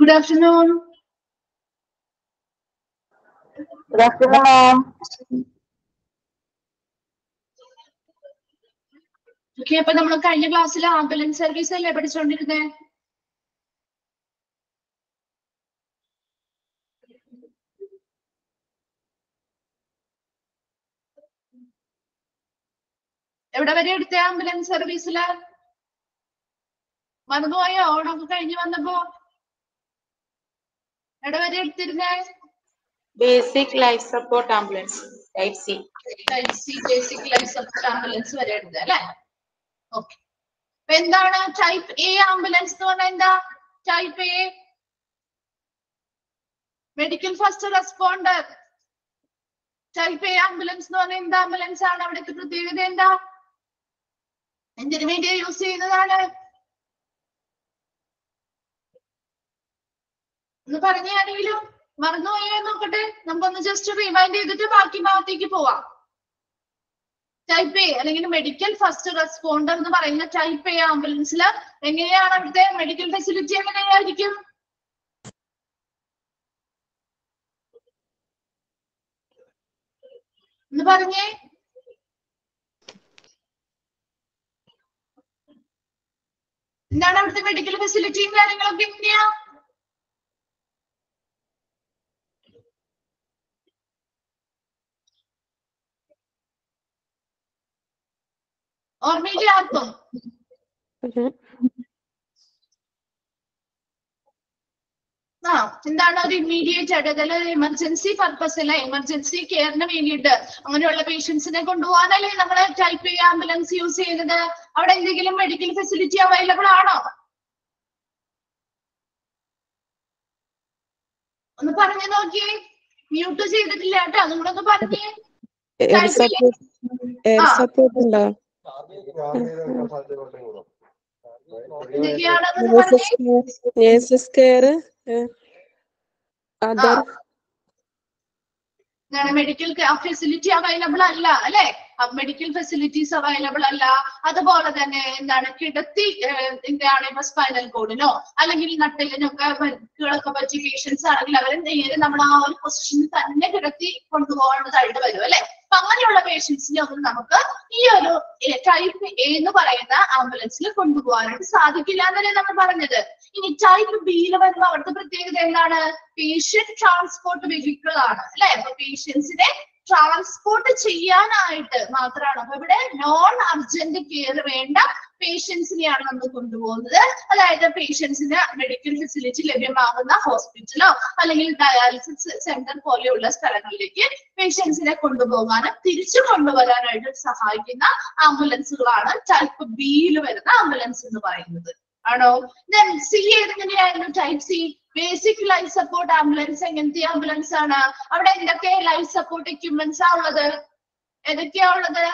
Good afternoon. Good afternoon, ma'am. Okay അപ്പൊ നമ്മൾ കഴിഞ്ഞ ക്ലാസ്സിൽ ആംബുലൻസ് സർവീസ് അല്ലേ പഠിച്ചുകൊണ്ടിരുന്നേ എവിടെ വരെ എടുത്തേ ആംബുലൻസ് സർവീസില് മറന്നുപോയോ ഓണമൊക്കെ കഴിഞ്ഞ് വന്നപ്പോ എവിടെ വരെ എടുത്തിരുന്നേ basic life support ambulance type C type C basic life support ambulance വരെ എടുത്തത് അല്ലേ ഓക്കെ അപ്പൊ എന്താണ് ടൈപ്പ് എ ആംബുലൻസ് എന്ന് പറഞ്ഞാൽ എന്താ type A medical first responder type A ambulance എന്ന് പറഞ്ഞാൽ എന്ത് ആംബുലൻസ് ആണ് അവിടുത്തെ പ്രത്യേകത എന്താ എന്തിനു വേണ്ടി യൂസ് ചെയ്യുന്നതാണ് ഒന്ന് പറഞ്ഞു ആരെങ്കിലും മറന്നുപോയോ എന്ന് നോക്കട്ടെ നമുക്കൊന്ന് ജസ്റ്റ് റിമൈൻഡ് ചെയ്തിട്ട് ബാക്കി ഭാഗത്തേക്ക് പോവാം ടൈപ്പ് എ അല്ലെങ്കിൽ മെഡിക്കൽ ഫസ്റ്റ് റെസ്പോണ്ടർ എന്ന് പറയുന്ന ടൈപ്പ് എ ആംബുലൻസിൽ എങ്ങനെയാണ് അവിടുത്തെ മെഡിക്കൽ ഫെസിലിറ്റി എങ്ങനെയായിരിക്കും എന്ന് പറഞ്ഞേ എന്താണ് അവിടുത്തെ മെഡിക്കൽ ഫെസിലിറ്റിയും കാര്യങ്ങളൊക്കെ എങ്ങനെയാ ഓർമ്മയില്ല ആർക്കും ആ എന്താണ് ഒരു ഇമ്മീഡിയറ്റ് ആയിട്ട് അതായത് എമർജൻസി പർപ്പസിൽ എമർജൻസി കെയറിന് വേണ്ടിയിട്ട് അങ്ങനെയുള്ള പേഷ്യൻസിനെ കൊണ്ടുപോകാനല്ലേ നമ്മൾ ടൈപ്പ് എ ആംബുലൻസ് യൂസ് ചെയ്യുന്നത് അവിടെ എന്തെങ്കിലും മെഡിക്കൽ ഫെസിലിറ്റി അവൈലബിൾ ആണോ ഒന്ന് പറഞ്ഞു നോക്കിയേ മ്യൂട്ട് ചെയ്തിട്ടില്ല കേട്ടോ അതും കൂടെ ഒന്ന് പറഞ്ഞേ എയർ സപ്പോർട്ട് എയർ ആ. സപ്പോർട്ട് ഉണ്ടോ എന്തൊക്കെയാണെന്ന് പറഞ്ഞേ നേഴ്സസ് കെയർ അതർ എന്താണ് മെഡിക്കൽ ഫെസിലിറ്റി അവൈലബിൾ അല്ല അല്ലെ മെഡിക്കൽ ഫെസിലിറ്റീസ് അവൈലബിൾ അല്ല അതുപോലെ തന്നെ എന്താണ് കിടത്തി ഏഹ്, എന്താണ് ഇപ്പൊ സ്പൈനൽ കോഡിനോ അല്ലെങ്കിൽ നട്ടലിനൊക്കെ പരിക്കുകളൊക്കെ പറ്റിയ പേഷ്യൻസ് ആണെങ്കിൽ അവരെ നേരെ നമ്മൾ ആ ഒരു പൊസിഷനിൽ തന്നെ കിടത്തി കൊണ്ടുപോകേണ്ടതായിട്ട് വരും അല്ലെ അപ്പൊ അങ്ങനെയുള്ള പേഷ്യൻസിനെ ഒന്നും നമുക്ക് ഈ ഒരു ടൈപ്പ് എ എന്ന് പറയുന്ന ആംബുലൻസിൽ കൊണ്ടുപോകാനായിട്ട് സാധിക്കില്ല എന്നല്ലേ നമ്മൾ പറഞ്ഞത് ഇനി ടൈപ്പ് ബിയിൽ വരുമ്പോൾ അവിടുത്തെ പ്രത്യേകത എന്താണ് പേഷ്യന്റ് ട്രാൻസ്പോർട്ട് വെഹിക്കിൾ ആണ് അല്ലെ അപ്പൊ പേഷ്യൻസിനെ ട്രാൻസ്പോർട്ട് ചെയ്യാനായിട്ട് മാത്രമാണ് അപ്പൊ ഇവിടെ നോൺ അർജന്റ് കെയർ വേണ്ട പേഷ്യൻസിനെയാണ് നമ്മൾ കൊണ്ടുപോകുന്നത് അതായത് പേഷ്യൻസിന് മെഡിക്കൽ ഫെസിലിറ്റി ലഭ്യമാകുന്ന ഹോസ്പിറ്റലോ അല്ലെങ്കിൽ ഡയാലിസിസ് സെന്റർ പോലെയുള്ള സ്ഥലങ്ങളിലേക്ക് പേഷ്യൻസിനെ കൊണ്ടുപോകാനും തിരിച്ചു കൊണ്ടുവരാനായിട്ട് സഹായിക്കുന്ന ആംബുലൻസുകളാണ് ടൈപ്പ് ബിയിൽ വരുന്ന ആംബുലൻസ് എന്ന് പറയുന്നത് ആണോ ദെൻ സി എങ്ങനെയായിരുന്നു type C basic life support ambulance എങ്ങനത്തെ ആംബുലൻസ് ആണ് അവിടെ എന്തൊക്കെ ലൈഫ് സപ്പോർട്ട് എക്യുപ്മെന്റ്സ് ആ ഉള്ളത് ഏതൊക്കെയാ ഉള്ളത്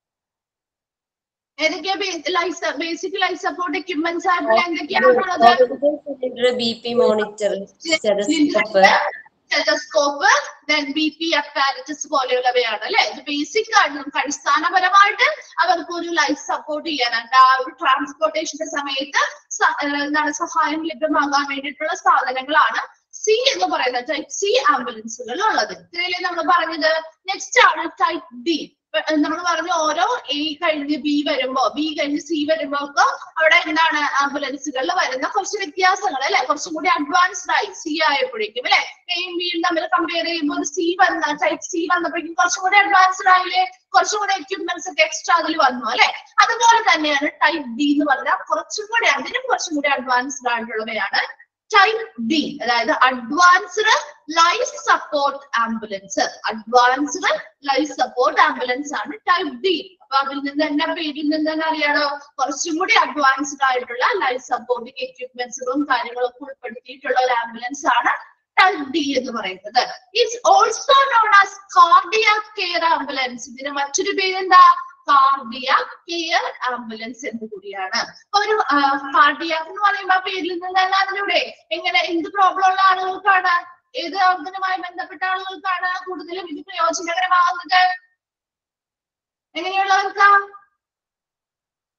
ഏതൊക്കെയാ life basic life support equipments ആയിട്ടുള്ള എന്തൊക്കെയാണ് ഉള്ളത് cylinder B P monitor stethoscope stethoscope then B P apparatus പോലെയുള്ളവയാണ് അല്ലെ ഇത് ബേസിക് ആണ് നമുക്ക് അടിസ്ഥാനപരമായിട്ട് അവർക്ക് ഒരു ലൈഫ് സപ്പോർട്ട് ചെയ്യാനായിട്ട് ആ ഒരു ട്രാൻസ്പോർട്ടേഷന്റെ സമയത്ത് സ- ഏഹ് എന്താണ് സഹായം ലഭ്യമാകാൻ വേണ്ടിയിട്ടുള്ള സാധനങ്ങളാണ് സി എന്ന് പറയുന്ന ടൈപ്പ് സി ആംബുലൻസുകൾ ഉള്ളത് ഇത്രയല്ലേ നമ്മൾ പറഞ്ഞത് നെക്സ്റ്റ് ആണ് ടൈപ്പ് ഡി നമ്മൾ പറഞ്ഞു ഓരോ എ കഴിഞ്ഞ് ബി വരുമ്പോ ബി കഴിഞ്ഞ് സി വരുമ്പോ ഒക്കെ അവിടെ എന്താണ് ആംബുലൻസുകളിൽ വരുന്ന കുറച്ച് വ്യത്യാസങ്ങൾ അല്ലെ കുറച്ചും കൂടി അഡ്വാൻസ്ഡ് ആയി സി ആയപ്പോഴേക്കും അല്ലെ എയും ബിയും തമ്മിൽ കമ്പയർ ചെയ്യുമ്പോൾ ഒരു സി വന്ന ടൈപ്പ് സി വന്നപ്പോഴേക്കും കുറച്ചും കൂടി അഡ്വാൻസ്ഡ് ആയില്ലേ കുറച്ചും കൂടി എക്യുപ്മെന്റ്സ് ഒക്കെ എക്സ്ട്രാ അതിൽ വന്നു അല്ലെ അതുപോലെ തന്നെയാണ് ടൈപ്പ് ഡി എന്ന് പറഞ്ഞാൽ കുറച്ചും കൂടി അതിനും കുറച്ചും കൂടി അഡ്വാൻസ്ഡ് ആയിട്ടുള്ളവയാണ് ടൈപ്പ് ഡി അതായത് advanced life support ambulance advanced life support ambulance ആണ് ടൈപ്പ് ഡി അപ്പൊ അതിൽ നിന്ന് തന്നെ പേരിൽ നിന്ന് തന്നെ അറിയാലോ കുറച്ചും കൂടി അഡ്വാൻസ്ഡ് ആയിട്ടുള്ള ലൈഫ് സപ്പോർട്ടിംഗ് എക്യുപ്മെന്റ്സുകളും കാര്യങ്ങളൊക്കെ ഉൾപ്പെടുത്തിയിട്ടുള്ള ഒരു ആംബുലൻസ് ആണ് ടൈപ്പ് ഡി എന്ന് പറയുന്നത് it's also known as cardiac care ambulance ഇതിന് മറ്റൊരു പേരെന്താ കാർഡിയാക് കെയർ ആംബുലൻസ് എന്ന് കൂടിയാണ് അപ്പൊ ഒരു കാർഡിയാക് എന്ന് പറയുമ്പോൾ ആ പേരിൽ നിന്ന് തന്നെ അതിലൂടെ എങ്ങനെ എന്ത് പ്രോബ്ലം ഉള്ള ആളുകൾക്കാണ് ഏത് ഓർഗനുമായി ബന്ധപ്പെട്ട ആളുകൾക്കാണ് കൂടുതലും ഇത് പ്രയോജനകരമാകുന്നത് എങ്ങനെയുള്ളവർക്കാ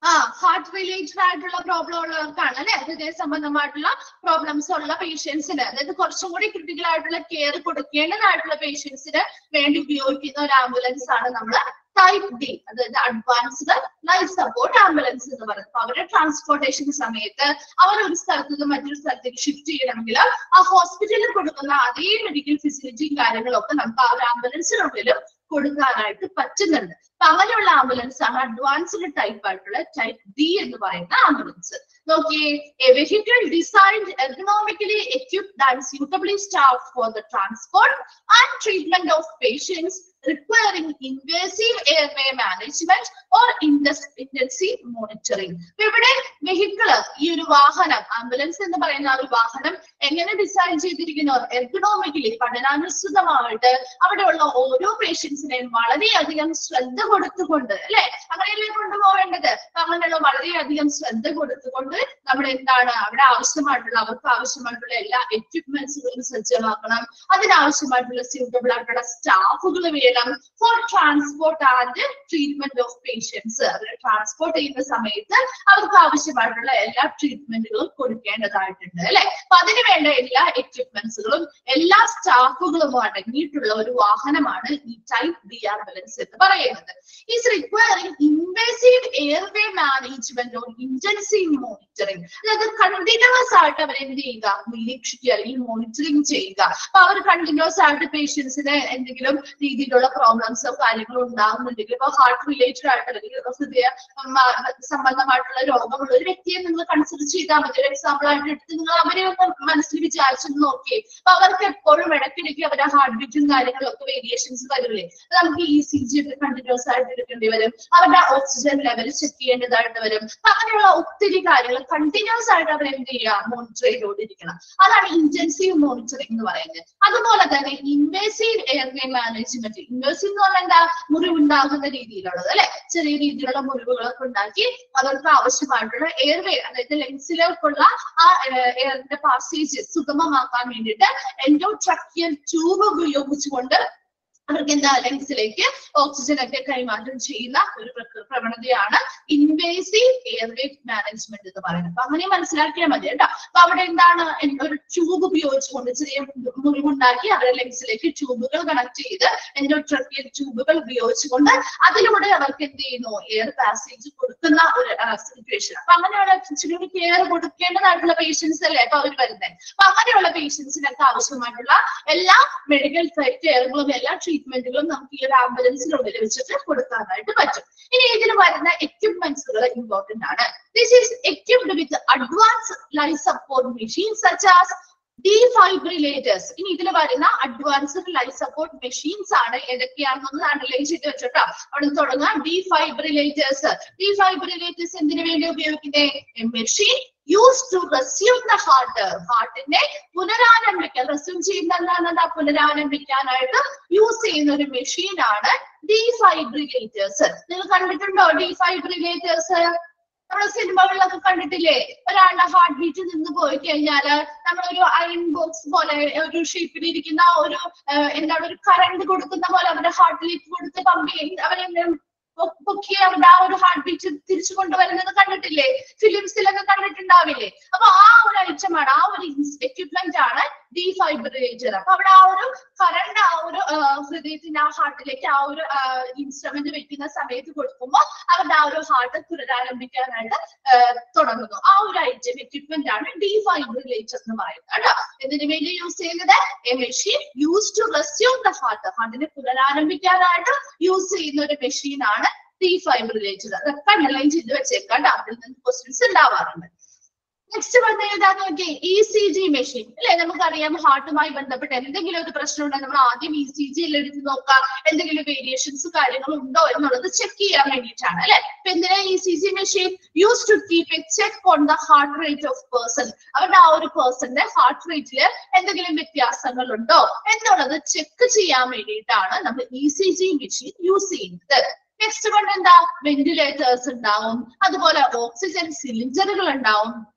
ആ ഹാർട്ട് റിലേറ്റഡ് ആയിട്ടുള്ള പ്രോബ്ലം ഉള്ളവർക്കാണ് അല്ലെ ഹൃദയ സംബന്ധമായിട്ടുള്ള പ്രോബ്ലംസ് ഉള്ള പേഷ്യൻസിന് അതായത് കുറച്ചും കൂടി ക്രിട്ടിക്കൽ ആയിട്ടുള്ള കെയർ കൊടുക്കേണ്ടതായിട്ടുള്ള പേഷ്യൻസിന് വേണ്ടി ഉപയോഗിക്കുന്ന ഒരു ആംബുലൻസ് ആണ് നമ്മൾ ടൈപ്പ് ഡി അതായത് അഡ്വാൻസ്ഡ് ലൈഫ് സപ്പോർട്ട് ആംബുലൻസ് എന്ന് പറയുന്നത് അപ്പൊ അവരുടെ ട്രാൻസ്പോർട്ടേഷൻ സമയത്ത് അവർ ഒരു സ്ഥലത്ത് നിന്ന് മറ്റൊരു സ്ഥലത്തേക്ക് ഷിഫ്റ്റ് ചെയ്യണമെങ്കിൽ ആ ഹോസ്പിറ്റലിൽ കൊടുക്കുന്ന അതേ മെഡിക്കൽ ഫെസിലിറ്റിയും കാര്യങ്ങളൊക്കെ നമുക്ക് ആ ഒരു ആംബുലൻസിനുള്ളിലും കൊടുക്കാനായിട്ട് പറ്റുന്നുണ്ട് അപ്പൊ അങ്ങനെയുള്ള ആംബുലൻസ് ആണ് അഡ്വാൻസ്ഡ് ടൈപ്പ് ആയിട്ടുള്ള ടൈപ്പ് ഡി എന്ന് പറയുന്ന ആംബുലൻസ് നോക്കിയേ a vehicle designed ergonomically equipped and suitably staffed for the transport and treatment of patients requiring invasive airway management or indes- intensive monitoring. അപ്പൊ ഇവിടെ വെഹിക്കിള് ഈ ഒരു വാഹനം ആംബുലൻസ് എന്ന് പറയുന്ന ആ ഒരു വാഹനം എങ്ങനെ ഡിസൈൻ ചെയ്തിരിക്കുന്നു എർഗണോമിക്കലി പഠനാനുസൃതമായിട്ട് അവിടെയുള്ള ഓരോ പേഷ്യൻസിനെയും വളരെയധികം ശ്രദ്ധ കൊടുത്തുകൊണ്ട് അല്ലെ അങ്ങനെയല്ലേ കൊണ്ടുപോകേണ്ടത് അപ്പൊ അങ്ങനെയുള്ള വളരെയധികം ശ്രദ്ധ കൊടുത്തുകൊണ്ട് നമ്മൾ എന്താണ് അവിടെ ആവശ്യമായിട്ടുള്ള അവർക്ക് ആവശ്യമായിട്ടുള്ള എല്ലാ എക്യുപ്മെന്റ്സുകളും സജ്ജമാക്കണം അതിനാവശ്യമായിട്ടുള്ള സ്യൂട്ടബിൾ ആയിട്ടുള്ള സ്റ്റാഫുകൾ വേണം for transport and treatment of patients അവരെ ട്രാൻസ്പോർട്ട് ചെയ്യുന്ന സമയത്ത് അവർക്ക് ആവശ്യമായിട്ടുള്ള എല്ലാ ട്രീറ്റ്മെന്റുകളും കൊടുക്കേണ്ടതായിട്ടുണ്ട് അല്ലെ അപ്പൊ അതിന് വേണ്ട എല്ലാ എക്യുപ്മെന്റ്സുകളും എല്ലാ സ്റ്റാഫുകളും അടങ്ങിയിട്ടുള്ള ഒരു വാഹനമാണ് ഈ ടൈപ്പ് ബി ആംബുലൻസ് എന്ന് പറയുന്നത് is requiring invasive airway management or intensive monitoring അതായത് കണ്ടിന്യൂസ് ആയിട്ട് അവർ എന്ത് ചെയ്യുക നിരീക്ഷിക്കുക അല്ലെങ്കിൽ മോണിറ്ററിംഗ് ചെയ്യുക അപ്പൊ അവർ കണ്ടിന്യൂസ് ആയിട്ട് പേഷ്യൻസിന് എന്തെങ്കിലും രീതിയിലുള്ള പ്രോബ്ലംസോ കാര്യങ്ങളോ ഉണ്ടാകുന്നുണ്ടെങ്കിൽ ഇപ്പൊ ഹാർട്ട് റിലേറ്റഡ് ആയിട്ട് അല്ലെങ്കിൽ ഹൃദയ ഉം, ആ, സംബന്ധമായിട്ടുള്ള രോഗമുള്ള ഒരു വ്യക്തിയെ നിങ്ങൾ കൺസിഡർ ചെയ്താൽ മതി ഒരു എക്സാമ്പിൾ ആയിട്ട് എടുത്ത് നിങ്ങൾ അവരെ ഒന്ന് മനസ്സിൽ വിചാരിച്ചു നോക്കിയേ അപ്പൊ അവർക്ക് എപ്പോഴും ഇടയ്ക്കിടയ്ക്ക് അവരുടെ ഹാർട്ട് ബീറ്റും കാര്യങ്ങളും ഒക്കെ വേരിയേഷൻസ് വരില്ലേ അത് നമുക്ക് ഇ സി ജി ഒക്കെ കണ്ടിന്യൂസ് ആയിട്ട് എടുക്കേണ്ടി വരും അവരുടെ ഓക്സിജൻ ലെവൽ ചെക്ക് ചെയ്യേണ്ടതായിട്ട് വരും അപ്പൊ അങ്ങനെയുള്ള ഒത്തിരി കാര്യങ്ങൾ കണ്ടിന്യൂസ് ആയിട്ട് അവർ എന്ത് ചെയ്യുക മോണിറ്റർ ചെയ്തുകൊണ്ടിരിക്കണം അതാണ് ഇന്റൻസീവ് മോണിറ്ററിംഗ് എന്ന് പറയുന്നത് അതുപോലെ തന്നെ ഇൻവേസീവ് എയർവേ മാനേജ്മെന്റ് ഇൻവേസീവ് എന്ന് പറഞ്ഞാൽ എന്താ മുറിവുണ്ടാകുന്ന രീതിയിലുള്ളത് അല്ലെ ചെറിയ രീതിയിലുള്ള മുറിവുകളൊക്കെ ഉണ്ടാക്കി അവർക്ക് ആവശ്യമായിട്ടുള്ള എയർവേ അതായത് ലെൻസിലേക്കുള്ള ആ എയറിന്റെ പാസേജ് സുഗമമാക്കാൻ വേണ്ടിയിട്ട് എൻഡോട്രക്കിയൽ ട്യൂബ് ഉപയോഗിച്ചുകൊണ്ട് അവർക്ക് എന്താ ലങ്സിലേക്ക് ഓക്സിജൻ ഒക്കെ കൈമാറ്റം ചെയ്യുന്ന ഒരു പ്രക്ര- പ്രവണതയാണ് ഇൻവേസീവ് എയർവേ മാനേജ്മെന്റ് എന്ന് പറയുന്നത് അപ്പൊ അങ്ങനെ മനസ്സിലാക്കിയാൽ മതി കേട്ടോ അപ്പൊ അവിടെ എന്താണ് എൻ- ഒരു ട്യൂബ് ഉപയോഗിച്ചുകൊണ്ട് ചെറിയ മുറിവുണ്ടാക്കി അവരുടെ ലങ്സിലേക്ക് ട്യൂബുകൾ കണക്ട് ചെയ്ത് എൻഡോട്രക്കിയൽ ട്യൂബുകൾ ഉപയോഗിച്ചുകൊണ്ട് അതിലൂടെ അവർക്ക് എന്ത് ചെയ്യുന്നു എയർ പാസേജ് കൊടുക്കുന്ന ഒരു സിറ്റുവേഷൻ അപ്പൊ അങ്ങനെയുള്ള ഇച്ചിരി കൂടി കെയർ കൊടുക്കേണ്ടതായിട്ടുള്ള പേഷ്യൻസ് അല്ലേ അപ്പൊ അവർ വരുന്നത് അപ്പൊ അങ്ങനെയുള്ള പേഷ്യൻസിനൊക്കെ ആവശ്യമായിട്ടുള്ള എല്ലാ മെഡിക്കൽ കെയറുകളും എല്ലാ ട്രീറ്റ്മെന്റുകളും നമുക്ക് ഈ ഒരു ആംബുലൻസിനുള്ളിൽ വെച്ചിട്ട് കൊടുക്കാനായിട്ട് പറ്റും ഇനി ഇതിൽ വരുന്ന എക്യുപ്മെന്റ്സുകൾ ഇമ്പോർട്ടന്റ് ആണ് this is equipped with advance life support machine such as defibrillators ഇനി ഇതിൽ വരുന്ന അഡ്വാൻസ്ഡ് ലൈഫ് സപ്പോർട്ട് മെഷീൻസ് ആണ് ഏതൊക്കെയാണെന്നൊന്ന് അനലൈസ് ചെയ്ത് വെച്ചിട്ടോ അവിടെ നിന്ന് തുടങ്ങാം ഡിഫൈബ്രിലേറ്റേഴ്സ് ഡിഫൈബ്രിലേറ്റേഴ്സ് എന്തിനു വേണ്ടി ഉപയോഗിക്കുന്നത് machine use to resume the heart ഹാർട്ടിനെ പുനരാരംഭിക്കാൻ റെസ്യൂം ചെയ്യുന്ന എന്താണ് പുനരാരംഭിക്കാനായിട്ട് യൂസ് ചെയ്യുന്ന ഒരു മെഷീൻ ആണ് ഡിഫൈബ്രിലേറ്റേഴ്സ് നിങ്ങൾ കണ്ടിട്ടുണ്ടോ ഡിഫൈബ്രിലേറ്റേഴ്സ് നമ്മുടെ സിനിമകളിലൊക്കെ കണ്ടിട്ടില്ലേ ഒരാളുടെ ഹാർട്ട് ബീറ്റ് നിന്ന് പോയി കഴിഞ്ഞാല് നമ്മളൊരു അയൺ ബോക്സ് പോലെ ഒരു ഷേപ്പിൽ ഇരിക്കുന്ന ഒരു ആ, എന്താണ് ഒരു കറണ്ട് കൊടുക്കുന്ന പോലെ അവരുടെ ഹാർട്ടിലേക്ക് കൊടുത്ത് പമ്പ് ചെയ്ത് അവരെ പൊ- പൊക്കി അവരുടെ ആ ഒരു ഹാർട്ട് ബീറ്റ് തിരിച്ചു കൊണ്ടുവരുന്നത് കണ്ടിട്ടില്ലേ ഫിലിംസിലൊക്കെ കണ്ടിട്ടുണ്ടാവില്ലേ അപ്പൊ ആ ഒരു ഐറ്റമാണ് ആ ഒരു എക്യുപ്മെന്റ് ആണ് ഡിഫൈബ്രിലേറ്റർ അപ്പൊ അവിടെ ആ ഒരു കറണ്ട് ആ ഒരു ആ, ഹൃദയത്തിന്റെ ആ ഹാർട്ടിലേക്ക് ആ ഒരു ഇൻസ്ട്രുമെന്റ് വെക്കുന്ന സമയത്ത് കൊടുക്കുമ്പോൾ അവരുടെ ആ ഒരു ഹാർട്ട് പുനരാരംഭിക്കാനായിട്ട് ആ, തുടങ്ങുന്നു ആ ഒരു ഐറ്റം എക്യുപ്മെന്റ് ആണ് ഡിഫൈബ്രിലേറ്റർ എന്ന് പറയുന്നത് കേട്ടോ ഇതിന് വേണ്ടി യൂസ് ചെയ്യുന്നത് a machine use to resume the heart ഹാർട്ടിനെ പുനരാരംഭിക്കാനായിട്ട് യൂസ് ചെയ്യുന്ന ഒരു മെഷീൻ ആണ് ഡിഫൈബ്രിലേറ്റർ അതൊക്കെ അണ്ടർലൈൻ ചെയ്ത് വെച്ചേക്കാം കേട്ടോ അതിൽ നിന്ന് ക്വസ്റ്റ്യൻസ് ഉണ്ടാവാറുണ്ട് നെക്സ്റ്റ് വന്ന് ഏതാന്ന് നോക്കിയേ ഇ സി ജി മെഷീൻ അല്ലെ നമുക്കറിയാം ഹാർട്ടുമായി ബന്ധപ്പെട്ട് എന്തെങ്കിലും ഒരു പ്രശ്നം ഉണ്ടെങ്കിൽ നമ്മൾ ആദ്യം ഇ സി ജിയിൽ എടുത്ത് നോക്കാം എന്തെങ്കിലും വേരിയേഷൻസ് കാര്യങ്ങളും ഉണ്ടോ എന്നുള്ളത് ചെക്ക് ചെയ്യാൻ വേണ്ടിയിട്ടാണ് അല്ലെ അപ്പൊ എന്തിനാ E C G machine use to keep a check on the heart rate of person അവരുടെ ആ ഒരു പേഴ്സന്റെ ഹാർട്ട് റേറ്റില് എന്തെങ്കിലും വ്യത്യാസങ്ങൾ ഉണ്ടോ എന്നുള്ളത് ചെക്ക് ചെയ്യാൻ വേണ്ടിയിട്ടാണ് നമ്മൾ E C G machine use ചെയ്യുന്നത് നെക്സ്റ്റ് കൊണ്ട് എന്താ വെന്റിലേറ്റേഴ്സ് ഉണ്ടാവും അതുപോലെ ഓക്സിജൻ സിലിണ്ടറുകൾ ഉണ്ടാവും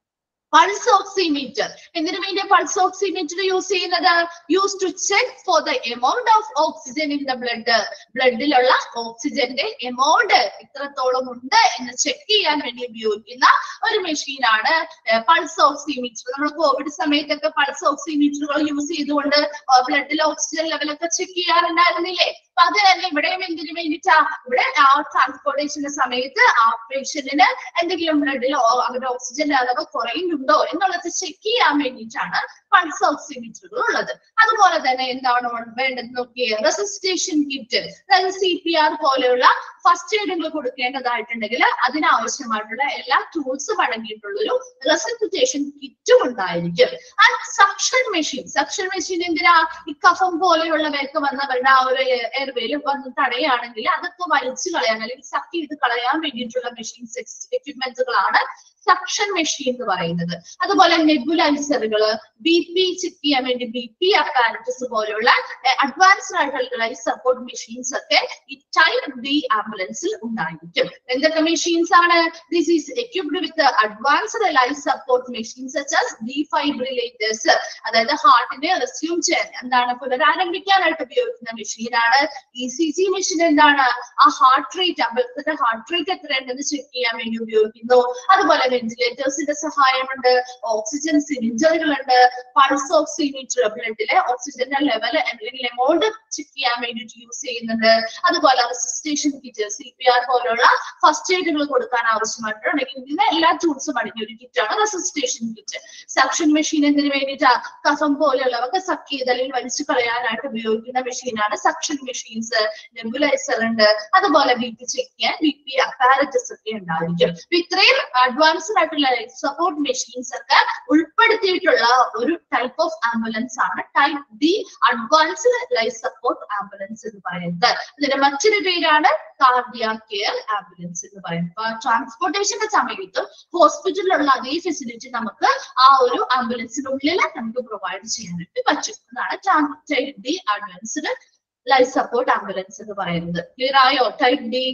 പൾസ് ഓക്സിമീറ്റർ എന്തിനു വേണ്ടി പൾസ് ഓക്സിമീറ്റർ യൂസ് ചെയ്യുന്നത് use to check for the amount of oxygen in the blood ബ്ലഡിലുള്ള ഓക്സിജന്റെ എമൗണ്ട് ഇത്രത്തോളം ഉണ്ട് എന്ന് ചെക്ക് ചെയ്യാൻ വേണ്ടി ഉപയോഗിക്കുന്ന ഒരു മെഷീനാണ് പൾസ് ഓക്സിമീറ്റർ നമ്മൾ കോവിഡ് സമയത്തൊക്കെ പൾസ് ഓക്സിമീറ്ററുകൾ യൂസ് ചെയ്തുകൊണ്ട് ബ്ലഡിലെ ഓക്സിജൻ ലെവലൊക്കെ ചെക്ക് ചെയ്യാറുണ്ടായിരുന്നില്ലേ അപ്പൊ അത് തന്നെ ഇവിടെയും എന്തിനു വേണ്ടിയിട്ടാ ഇവിടെ ആ ട്രാൻസ്പോർട്ടേഷന്റെ സമയത്ത് ആ പേഷ്യന്റിന് എന്തെങ്കിലും ബ്ലഡിൽ അവരുടെ ഓക്സിജൻ അളവ് കുറയുന്നുണ്ടോ എന്നുള്ളത് ചെക്ക് ചെയ്യാൻ വേണ്ടിയിട്ടാണ് പൾസ് ഓക്സിമീറ്ററുകൾ ഉള്ളത് അതുപോലെ തന്നെ എന്താണ് വേണ്ടത് നോക്കിയേ റെസിസ്റ്റേഷൻ കിറ്റ് അതായത് സി പി ആർ പോലെയുള്ള ഫസ്റ്റ് എയ്ഡുകൾ കൊടുക്കേണ്ടതായിട്ടുണ്ടെങ്കിൽ അതിനാവശ്യമായിട്ടുള്ള എല്ലാ ടൂൾസും അടങ്ങിയിട്ടുള്ള ഒരു റെസിസ്റ്റേഷൻ കിറ്റും ഉണ്ടായിരിക്കും and suction machine suction machine എന്തിനാ ഈ കഫം പോലെയുള്ളവയൊക്കെ വന്നവരുടെ ആ ഒരു എയർവേയിൽ വന്ന് തടയുകയാണെങ്കിൽ അതൊക്കെ വലിച്ചു കളയാൻ അല്ലെങ്കിൽ സക്ക് ചെയ്ത് കളയാൻ വേണ്ടിയിട്ടുള്ള മെഷീൻസ് എക്യുപ്മെന്റുകളാണ് സക്ഷൻ മെഷീൻ എന്ന് പറയുന്നത് അതുപോലെ നെബുലൈസറുകള് ബി പി ചെക്ക് ചെയ്യാൻ വേണ്ടി ബി പി അപ്പാരറ്റസ് പോലെയുള്ള അഡ്വാൻസ്ഡ് ആയിട്ടുള്ള ലൈഫ് സപ്പോർട്ട് മെഷീൻസ് ഒക്കെ ഈ ടൈപ്പ് ബി ആംബുലൻസിൽ ഉണ്ടായിരിക്കും എന്തൊക്കെ മെഷീൻസ് ആണ് this is equipped with advanced life support machines such defibrillators അതായത് ഹാർട്ടിനെ റെസ്യൂം ചെയ്യാൻ എന്താണ് പുനരാരംഭിക്കാനായിട്ട് ഉപയോഗിക്കുന്ന മെഷീനാണ് ഇ സി ജി മെഷീൻ എന്താണ് ആ ഹാർട്ട് റേറ്റ് അമ്പലത്തിന്റെ ഹാർട്ട് റേറ്റ് എത്രയുണ്ടെന്ന് ചെക്ക് ചെയ്യാൻ വേണ്ടി ഉപയോഗിക്കുന്നു അതുപോലെ വെന്റിലേറ്റേഴ്സിന്റെ സഹായമുണ്ട് ഓക്സിജൻ സിലിണ്ടറുകളുണ്ട് പൾസ് ഓക്സിമീറ്റർ ബ്ലഡിലെ ഓക്സിജന്റെ ലെവൽ അല്ലെങ്കിൽ എമൗണ്ട് ചെക്ക് ചെയ്യാൻ വേണ്ടിയിട്ട് യൂസ് ചെയ്യുന്നുണ്ട് അതുപോലെ resuscitation kit C P R പോലുള്ള ഫസ്റ്റ് എയ്ഡുകൾ കൊടുക്കാൻ ആവശ്യമായിട്ടുള്ള അല്ലെങ്കിൽ ഇതിന് എല്ലാ ടൂൾസും അടങ്ങിയ ഒരു കിറ്റാണ് റെസിസ്റ്റേഷൻ കിറ്റ് സക്ഷൻ മെഷീൻ എന്തിനു വേണ്ടിയിട്ടാ കഫം പോലെയുള്ളവർക്ക് സക്ക് ചെയ്ത് അല്ലെങ്കിൽ വലിച്ചു കളയാനായിട്ട് ഉപയോഗിക്കുന്ന മെഷീനാണ് സക്ഷൻ മെഷീൻസ് നെബുലൈസർ ഉണ്ട് അതുപോലെ ബി പി ചെക്ക് ചെയ്യാൻ ബി പി അപ്പാരറ്റസ് ഒക്കെ ഉണ്ടായിരിക്കും അപ്പൊ ഇത്രയും അഡ്വാൻസ്ഡ് ആയിട്ടുള്ള സപ്പോർട്ട് മെഷീൻസ് ഒക്കെ ഉൾപ്പെടുത്തിയിട്ടുള്ള ഒരു ടൈപ്പ് ഓഫ് ആംബുലൻസ് ആണ് type D advanced life support ambulance എന്ന് പറയുന്നത് ഇതിന്റെ മറ്റൊരു പേരാണ് കാർഡിയ കെയർ ആംബുലൻസ് എന്ന് പറയുന്നത് അപ്പൊ ട്രാൻസ്പോർട്ടേഷന്റെ സമയത്തും ഹോസ്പിറ്റലിലുള്ള അതേ ഫെസിലിറ്റി നമുക്ക് ആ ഒരു ആംബുലൻസിനുള്ളിൽ നമുക്ക് പ്രൊവൈഡ് ചെയ്യാനായിട്ട് പറ്റും അതാണ് type D advanced life support ambulance എന്ന് പറയുന്നത് ക്ലിയർ ആയോ ടൈപ്പ് ഡി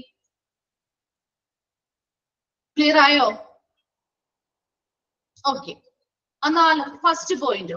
ക്ലിയർ ആയോ ഓക്കെ എന്നാൽ ഫസ്റ്റ് പോയിന്റ്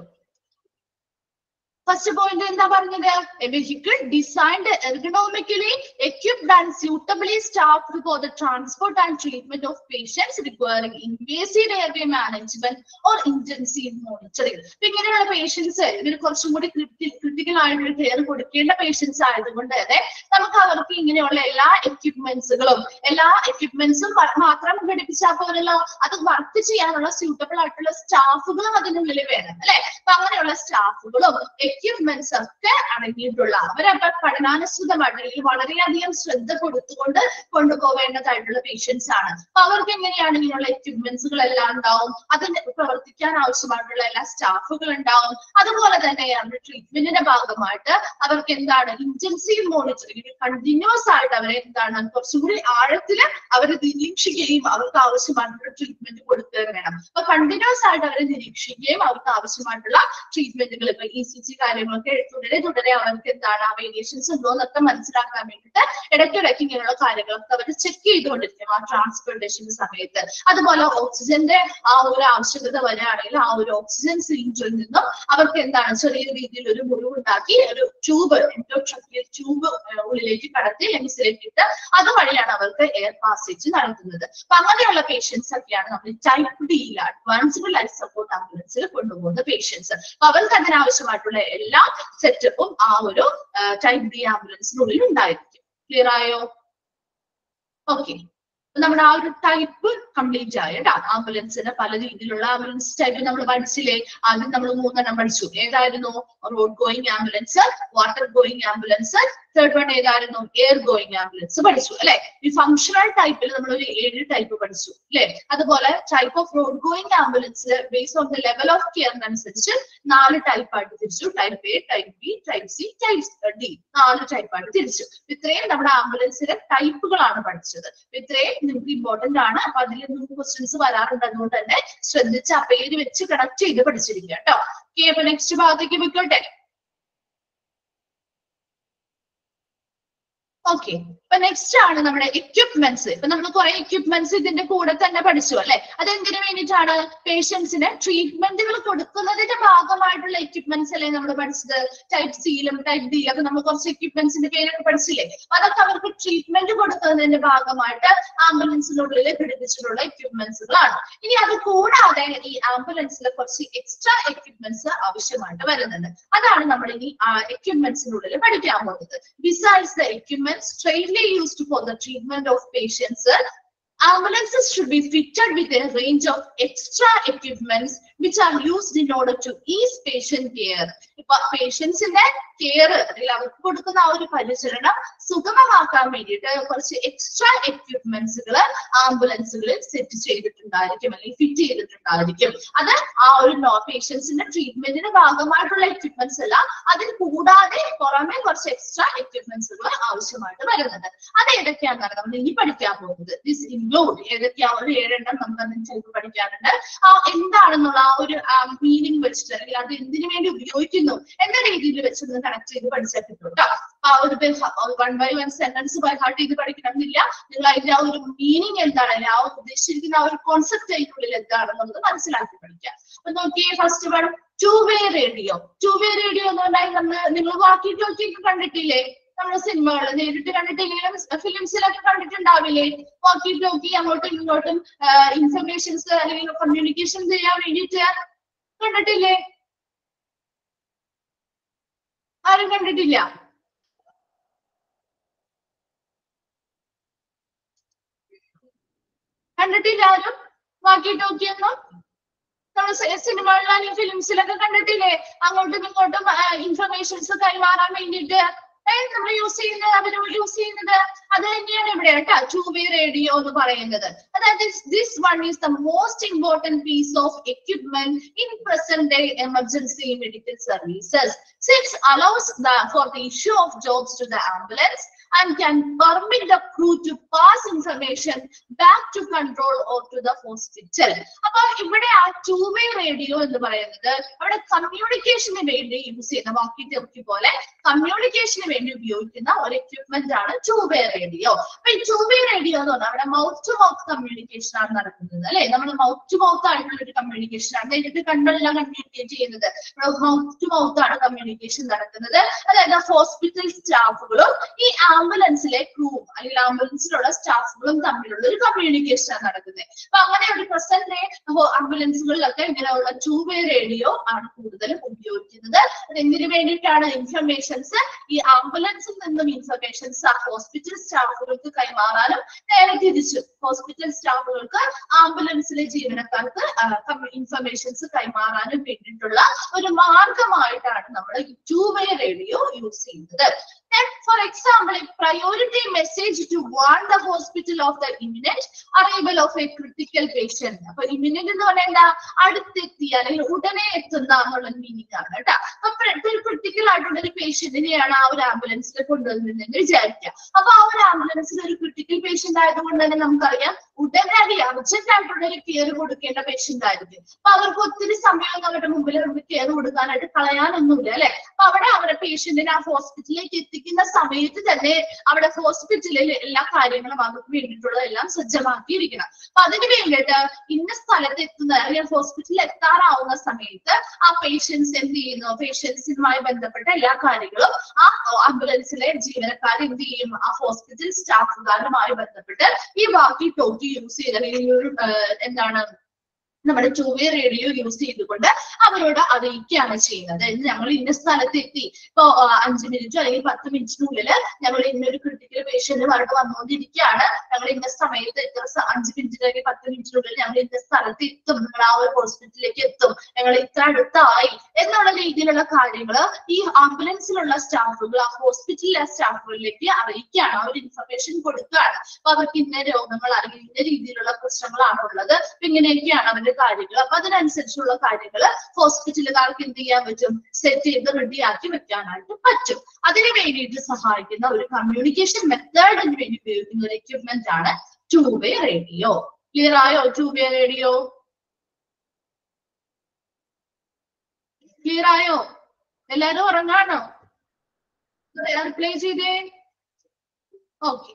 ഫസ്റ്റ് പോയിന്റ് എന്താ പറഞ്ഞത് a vehicle designed ergonomically equipped and suitably staffed for the transport and treatment of patients requiring invasive airway management or intensive monitoring. അപ്പൊ ഇങ്ങനെയുള്ള patients ഇവർ കുറച്ചും കൂടി critical ആയിട്ടുള്ള കെയർ കൊടുക്കേണ്ട പേഷ്യൻസ് ആയതുകൊണ്ട് തന്നെ നമുക്ക് അവർക്ക് ഇങ്ങനെയുള്ള എല്ലാ എക്യുപ്മെന്റ്സുകളും എല്ലാ എക്യുപ്മെന്റ്സും മാത്രം ഘടിപ്പിച്ചാൽ പോരല്ലോ അത് വർക്ക് ചെയ്യാനുള്ള സ്യൂട്ടബിൾ ആയിട്ടുള്ള സ്റ്റാഫുകളും അതിനുള്ളിൽ വേണം അല്ലെ അപ്പൊ അങ്ങനെയുള്ള സ്റ്റാഫുകളും എക്യുപ്മെന്റ്സ് ഒക്കെ അടങ്ങിയിട്ടുള്ള അവരപ്പൊ പഠനാനുസൃതമായിട്ട് അല്ലെങ്കിൽ വളരെയധികം ശ്രദ്ധ കൊടുത്തുകൊണ്ട് കൊണ്ടുപോകേണ്ടതായിട്ടുള്ള പേഷ്യൻസ് ആണ് അപ്പൊ അവർക്ക് എങ്ങനെയാണ് ഇങ്ങനെയുള്ള എക്യുപ്മെന്റ്സുകൾ എല്ലാം ഉണ്ടാവും അതിന് പ്രവർത്തിക്കാൻ ആവശ്യമായിട്ടുള്ള എല്ലാ സ്റ്റാഫുകൾ ഉണ്ടാവും അതുപോലെ തന്നെ അവരുടെ ട്രീറ്റ്മെന്റിന്റെ ഭാഗമായിട്ട് അവർക്ക് എന്താണ് ഇന്റൻസീവ് മോണിറ്ററിംഗ് കണ്ടിന്യൂസ് ആയിട്ട് അവരെ എന്താണ് കുറച്ചും കൂടി ആഴത്തില് അവരെ നിരീക്ഷിക്കുകയും അവർക്ക് ആവശ്യമായിട്ടുള്ള ട്രീറ്റ്മെന്റ് കൊടുക്കുകയും വേണം അപ്പൊ കണ്ടിന്യൂസ് ആയിട്ട് അവരെ നിരീക്ഷിക്കുകയും അവർക്ക് ആവശ്യമായിട്ടുള്ള ട്രീറ്റ്മെന്റുകൾ ഇപ്പൊ ഇ സി ജി കാര്യങ്ങളൊക്കെ തുടരെ തുടരെ അവർക്ക് എന്താണ് ആ വേരിയേഷൻസ് ഉണ്ടോ എന്നൊക്കെ മനസ്സിലാക്കാൻ വേണ്ടിയിട്ട് ഇടയ്ക്കിടയ്ക്ക് ഇങ്ങനെയുള്ള കാര്യങ്ങളൊക്കെ അവർ ചെക്ക് ചെയ്തുകൊണ്ടിരിക്കും ആ ട്രാൻസ്പ്ലാന്റേഷന്റെ സമയത്ത് അതുപോലെ ഓക്സിജന്റെ ആ ഒരു ആവശ്യകത വരികയാണെങ്കിൽ ആ ഒരു ഓക്സിജൻ സിലിണ്ടറിൽ നിന്നും അവർക്ക് എന്താണ് ചെറിയ രീതിയിൽ ഒരു മുറിവുണ്ടാക്കി ഒരു ട്യൂബ് ട്യൂബ് ഉള്ളിലേക്ക് കടത്തി ലെൻസിലേക്ക് ഇട്ട് അതുവഴിയാണ് അവർക്ക് എയർ പാസേജ് നടത്തുന്നത് അപ്പൊ അങ്ങനെയുള്ള പേഷ്യൻസ് ഒക്കെയാണ് നമ്മൾ ടൈപ്പ് ഡിയിൽ അഡ്വാൻസ്ഡ് ലൈഫ് സപ്പോർട്ട് ആംബുലൻസിൽ കൊണ്ടുപോകുന്ന പേഷ്യൻസ് അപ്പൊ അവർക്ക് അതിനാവശ്യമായിട്ടുള്ള എല്ലാ സെറ്റപ്പും ആ ഒരു ടൈപ്പ് ഡി ആംബുലൻസിനുള്ളിൽ ഉണ്ടായിരിക്കും ക്ലിയർ ആയോ ഓക്കെ നമ്മുടെ ആ ഒരു ടൈപ്പ് കംപ്ലീറ്റ് ആയി കേട്ടോ ആംബുലൻസിന് പല രീതിയിലുള്ള ആംബുലൻസ് ടൈപ്പ് നമ്മൾ പഠിച്ചില്ലേ ആദ്യം നമ്മൾ മൂന്നെണ്ണം പഠിച്ചു ഏതായിരുന്നു road going ambulance water going ambulance third one ഏതായിരുന്നു എയർ ഗോയിങ് ആംബുലൻസ് പഠിച്ചു അല്ലെ ഈ ഫങ്ഷണൽ ടൈപ്പിൽ നമ്മൾ ഒരു ഏഴ് ടൈപ്പ് പഠിച്ചു അല്ലെ അതുപോലെ ടൈപ്പ് ഓഫ് റോഡ് ഗോയിങ് ആംബുലൻസിൽ based on the level of കെയറിനനുസരിച്ച് നാല് ടൈപ്പ് ആയിട്ട് തിരിച്ചു type A type B type C type D നാല് ടൈപ്പ് ആയിട്ട് തിരിച്ചു ഇത്രയും നമ്മുടെ ആംബുലൻസിലെ ടൈപ്പുകളാണ് പഠിച്ചത് ഇത്രയും നിങ്ങൾക്ക് ഇമ്പോർട്ടന്റ് ആണ് അപ്പൊ അതിൽ നിങ്ങൾക്ക് ക്വസ്റ്റ്യൻസ് വരാറുണ്ട് അതുകൊണ്ട് തന്നെ ശ്രദ്ധിച്ച് ആ പേര് വെച്ച് കണക്ട് ചെയ്ത് പഠിച്ചിരിക്കുക കേട്ടോ ഓക്കെ അപ്പൊ നെക്സ്റ്റ് ഭാഗത്തേക്ക് പോയിക്കോട്ടെ ഓക്കെ അപ്പൊ നെക്സ്റ്റ് ആണ് നമ്മുടെ എക്യുപ്മെന്റ്സ് ഇപ്പൊ നമ്മൾ കുറെ എക്യുപ്മെന്റ്സ് ഇതിന്റെ കൂടെ തന്നെ പഠിച്ചു അല്ലെ അത് എന്തിനു വേണ്ടിയിട്ടാണ് പേഷ്യൻസിന് ട്രീറ്റ്മെന്റുകൾ കൊടുക്കുന്നതിന്റെ ഭാഗമായിട്ടുള്ള എക്യുപ്മെന്റ്സ് അല്ലേ നമ്മൾ പഠിച്ചത് ടൈപ്പ് സിയിലും ടൈപ്പ് ഡിയിലും ഒക്കെ നമ്മൾ കുറച്ച് എക്യുപ്മെന്റ്സിന്റെ പേരൊക്കെ പഠിച്ചില്ലേ അപ്പൊ അതൊക്കെ അവർക്ക് ട്രീറ്റ്മെന്റ് കൊടുക്കുന്നതിന്റെ ഭാഗമായിട്ട് ആംബുലൻസിനുള്ളിൽ ഘടിപ്പിച്ചിട്ടുള്ള എക്യുപ്മെന്റ്സുകളാണ് ഇനി അത് കൂടാതെ ഈ ആംബുലൻസിൽ കുറച്ച് എക്സ്ട്രാ എക്യുപ്മെന്റ്സ് ആവശ്യമായിട്ട് വരുന്നുണ്ട് അതാണ് നമ്മൾ ഇനി എക്യുപ്മെന്റ്സിനുള്ളിൽ പഠിക്കാൻ പോകുന്നത് besides the equipments mainly used for the treatment of patients ambulances should be fitted with a range of extra equipments which are used in order to ease patient care. ഇപ്പൊ പേഷ്യൻസിന്റെ care അല്ലെങ്കിൽ അവർക്ക് കൊടുക്കുന്ന ആ ഒരു പരിചരണം സുഗമമാക്കാൻ വേണ്ടിയിട്ട് കുറച്ച് എക്സ്ട്രാ എക്യുപ്മെന്റ്സുകൾ ആംബുലൻസുകളിൽ സെറ്റ് ചെയ്തിട്ടുണ്ടായിരിക്കും അല്ലെങ്കിൽ ഫിറ്റ് ചെയ്തിട്ടുണ്ടായിരിക്കും അത് ആ ഒരു നോ പേഷ്യൻസിന്റെ ട്രീറ്റ്മെന്റിന്റെ ഭാഗമായിട്ടുള്ള എക്യുപ്മെന്റ്സ് അല്ല അതിൽ കൂടാതെ പുറമെ കുറച്ച് എക്സ്ട്രാ എക്യുപ്മെന്റ്സുകൾ ആവശ്യമായിട്ട് വരുന്നുണ്ട് അത് ഏതൊക്കെയാണെന്നാണ് നമ്മൾ ഇനി പഠിക്കാൻ പോകുന്നത് ദിസ് ഇൻക്ലൂഡ് ഏതൊക്കെയാ ഒരു ഏഴെണ്ണം നമുക്ക് അതിന് ചിലപ്പോൾ പഠിക്കാറുണ്ട് ആ എന്താണെന്നുള്ള ആ ഒരു മീനിങ് വെച്ചിട്ട് അല്ലെങ്കിൽ അത് എന്തിനു വേണ്ടി ഉപയോഗിക്കുന്നു എന്ന രീതിയിൽ വെച്ചൊന്ന് കണക്ട് ചെയ്ത് പഠിച്ചാൽ കിട്ടും കേട്ടോ ആ ഒരു one by one sentence by heart ചെയ്ത് പഠിക്കണമെന്നില്ല നിങ്ങൾ അതിന്റെ ആ ഒരു മീനിങ് എന്താണ് അല്ലെങ്കിൽ ആ ഉദ്ദേശിച്ചിരിക്കുന്ന ആ ഒരു കോൺസെപ്റ്റ് അതിനുള്ളിൽ എന്താണെന്നുള്ളത് മനസ്സിലാക്കി പഠിക്കാം അപ്പൊ നോക്കിയേ ഫസ്റ്റ് വേണം two way radio two way radio എന്ന് പറഞ്ഞാൽ നമ്മൾ നിങ്ങൾ വാക്കി ടോക്കി കണ്ടിട്ടില്ലേ നമ്മുടെ സിനിമകൾ നേരിട്ട് കണ്ടിട്ടില്ലെങ്കിലും ഫിലിംസിലൊക്കെ കണ്ടിട്ടുണ്ടാവില്ലേ വാക്കി ടോക്കി അങ്ങോട്ടും ഇങ്ങോട്ടും ഇൻഫർമേഷൻസ് അല്ലെങ്കിൽ കമ്മ്യൂണിക്കേഷൻ ചെയ്യാൻ വേണ്ടിയിട്ട് കണ്ടിട്ടില്ലേ ആരും കണ്ടിട്ടില്ല കണ്ടിട്ടില്ല ആരും വാക്കി ടോക്കി ഒന്നും നമ്മൾ സിനിമകളിലാണെങ്കിൽ ഫിലിംസിലൊക്കെ കണ്ടിട്ടില്ലേ അങ്ങോട്ടും ഇങ്ങോട്ടും ഇൻഫർമേഷൻസ് കൈമാറാൻ വേണ്ടിയിട്ട് നമ്മൾ യൂസ് ചെയ്യുന്നത് അവർ യൂസ് ചെയ്യുന്നത് അത് തന്നെയാണ് ഇവിടെ കേട്ടോ ടു വേ റേഡിയോ എന്ന് പറയുന്നത് അതായത് this one is the most important piece of equipment in present day emergency medical services six allows for the issue of jobs to the ambulance and can permit the crew to pass information back to control or to the hospital. അപ്പൊ ഇവിടെ ആ two way radio എന്ന് പറയുന്നത് അവിടെ കമ്മ്യൂണിക്കേഷന് വേണ്ടി use ചെയ്യുന്ന വാക്കി talkie പോലെ കമ്മ്യൂണിക്കേഷന് വേണ്ടി ഉപയോഗിക്കുന്ന ഒരു എക്യുപ്മെന്റ് ആണ് ടൂ വേ റേഡിയോ അപ്പൊ ഈ ടൂ വേ റേഡിയോ എന്ന് പറഞ്ഞാൽ അവിടെ മൗത്ത് ടു മൗത്ത് കമ്മ്യൂണിക്കേഷൻ ആണ് നടക്കുന്നത് അല്ലെ നമ്മൾ മൗത്ത് ടു മൗത്ത് ആയിട്ടുള്ള ഒരു കമ്മ്യൂണിക്കേഷൻ ആണ് നേരിട്ട് കണ്ടല്ല കമ്മ്യൂണിക്കേറ്റ് ചെയ്യുന്നത് മൗത്ത് ടു മൗത്ത് ആണ് കമ്മ്യൂണിക്കേഷൻ നടക്കുന്നത് അതായത് ഹോസ്പിറ്റൽ സ്റ്റാഫുകളും ഈ ആംബുലൻസിലെ ക്രൂവും അല്ലെങ്കിൽ ആംബുലൻസിലുള്ള സ്റ്റാഫുകളും തമ്മിലുള്ള ഒരു കമ്മ്യൂണിക്കേഷൻ ആണ് നടക്കുന്നത് അപ്പൊ അങ്ങനെ ഒരു പ്രസന്റ് ആംബുലൻസുകളിലൊക്കെ ഇങ്ങനെയുള്ള ടൂ വേ റേഡിയോ ആണ് കൂടുതലും ഉപയോഗിക്കുന്നത് അത് എന്തിനു വേണ്ടിയിട്ടാണ് ഇൻഫർമേഷൻസ് ഈ ആംബുലൻസിൽ നിന്നും ഇൻഫർമേഷൻസ് ആ ഹോസ്പിറ്റൽ സ്റ്റാഫുകൾക്ക് കൈമാറാനും നേരെ തിരിച്ചു ഹോസ്പിറ്റൽ സ്റ്റാഫുകൾക്ക് ആംബുലൻസിലെ ജീവനക്കാർക്ക് ഇൻഫർമേഷൻസ് കൈമാറാനും വേണ്ടിയിട്ടുള്ള ഒരു മാർഗമായിട്ടാണ് നമ്മൾ ടൂ വേ റേഡിയോ യൂസ് ചെയ്യുന്നത് And for example, a priority message to warn the hospital of the imminent arrival of a critical patient. അപ്പൊ imminent എന്ന് പറഞ്ഞാൽ എന്താ അടുത്തെത്തി അല്ലെങ്കിൽ ഉടനെ എത്തുന്ന എന്നുള്ള മീനിങ് ആണ് കേട്ടോ അപ്പൊ ഒരു ക്രിട്ടിക്കൽ ആയിട്ടുള്ള ഒരു പേഷ്യന്റിനെയാണ് ആ ഒരു ആംബുലൻസിൽ കൊണ്ടുവരുന്നതെന്ന് വിചാരിക്കുക അപ്പൊ ആ ഒരു ആംബുലൻസിൽ ഒരു ക്രിട്ടിക്കൽ പേഷ്യന്റ് ആയതുകൊണ്ട് തന്നെ നമുക്കറിയാം ഉടനടി അർജന്റ് ആയിട്ടുള്ള ഒരു കെയർ കൊടുക്കേണ്ട പേഷ്യന്റ് ആയിരിക്കും അപ്പൊ അവർക്ക് ഒത്തിരി സമയം അവരുടെ മുമ്പിൽ നമുക്ക് കെയർ കൊടുക്കാനായിട്ട് കളയാനൊന്നുമില്ല അല്ലെ അപ്പൊ അവിടെ അവരുടെ പേഷ്യന്റിനെ ആ ഹോസ്പിറ്റലിലേക്ക് എത്തിക്കുന്ന സമയത്ത് തന്നെ അവിടെ ഹോസ്പിറ്റലിൽ എല്ലാ കാര്യങ്ങളും അവർക്ക് വേണ്ടിയിട്ടുള്ളതെല്ലാം സജ്ജമാക്കിയിരിക്കണം അപ്പൊ അതിന് വേണ്ടിയിട്ട് ഇന്ന സ്ഥലത്ത് എത്തുന്ന അല്ലെങ്കിൽ ഹോസ്പിറ്റലിൽ എത്താറാവുന്ന സമയത്ത് ആ പേഷ്യൻസ് എന്ത് ചെയ്യുന്നു പേഷ്യൻസിനുമായി ബന്ധപ്പെട്ട എല്ലാ കാര്യങ്ങളും ആ ആംബുലൻസിലെ ജീവനക്കാർ എന്ത് ചെയ്യും ആ ഹോസ്പിറ്റൽ സ്റ്റാഫുകാരുമായി ബന്ധപ്പെട്ട് ഈ ബാക്കി ടോക്കി യൂസ് ചെയ്ത് അല്ലെങ്കിൽ ഈ ഒരു എന്താണ് നമ്മുടെ ടൂ വേ റേഡിയോ യൂസ് ചെയ്തുകൊണ്ട് അവരോട് അറിയിക്കുകയാണ് ചെയ്യുന്നത് ഇന്ന് ഞങ്ങൾ ഇന്ന സ്ഥലത്ത് എത്തി ഇപ്പോ അഞ്ച് മിനിറ്റോ അല്ലെങ്കിൽ പത്ത് മിനിറ്റിനുള്ളിൽ ഞങ്ങൾ ഇന്നൊരു ക്രിട്ടിക്കൽ പേഷ്യന്റ് പറഞ്ഞ് വന്നുകൊണ്ടിരിക്കുകയാണ് ഞങ്ങൾ ഇന്ന സമയത്ത് എത്ര അഞ്ച് മിനിറ്റ് അല്ലെങ്കിൽ പത്ത് മിനിറ്റിനുള്ളിൽ ഞങ്ങൾ ഇന്ന സ്ഥലത്ത് എത്തും നിങ്ങൾ ആ ഒരു ഹോസ്പിറ്റലിലേക്ക് എത്തും ഞങ്ങൾ ഇത്ര അടുത്തായി എന്നുള്ള രീതിയിലുള്ള കാര്യങ്ങൾ ഈ ആംബുലൻസിലുള്ള സ്റ്റാഫുകൾ ആ ഹോസ്പിറ്റലിലെ സ്റ്റാഫുകളിലേക്ക് അറിയിക്കുകയാണ് ആ ഒരു ഇൻഫർമേഷൻ കൊടുക്കുകയാണ് അപ്പൊ അവർക്ക് ഇന്ന രോഗങ്ങൾ അല്ലെങ്കിൽ ഇന്ന രീതിയിലുള്ള പ്രശ്നങ്ങളാണ് ഉള്ളത് അപ്പൊ ഇങ്ങനെയൊക്കെയാണ് അവരുടെ കാര്യങ്ങൾ അപ്പൊ അതിനനുസരിച്ചുള്ള കാര്യങ്ങൾ ഹോസ്പിറ്റലുകാർക്ക് എന്ത് ചെയ്യാൻ പറ്റും സെറ്റ് ചെയ്ത് റെഡിയാക്കി വെക്കാനായിട്ട് പറ്റും അതിന് വേണ്ടിയിട്ട് സഹായിക്കുന്ന ഒരു കമ്മ്യൂണിക്കേഷൻ മെത്തേഡിന് വേണ്ടി ഉപയോഗിക്കുന്ന ഒരു എക്യുപ്മെന്റ് ആണ് ടൂ വേ റേഡിയോ ക്ലിയർ ആയോ ടൂ വേ റേഡിയോ ക്ലിയർ ആയോ എല്ലാരും ഉറങ്ങാണോ റിപ്ലൈ ചെയ്തേ ഓക്കെ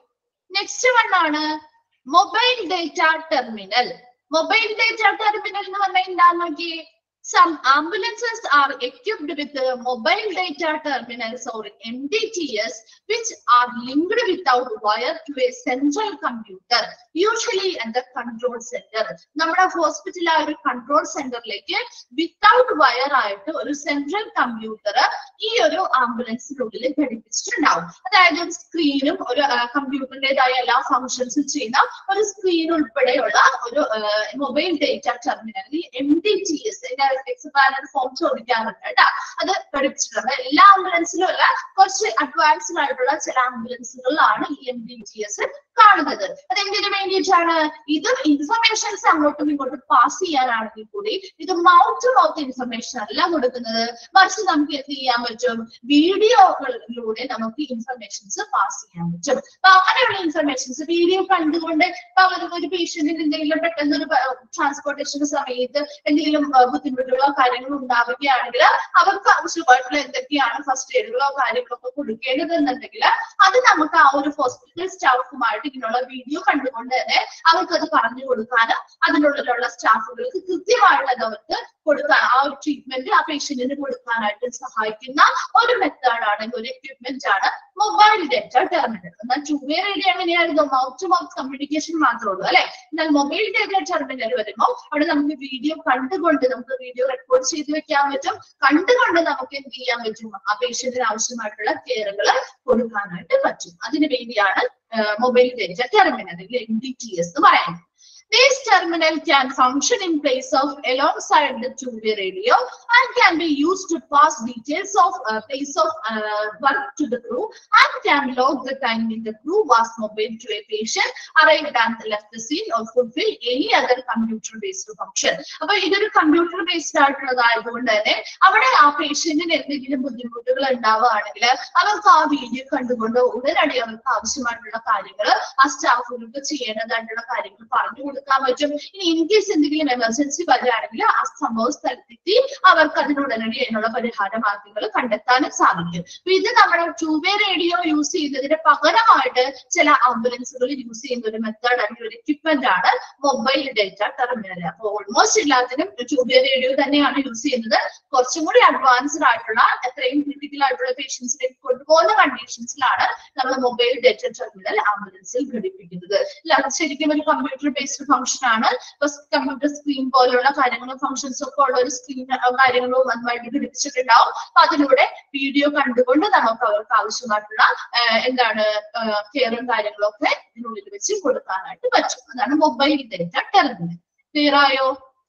നെക്സ്റ്റ് വൺ ആണ് mobile data terminal mobile data terminal എന്ന് പറഞ്ഞാൽ എന്താന്ന് നോക്കി Some ambulances are equipped with uh, mobile data terminals or MDTs, which are linked without wire to a central computer, usually at the control center. നമ്മുടെ hospital ആ ഒരു control സെന്ററിലേക്ക് without wire ആയിട്ട് ഒരു സെൻട്രൽ കമ്പ്യൂട്ടർ ഈ ഒരു ആംബുലൻസിനുള്ളിൽ ഘടിപ്പിച്ചിട്ടുണ്ടാവും അതായത് ഒരു സ്ക്രീനും ഒരു കമ്പ്യൂട്ടറിന്റേതായ എല്ലാ ഫങ്ഷൻസും ചെയ്യുന്ന ഒരു സ്ക്രീൻ ഉൾപ്പെടെയുള്ള ഒരു mobile data terminal M D T S expand form ചോദിക്കാറുണ്ട് കേട്ടോ അത് പഠിപ്പിച്ചിട്ടുണ്ട് എല്ലാ ആംബുലൻസിലും അല്ല കുറച്ച് അഡ്വാൻസ്ഡ് ആയിട്ടുള്ള ചില ആംബുലൻസുകളിലാണ് ഈ എം ഡി ടി എസ് കാണുന്നത് അതെന്തിനു വേണ്ടിയിട്ടാണ് ഇതും ഇൻഫർമേഷൻസ് അങ്ങോട്ടും ഇങ്ങോട്ടും പാസ് ചെയ്യാനാണെങ്കിൽ കൂടി ഇത് മൗത്ത് ടു മൗത്ത് ഇൻഫർമേഷൻ അല്ല കൊടുക്കുന്നത് മറിച്ച് നമുക്ക് എന്ത് ചെയ്യാൻ പറ്റും വീഡിയോകളിലൂടെ നമുക്ക് ഇൻഫർമേഷൻസ് പാസ് ചെയ്യാൻ പറ്റും അപ്പൊ അങ്ങനെയുള്ള ഇൻഫർമേഷൻസ് വീഡിയോ കണ്ടുകൊണ്ട് ഇപ്പൊ അവർക്ക് ഒരു പേഷ്യന്റിന് എന്തെങ്കിലും പെട്ടെന്ന് ഒരു ട്രാൻസ്പോർട്ടേഷൻ സമയത്ത് എന്തെങ്കിലും ആ, ബുദ്ധിമുട്ടുകളോ കാര്യങ്ങളോ ഉണ്ടാവുകയാണെങ്കിൽ അവർക്ക് ആവശ്യമായിട്ടുള്ള എന്തൊക്കെയാണ് ഫസ്റ്റ് എയ്ഡുകളോ കാര്യങ്ങളോ ഒക്കെ കൊടുക്കേണ്ടതെന്നുണ്ടെങ്കിൽ അത് നമുക്ക് ആ ഒരു ഹോസ്പിറ്റൽ സ്റ്റാഫുമായിട്ട് ഇങ്ങനെയുള്ള വീഡിയോ കണ്ടുകൊണ്ട് തന്നെ അവർക്ക് അത് പറഞ്ഞു കൊടുക്കാനും അതിനുള്ളിലുള്ള സ്റ്റാഫുകൾക്ക് കൃത്യമായിട്ട് അത് അവർക്ക് കൊടുക്കാൻ ആ ഒരു ട്രീറ്റ്മെന്റ് ആ പേഷ്യന്റിന് കൊടുക്കാനായിട്ട് സഹായിക്കുന്ന ഒരു മെത്തേഡ് ആണ് ഒരു എക്വിപ്മെന്റ് ആണ് മൊബൈൽ ഡേറ്റ ടെർമിനൽ എന്നാൽ ടു വേ റേഡിയോ എങ്ങനെയായിരുന്നു മൗത്ത് ടു മൗത്ത് കമ്മ്യൂണിക്കേഷൻ മാത്രമേ ഉള്ളൂ അല്ലെ എന്നാൽ മൊബൈൽ ഡേറ്റ ടെർമിനൽ വരുമ്പോൾ അവിടെ നമുക്ക് വീഡിയോ കണ്ടുകൊണ്ട് നമുക്ക് വീഡിയോ റെക്കോർഡ് ചെയ്ത് വെക്കാൻ പറ്റും കണ്ടുകൊണ്ട് നമുക്ക് എന്ത് ചെയ്യാൻ പറ്റും ആ പേഷ്യന്റിന് ആവശ്യമായിട്ടുള്ള കെയറുകൾ കൊടുക്കാനായിട്ട് പറ്റും അതിനു വേണ്ടിയാണ് മൊബൈൽ ഡേറ്റ ടെർമിനൽ അല്ലെങ്കിൽ എം ഡി ടി എസ് എന്ന് പറയുന്നത് This terminal can function in place of alongside the two-way radio and can be used to pass details of uh, place of uh, work to the crew and can log the time when the crew was mobile to a patient, arrived and left the scene or fulfill any other computer-based function. അപ്പൊ ഇതൊരു computer based ആയിട്ടുള്ളതായതുകൊണ്ട് തന്നെ അവിടെ ആ പേഷ്യന്റിന് എന്തെങ്കിലും ബുദ്ധിമുട്ടുകൾ ഉണ്ടാവുകയാണെങ്കിൽ അവർക്ക് ആ വീഡിയോ കണ്ടുകൊണ്ട് ഉടനടി അവർക്ക് ആവശ്യമായിട്ടുള്ള കാര്യങ്ങൾ ആ സ്റ്റാഫുകൾക്ക് ചെയ്യേണ്ടതായിട്ടുള്ള കാര്യങ്ങൾ പറഞ്ഞു കൊടുക്കാൻ പറ്റും ഇനി ഇൻ കേസ് എന്തെങ്കിലും എമർജൻസി വരികയാണെങ്കിൽ ആ സംഭവ സ്ഥലത്തെത്തി അവർക്ക് അതിനുടനടി അതിനുള്ള പരിഹാര മാർഗങ്ങൾ കണ്ടെത്താനും സാധിക്കും അപ്പൊ ഇത് നമ്മുടെ ടൂ വേ റേഡിയോ യൂസ് ചെയ്യുന്നതിന് പകരമായിട്ട് ചില ആംബുലൻസുകൾ യൂസ് ചെയ്യുന്ന ഒരു മെത്തേഡ് അല്ലെങ്കിൽ ഒരു എക്യുപ്മെന്റ് ആണ് മൊബൈൽ ഡേറ്റ ടെർമിനൽ അപ്പൊ ഓൾമോസ്റ്റ് എല്ലാത്തിനും ടൂ വേ റേഡിയോ തന്നെയാണ് യൂസ് ചെയ്യുന്നത് കുറച്ചും കൂടി അഡ്വാൻസ്ഡ് ആയിട്ടുള്ള എത്രയും ക്രിട്ടിക്കൽ ആയിട്ടുള്ള പേഷ്യൻസിലേക്ക് കൊണ്ടുപോകുന്ന കണ്ടീഷൻസിലാണ് നമ്മൾ മൊബൈൽ ഡേറ്റ ടെർമിനൽ ആംബുലൻസിൽ ഘടിപ്പിക്കുന്നത് ഇല്ല, അത് ശരിക്കും ഒരു കമ്പ്യൂട്ടർ ബേസ്ഡ് ഫംഗ്ഷൻ ആണ് കമ്പ്യൂട്ടർ സ്ക്രീൻ പോലെയുള്ള കാര്യങ്ങളും ഫംഗ്ഷൻസ് ഒക്കെ ഉള്ള ഒരു സ്ക്രീൻ കാര്യങ്ങളും അതുമായിട്ട് ഘടിപ്പിച്ചിട്ടുണ്ടാവും അപ്പൊ അതിലൂടെ വീഡിയോ കണ്ടുകൊണ്ട് നമുക്ക് അവർക്ക് ആവശ്യമായിട്ടുള്ള ആ, എന്താണ് കെയറും കാര്യങ്ങളും ഒക്കെ ഇതിനുള്ളിൽ വെച്ച് കൊടുക്കാനായിട്ട് പറ്റും അതാണ് മൊബൈൽ ഡേറ്റ ടെർമിനൽ ക്ലിയർ ആയോ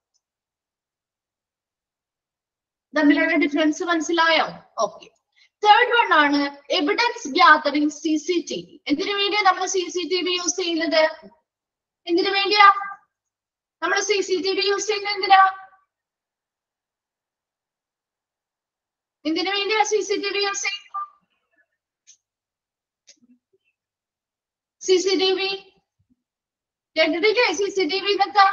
തമ്മിലുള്ള ഡിഫറൻസ് മനസ്സിലായോ ഓക്കെ തേർഡ് വൺ ആണ് evidence gathering C C T V എന്തിനു വേണ്ടിയാ നമ്മൾ C C T V use ചെയ്യുന്നത് എന്തിനു വേണ്ടിയാ നമ്മൾ C C T V use ചെയ്യുന്നത് എന്തിനാ എന്തിനു വേണ്ടിയാ C C T V use ചെയ്യുന്നത് സി സി ടി വി കേട്ടിട്ടില്ലേ സി സി ടി വി എന്നൊക്കെ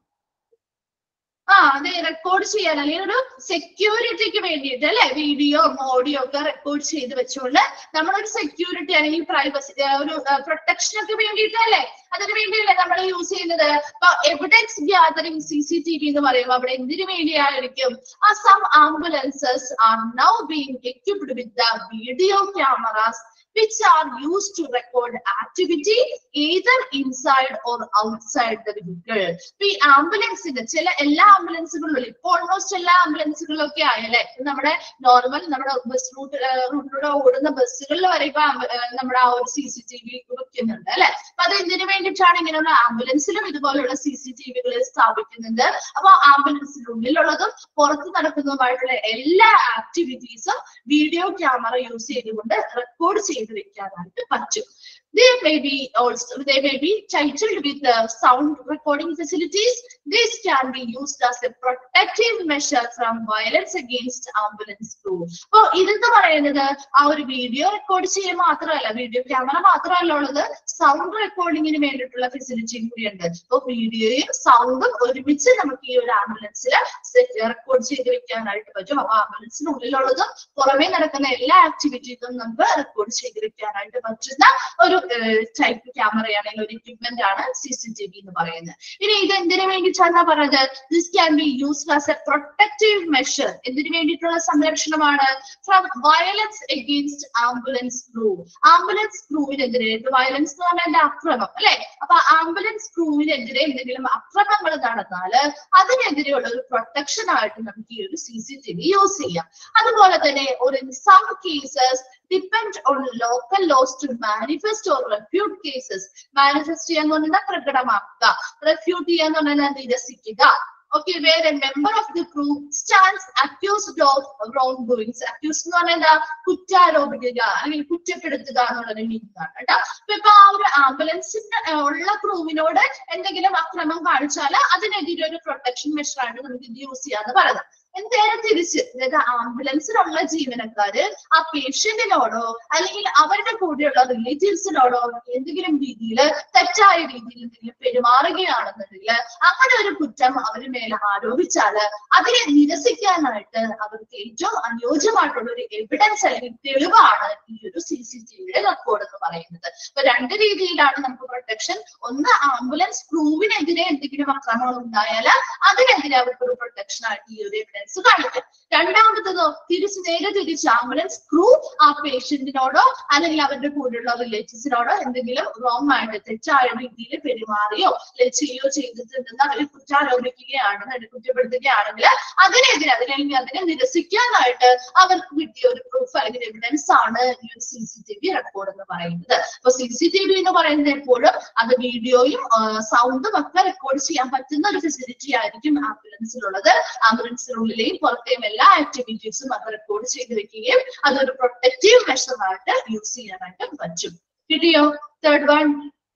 ആ അതെ റെക്കോർഡ് ചെയ്യാൻ അല്ലെങ്കിൽ ഒരു സെക്യൂരിറ്റിക്ക് വേണ്ടിയിട്ട് അല്ലെ വീഡിയോ ഓഡിയോ ഒക്കെ റെക്കോർഡ് ചെയ്ത് വെച്ചുകൊണ്ട് നമ്മളൊരു സെക്യൂരിറ്റി അല്ലെങ്കിൽ പ്രൈവസി ഒരു പ്രൊട്ടക്ഷൻ ഒക്കെ വേണ്ടിയിട്ടല്ലേ അതിന് വേണ്ടിയല്ലേ നമ്മൾ യൂസ് ചെയ്യുന്നത് അപ്പൊ evidence gathering C C T V എന്ന് പറയുമ്പോൾ അവിടെ എന്തിനു വേണ്ടിയായിരിക്കും ah some ambulances are now being equipped with the video cameras which are used to record activity either inside or outside the vehicle. ഇപ്പൊ ഈ ആംബുലൻസിന് ചില എല്ലാ ആംബുലൻസുകളിലും ഇപ്പൊ ഓൾമോസ്റ്റ് എല്ലാ ആംബുലൻസുകളിലൊക്കെ ആയല്ലേ ഇപ്പൊ നമ്മുടെ നോർമൽ നമ്മുടെ ബസ് റൂട്ട് റൂട്ടിലൂടെ ഓടുന്ന ബസ്സുകളിൽ വരെ ഇപ്പൊ ആംബു- ഏർ നമ്മുടെ ആ ഒരു സി സി ടി വി വെക്കുന്നുണ്ട് അല്ലെ അപ്പൊ അത് എന്തിനു വേണ്ടിയിട്ടാണ് ഇങ്ങനെയുള്ള ആംബുലൻസിലും ഇതുപോലുള്ള സി സി ടി വികൾ സ്ഥാപിക്കുന്നുണ്ട് അപ്പൊ ആംബുലൻസിനുള്ളിലുള്ളതും പുറത്ത് നടക്കുന്നതുമായിട്ടുള്ള എല്ലാ ആക്ടിവിറ്റീസും വീഡിയോ ക്യാമറ യൂസ് ചെയ്തുകൊണ്ട് റെക്കോർഡ് ചെയ്ത് വെക്കാനായിട്ട് പറ്റും They may be also they may be titled with the sound recording facilities. This can be used as a protective measure from violence against ambulance crew. അപ്പൊ ഇതെന്ന് പറയുന്നത് ആ ഒരു വീഡിയോ റെക്കോർഡ് ചെയ്യാൻ മാത്രമല്ല വീഡിയോ ക്യാമറ മാത്രമല്ല ഉള്ളത് സൗണ്ട് റെക്കോർഡിങ്ങിന് വേണ്ടിയിട്ടുള്ള ഫെസിലിറ്റിയും കൂടിയുണ്ട് അപ്പൊ വീഡിയോയും സൗണ്ടും ഒരുമിച്ച് നമുക്ക് ഈ ഒരു ആംബുലൻസിൽ റെക്കോർഡ് ചെയ്ത് വെക്കാനായിട്ട് പറ്റും അപ്പൊ ആംബുലൻസിനുള്ളിലുള്ളതും പുറമേ നടക്കുന്ന എല്ലാ ആക്ടിവിറ്റീസും നമുക്ക് റെക്കോർഡ് ചെയ്ത് വെക്കാനായിട്ട് പറ്റുന്ന ഒരു ടൈപ്പ് ക്യാമറയാണ് അല്ലെങ്കിൽ ഒരു എക്യുപ്മെന്റ് ആണ് സി സി ടി വി എന്ന് പറയുന്നത് ഇനി ഇത് എന്തിനു വേണ്ടിയിട്ടാണ് പറഞ്ഞത് this can be used as a protective measure എന്തിനു വേണ്ടിയിട്ടുള്ള സംരക്ഷണമാണ് from violence against ambulance crew ambulance ക്രൂവിനെതിരെ വയലൻസ് എന്ന് പറഞ്ഞാൽ അതിന്റെ അക്രമം അല്ലെ അപ്പൊ ആംബുലൻസ് ക്രൂവിനെതിരെ എന്തെങ്കിലും അക്രമങ്ങൾ നടന്നാല് അതിനെതിരെയുള്ള ഒരു പ്രൊട്ടക്ഷൻ ആയിട്ട് നമുക്ക് ഈ ഒരു C C T V use ചെയ്യാം അതുപോലെ തന്നെ ഒരു some cases depend on local laws to manifest or refute cases manifest ചെയ്യാന്ന് പറഞ്ഞാൽ പ്രകടമാക്കുക റെഫ്യൂട്ട് ചെയ്യാന്ന് പറഞ്ഞാൽ നിരസിക്കുക ഓക്കെ വേറെ member of the crew stands accused of wrong doings accuse എന്ന് പറഞ്ഞാൽ എന്താ കുറ്റാരോപിക്കുക അല്ലെങ്കിൽ കുറ്റപ്പെടുത്തുക എന്നുള്ള മീനിങ് ആണ് കേട്ടോ അപ്പൊ ഇപ്പൊ ആ ഒരു ആംബുലൻസിന് ഉള്ള ക്രൂവിനോട് എന്തെങ്കിലും അക്രമം കാണിച്ചാൽ അതിനെതിരെ ഒരു പ്രൊട്ടക്ഷൻ മെഷർ ആണ് നമുക്ക് ഇത് യൂസ് ചെയ്യാന്ന് പറയുന്നത് നേരെ തിരിച്ച് അതായത് ആംബുലൻസിലുള്ള ജീവനക്കാര് ആ പേഷ്യന്റിനോടോ അല്ലെങ്കിൽ അവരുടെ കൂടെയുള്ള റിലേറ്റീവ്സിനോടോ എന്തെങ്കിലും രീതിയിൽ തെറ്റായ രീതിയിൽ എന്തെങ്കിലും പെരുമാറുകയാണെന്നുണ്ടെങ്കിൽ അങ്ങനെ ഒരു കുറ്റം അവരുടെ മേലെ ആരോപിച്ചാല് അതിനെ നിരസിക്കാനായിട്ട് അവർക്ക് ഏറ്റവും അനുയോജ്യമായിട്ടുള്ള ഒരു എവിഡൻസ് അല്ലെങ്കിൽ തെളിവാണ് ഈ ഒരു സി സി ടി വിയുടെ റെക്കോർഡ് എന്ന് പറയുന്നത് അപ്പൊ രണ്ട് രീതിയിലാണ് നമുക്ക് പ്രൊട്ടക്ഷൻ ഒന്ന് ആംബുലൻസ് ക്രൂവിനെതിരെ എന്തെങ്കിലും അക്രമങ്ങൾ ഉണ്ടായാൽ അതിനെതിരെ അവർക്ക് ഒരു പ്രൊട്ടക്ഷൻ ആയിട്ട് ഈ ഒരു എവിഡൻസ് കാണിക്കും രണ്ടാമത്തതോ തിരിച്ച് നേരെ തിരിച്ച് ആംബുലൻസ് ക്രൂ ആ പേഷ്യന്റിനോടോ അല്ലെങ്കിൽ അവരുടെ കൂടെയുള്ള റിലേറ്റീവ്സിനോടോ എന്തെങ്കിലും റോങ് ആയിട്ട് തെറ്റായ രീതിയിൽ പെരുമാറിയോ അല്ലെങ്കിൽ ചെയ്യുകയോ ചെയ്തിട്ടുണ്ടെന്ന് അവർ കുറ്റാരോപിക്കുകയാണെന്ന് അല്ലെങ്കിൽ കുറ്റപ്പെടുത്തുകയാണെങ്കിൽ അതിനെതിരെ അതിനല്ലെങ്കിൽ അതിനെ നിരസിക്കാനായിട്ട് അവർക്ക് കിട്ടിയ ഒരു പ്രൂഫ് അല്ലെങ്കിൽ എവിഡൻസ് ആണ് ഈ ഒരു C C T V record എന്ന് പറയുന്നത് അപ്പൊ സി സി ടി വി എന്ന് പറയുന്നത് എപ്പോഴും അത് വീഡിയോയും സൗണ്ടും ഒക്കെ റെക്കോർഡ് ചെയ്യാൻ പറ്റുന്ന ഒരു ഫെസിലിറ്റി ആയിരിക്കും ആംബുലൻസിലുള്ളത് ആംബുലൻസിനുള്ളിലെയും പുറത്തെയും എല്ലാ ആക്ടിവിറ്റീസും അത് റെക്കോർഡ് ചെയ്ത് വെക്കുകയും അതൊരു പ്രൊട്ടക്റ്റീവ് മെഷറായിട്ട് യൂസ് ചെയ്യാനായിട്ട് പറ്റും കിട്ടിയോ third one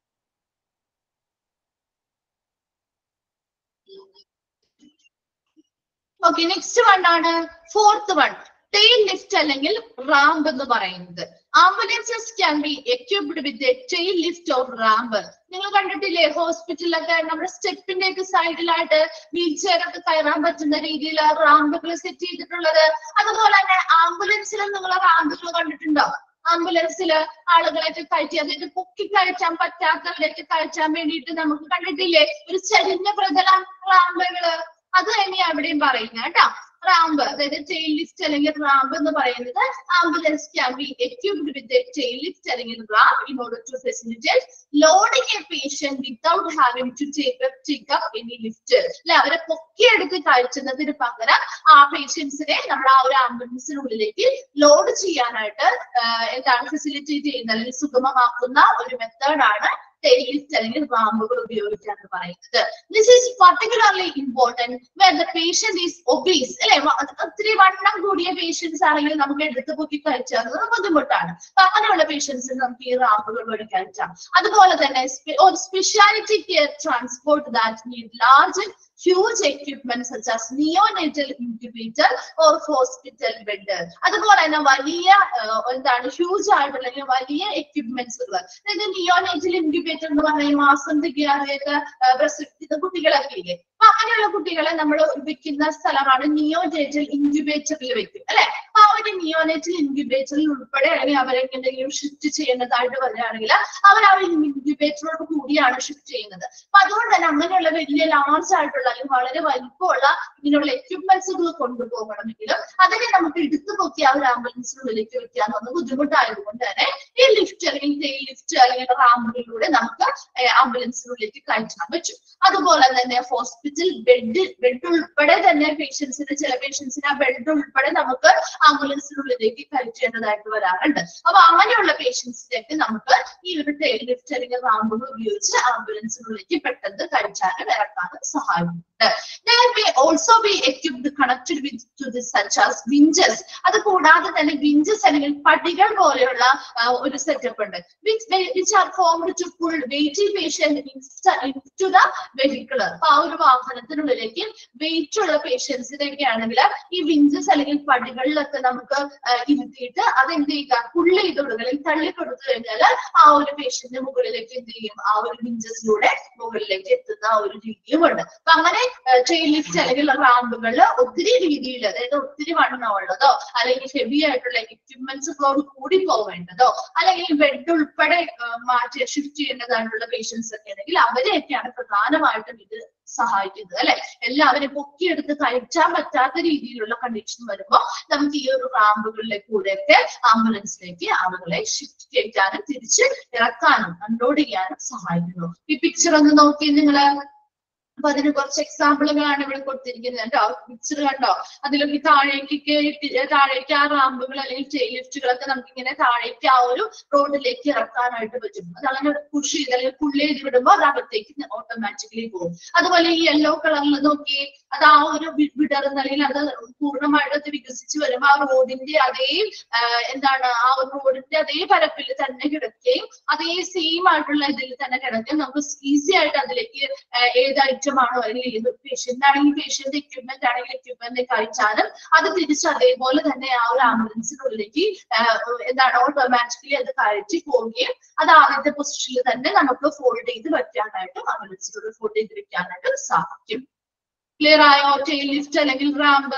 okay next one ആണ് ഫോർത്ത് വൺ ടെയിൽ ലിഫ്റ്റ് അല്ലെങ്കിൽ റാമ്പ് എന്ന് പറയുന്നത് ambulances can be equipped with a tail lift or ramp നിങ്ങൾ കണ്ടിട്ടില്ലേ ഹോസ്പിറ്റലിലൊക്കെ നമ്മുടെ സ്റ്റെപ്പിന്റെ ഒക്കെ സൈഡിലായിട്ട് വീൽ ചെയർ ഒക്കെ കയറാൻ പറ്റുന്ന രീതിയിൽ റാമ്പുകൾ സെറ്റ് ചെയ്തിട്ടുള്ളത് അതുപോലെ തന്നെ ആംബുലൻസിലും നിങ്ങൾ റാമ്പുകൾ കണ്ടിട്ടുണ്ടോ ആംബുലൻസില് ആളുകളെയൊക്കെ കയറ്റി അതായത് പൊക്കി കയറ്റാൻ പറ്റാത്തവരെയൊക്കെ കയറ്റാൻ വേണ്ടിയിട്ട് നമുക്ക് കണ്ടിട്ടില്ലേ ഒരു ചരിഞ്ഞ പ്രതലം റാമ്പുകള് അത് തന്നെയാ ഇവിടെയും പറയുന്നത് കേട്ടോ റാമ്പ് അതായത് ടെയിൽ ലിഫ്റ്റ് അല്ലെങ്കിൽ റാമ്പ് എന്ന് പറയുന്നത് ambulance can be equipped with tail lift അല്ലെങ്കിൽ ramp in order to facilitate loading a patient without having to take take up any lift അല്ലെ അവരെ പൊക്കിയെടുത്ത് കഴിച്ചുന്നതിന് പകരം ആ പേഷ്യൻസിനെ നമ്മൾ ആ ഒരു ആംബുലൻസിനുള്ളിലേക്ക് ലോഡ് ചെയ്യാനായിട്ട് ആഹ് എന്താണ് ഫെസിലിറ്റേറ്റ് ചെയ്യുന്ന അല്ലെങ്കിൽ സുഗമമാക്കുന്ന ഒരു മെത്തേഡാണ് ടെയിൽ ലിഫ്റ്റ് അല്ലെങ്കിൽ റാമ്പുകൾ ഉപയോഗിക്കുക എന്ന് പറയുന്നത് this is particularly important when the patient is obese അല്ലെ ഒത്തിരി വണ്ണം കൂടിയ പേഷ്യൻസ് ആണെങ്കിൽ നമുക്ക് എടുത്ത് പൊക്കി കഴിച്ചാൽ ബുദ്ധിമുട്ടാണ് അപ്പൊ അങ്ങനെയുള്ള പേഷ്യൻസിന് നമുക്ക് ഈ റാമ്പുകൾ വഴി കഴിച്ചാം അതുപോലെ തന്നെ സ്പെ- ഒരു speciality care transport that need large huge equipment such as neonatal incubator or hospital bed അതുപോലെ തന്നെ വലിയ ആഹ്, എന്താണ് ഹ്യൂജ് ആയിട്ടുള്ള അല്ലെങ്കിൽ വലിയ എക്യുപ്മെന്റ്സുകൾ അതായത് നിയോനെറ്റൽ ഇൻക്യുബേറ്റർ എന്ന് പറഞ്ഞാൽ ഈ മാസം തികയാതെയൊക്കെ പ്രസക്തിത കുട്ടികളൊക്കെ ഇല്ലേ അപ്പൊ അങ്ങനെയുള്ള കുട്ടികളെ നമ്മൾ വെക്കുന്ന സ്ഥലമാണ് നിയോനെറ്റൽ ഇൻക്യുബേറ്ററിൽ വെക്കും അല്ലെ അപ്പൊ ആ ഒരു നിയോനെറ്റൽ ഇൻക്യുബേറ്ററിൽ ഉൾപ്പെടെ അല്ലെങ്കിൽ അവരെ എന്തെങ്കിലും ഷിഫ്റ്റ് ചെയ്യേണ്ടതായിട്ട് വരികയാണെങ്കിൽ അവർ ആ ഒരു ഇൻക്യുബേറ്ററോട് കൂടിയാണ് ഷിഫ്റ്റ് ചെയ്യുന്നത് അപ്പൊ അതുകൊണ്ട് തന്നെ അങ്ങനെയുള്ള വലിയ ലാർജ് ആയിട്ടുള്ള അല്ലെങ്കിൽ വളരെ വലിപ്പമുള്ള ഇങ്ങനെയുള്ള എക്യുപ്മെന്റ്സുകൾ കൊണ്ടുപോകണമെങ്കിലും അതിനെ നമുക്ക് എടുത്തു പൊക്കി ആ ഒരു ആംബുലൻസിനുള്ളിലേക്ക് വെക്കുക എന്നത് ബുദ്ധിമുട്ടായതുകൊണ്ട് തന്നെ ഈ ലിഫ്റ്റ് അല്ലെങ്കിൽ ടെയിൽ ലിഫ്റ്റ് അല്ലെങ്കിൽ റാമ്പുകളിലൂടെ നമുക്ക് ആംബുലൻസിനുള്ളിലേക്ക് കയറ്റാൻ പറ്റും അതുപോലെ തന്നെ ഹോസ്പിറ്റൽ ബെഡ് ബെഡ് ഉൾപ്പെടെ തന്നെ പേഷ്യൻസിന് ചില പേഷ്യൻസിന് ആ ബെഡ് ഉൾപ്പെടെ നമുക്ക് ആംബുലൻസിനുള്ളിലേക്ക് കയറ്റേണ്ടതായിട്ട് വരാറുണ്ട് അപ്പൊ അങ്ങനെയുള്ള പേഷ്യൻസിലേക്ക് നമുക്ക് ഈ ഒരു ടെയിൽ ലിഫ്റ്റ് അല്ലെങ്കിൽ റാമ്പുകൾ ഉപയോഗിച്ച് ആംബുലൻസിനുള്ളിലേക്ക് പെട്ടെന്ന് കഴിച്ചാനും ഇറക്കാനും സഹായിക്കുന്നുണ്ട് There may also be equipped connected with to this such as winches. അത് കൂടാതെ തന്നെ വിഞ്ചസ് അല്ലെങ്കിൽ പടികൾ പോലെയുള്ള ആ, ഒരു സെറ്റപ്പ് ഉണ്ട് which may- which are formed to pull weighty patient insta- into the vehicle. അപ്പൊ ആ ഒരു വാഹനത്തിനുള്ളിലേക്ക് വെയിറ്റ് ഉള്ള പേഷ്യൻസിനൊക്കെ ആണെങ്കിൽ ഈ വിഞ്ചസ് അല്ലെങ്കിൽ പടികളിലൊക്കെ ഒക്കെ നമുക്ക് ആ, ഇരുത്തിയിട്ട് അതെന്ത് ചെയ്യുക പുള്ളി ചെയ്ത് കൊടുക്കുക അല്ലെങ്കിൽ തള്ളി കൊടുത്തു കഴിഞ്ഞാൽ ആ ഒരു പേഷ്യന്റ് മുകളിലേക്ക് എന്ത് ചെയ്യും ആ ഒരു ബിഞ്ചസിലൂടെ മുകളിലേക്ക് എത്തുന്ന ആ ഒരു രീതിയുമുണ്ട് അപ്പൊ അങ്ങനെ ചെയിൻ ലിഫ്റ്റ് അല്ലെങ്കിൽ റാമ്പുകളിൽ ഒത്തിരി രീതിയിൽ അതായത് ഒത്തിരി വണ്ണമുള്ളതോ അല്ലെങ്കിൽ ഹെവി ആയിട്ടുള്ള എക്യുപ്മെന്റ്സുകളോട് കൂടി പോവേണ്ടതോ അല്ലെങ്കിൽ ബെഡ് ഉൾപ്പെടെ ആ, മാറ്റി ഷിഫ്റ്റ് ചെയ്യേണ്ടതായിട്ടുള്ള പേഷ്യൻസ് ഒക്കെ ഉണ്ടെങ്കിൽ അവരെയൊക്കെയാണ് പ്രധാനമായിട്ടും ഇത് സഹായിക്കുന്നത് അല്ലെ എല്ലാവരും പൊക്കിയെടുത്ത് കഴിച്ചാൻ പറ്റാത്ത രീതിയിലുള്ള കണ്ടീഷൻ വരുമ്പോൾ നമുക്ക് ഈ ഒരു റാമ്പുകളിലേക്ക് കൂടെയൊക്കെ ആംബുലൻസിലേക്ക് ആളുകളെ ഷിഫ്റ്റ് ചെയ്യാനും തിരിച്ച് ഇറക്കാനും അൺലോഡ് ചെയ്യാനും സഹായിക്കുന്നു ഈ പിക്ചർ ഒന്ന് നോക്കി നിങ്ങള് അപ്പൊ അതിന് കുറച്ച് എക്സാമ്പിളുകളാണ് ഇവിടെ കൊടുത്തിരിക്കുന്നത് കേട്ടോ പിക്ചർ കണ്ടോ അതിലൊക്കെ താഴേക്ക് കേറ്റി താഴേക്ക് ആ റാമ്പുകൾ അല്ലെങ്കിൽ ചെയിൻ ലിഫ്റ്റുകളൊക്കെ നമുക്ക് ഇങ്ങനെ താഴേക്ക് ആ ഒരു റോഡിലേക്ക് ഇറക്കാനായിട്ട് പറ്റും അത് അങ്ങനെ പുഷ് ചെയ്ത് അല്ലെങ്കിൽ പുള്ളി ചെയ്ത് വിടുമ്പോൾ അത് അകത്തേക്ക് ഓട്ടോമാറ്റിക്കലി പോകും അതുപോലെ ഈ യെല്ലോ കളറിൽ നോക്കി അത് ആ ഒരു വി- വിടർന്ന് അല്ലെങ്കിൽ അത് പൂർണ്ണമായിട്ട് അത് വികസിച്ച് വരുമ്പോൾ ആ റോഡിന്റെ അതേ ആ, എന്താണ് ആ ഒരു റോഡിന്റെ അതേ പരപ്പിൽ തന്നെ കിടക്കുകയും അതേ സെയിം ആയിട്ടുള്ള ഇതിൽ തന്നെ കിടക്കുകയും നമുക്ക് ഈസി ആയിട്ട് അതിലേക്ക് ആ, ഏത് ഐറ്റം ആണോ അല്ലെങ്കിൽ ഏത് പേഷ്യന്റ് ആണെങ്കിൽ പേഷ്യന്റ് എക്യുപ്മെന്റ് ആണെങ്കിൽ എക്യുപ്മെന്റ് കഴിച്ചാലും അത് തിരിച്ച് അതേപോലെ തന്നെ ആ ഒരു ആംബുലൻസിനുള്ളിലേക്ക് ആ, എന്താണ് ഓട്ടോമാറ്റിക്കലി അത് കയറ്റി പോവുകയും അത് ആദ്യത്തെ പൊസിഷനിൽ തന്നെ നമുക്ക് ഫോൾഡ് ചെയ്ത് വെക്കാനായിട്ടും ആംബുലൻസിനുള്ളിൽ ഫോൾഡ് ചെയ്ത് വെക്കാനായിട്ട് സാധിക്കും ക്ലിയർ ആയോ ചെയിൻ ലിഫ്റ്റ് അല്ലെങ്കിൽ റാമ്പ്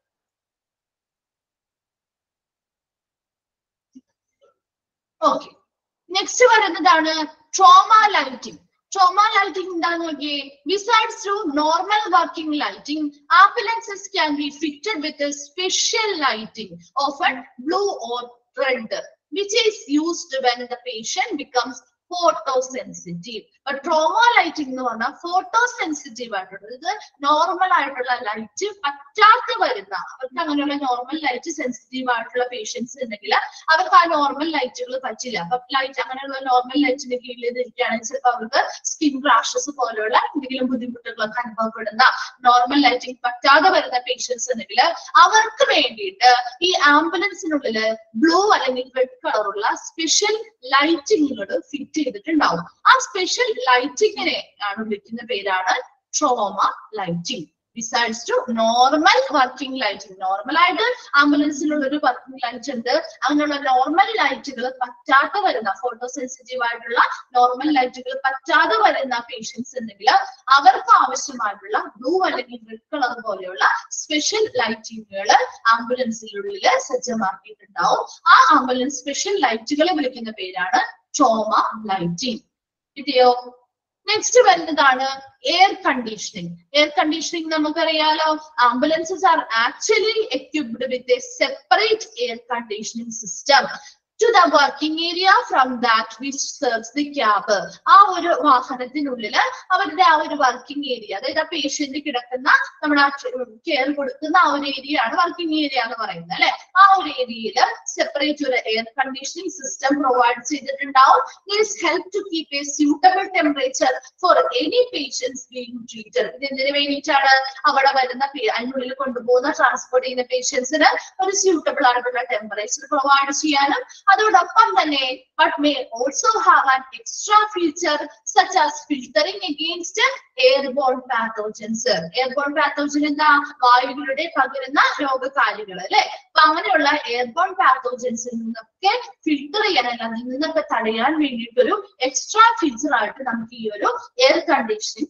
ഓക്കെ നെക്സ്റ്റ് വരുന്നതാണ് ട്രോമ ലൈറ്റിംഗ് ട്രോമ ലൈറ്റിംഗ് എന്താന്ന് നോക്കിയേ besides to normal working lighting ambulances can be fitted with special lighting often blue or red which is used when the patient becomes photo sensitive trauma lighting എന്ന് പറഞ്ഞാൽ photo sensitive ആയിട്ടുള്ളത് ഇത് normal ആയിട്ടുള്ള light പറ്റാത്ത വരുന്ന അവർക്ക് അങ്ങനെയുള്ള normal light sensitive ആയിട്ടുള്ള പേഷ്യൻസ് ഉണ്ടെങ്കിൽ അവർക്ക് ആ നോർമൽ ലൈറ്റുകൾ പറ്റില്ല അപ്പൊ ലൈറ്റ് അങ്ങനെയുള്ള നോർമൽ ലൈറ്റിന്റെ കീഴിൽ ഇരിക്കുകയാണെങ്കിൽ ചിലപ്പോൾ അവർക്ക് സ്കിൻ റാഷസ് പോലെയുള്ള എന്തെങ്കിലും ബുദ്ധിമുട്ടുകളൊക്കെ അനുഭവപ്പെടുന്ന നോർമൽ ലൈറ്റിംഗ് പറ്റാതെ വരുന്ന പേഷ്യൻസ് ഉണ്ടെങ്കിൽ അവർക്ക് വേണ്ടിയിട്ട് ഈ ആംബുലൻസിനുള്ളില് ബ്ലൂ അല്ലെങ്കിൽ റെഡ് കളറുള്ള സ്പെഷ്യൽ ലൈറ്റിങ്ങുകൾ ഫിറ്റ് ചെയ്തിട്ടുണ്ടാവും ആ സ്പെഷ്യൽ ലൈറ്റിങ്ങിനെ ആണ് വിളിക്കുന്ന പേരാണ് trauma lighting besides to normal working lighting normal ആയിട്ട് ആംബുലൻസിലുള്ള ഒരു വർക്കിംഗ് ലൈറ്റ് ഉണ്ട് അങ്ങനെയുള്ള നോർമൽ ലൈറ്റുകൾ പറ്റാതെ വരുന്ന ഫോട്ടോ സെൻസിറ്റീവ് ആയിട്ടുള്ള നോർമൽ ലൈറ്റുകൾ പറ്റാതെ വരുന്ന പേഷ്യൻസ് ഉണ്ടെങ്കിൽ അവർക്ക് ആവശ്യമായിട്ടുള്ള ബ്ലൂ അല്ലെങ്കിൽ റെഡ് കളർ പോലെയുള്ള സ്പെഷ്യൽ ലൈറ്റിങ്ങുകൾ ആംബുലൻസിനുള്ളിൽ സജ്ജമാക്കിയിട്ടുണ്ടാവും ആ ആംബുലൻസ് സ്പെഷ്യൽ ലൈറ്റുകളെ വിളിക്കുന്ന പേരാണ് ട്രോമ ലൈറ്റിംഗ് കിട്ടിയോ നെക്സ്റ്റ് വരുന്നതാണ് എയർ കണ്ടീഷനിങ് എയർ കണ്ടീഷനിങ് നമുക്കറിയാലോ ambulances are actually equipped with a separate air conditioning system to the working area from that which serves the cab ആ ഒരു വാഹനത്തിനുള്ളിൽ അവരുടെ ആ ഒരു വർക്കിംഗ് ഏരിയ അതായത് ആ പേഷ്യന്റ് കിടക്കുന്ന നമ്മുടെ കെയർ കൊടുക്കുന്ന ആ ഒരു ഏരിയ ആണ് വർക്കിംഗ് ഏരിയ എന്ന് പറയുന്നത് അല്ലെ ആ ഒരു ഏരിയയിൽ സെപ്പറേറ്റ് ഒരു എയർ കണ്ടീഷനിങ് സിസ്റ്റം പ്രൊവൈഡ് ചെയ്തിട്ടുണ്ടാവും this help to keep a suitable temperature for any patients being treated ഇത് എന്തിനു വേണ്ടിയിട്ടാണ് അവിടെ വരുന്ന പേ- അതിനുള്ളിൽ കൊണ്ടുപോകുന്ന ട്രാൻസ്പോർട്ട് ചെയ്യുന്ന പേഷ്യൻസിന് ഒരു സ്യൂട്ടബിൾ ആയിട്ടുള്ള ടെമ്പറേച്ചർ പ്രൊവൈഡ് ചെയ്യാനും അതോടൊപ്പം തന്നെ but may also have an extra feature such as filtering against airborne pathogens airborne pathogen എന്താ വായുവിലൂടെ പകരുന്ന രോഗകാരികൾ അല്ലെ അപ്പൊ അങ്ങനെയുള്ള എയർബോൺ പാത്തോജൻസിൽ നിന്നൊക്കെ ഫിൽട്ടർ ചെയ്യാൻ അല്ല അതിൽ നിന്നൊക്കെ തടയാൻ വേണ്ടിയിട്ടൊരു എക്സ്ട്രാ ഫീച്ചർ ആയിട്ട് നമുക്ക് ഈ ഒരു എയർ കണ്ടീഷനിങ്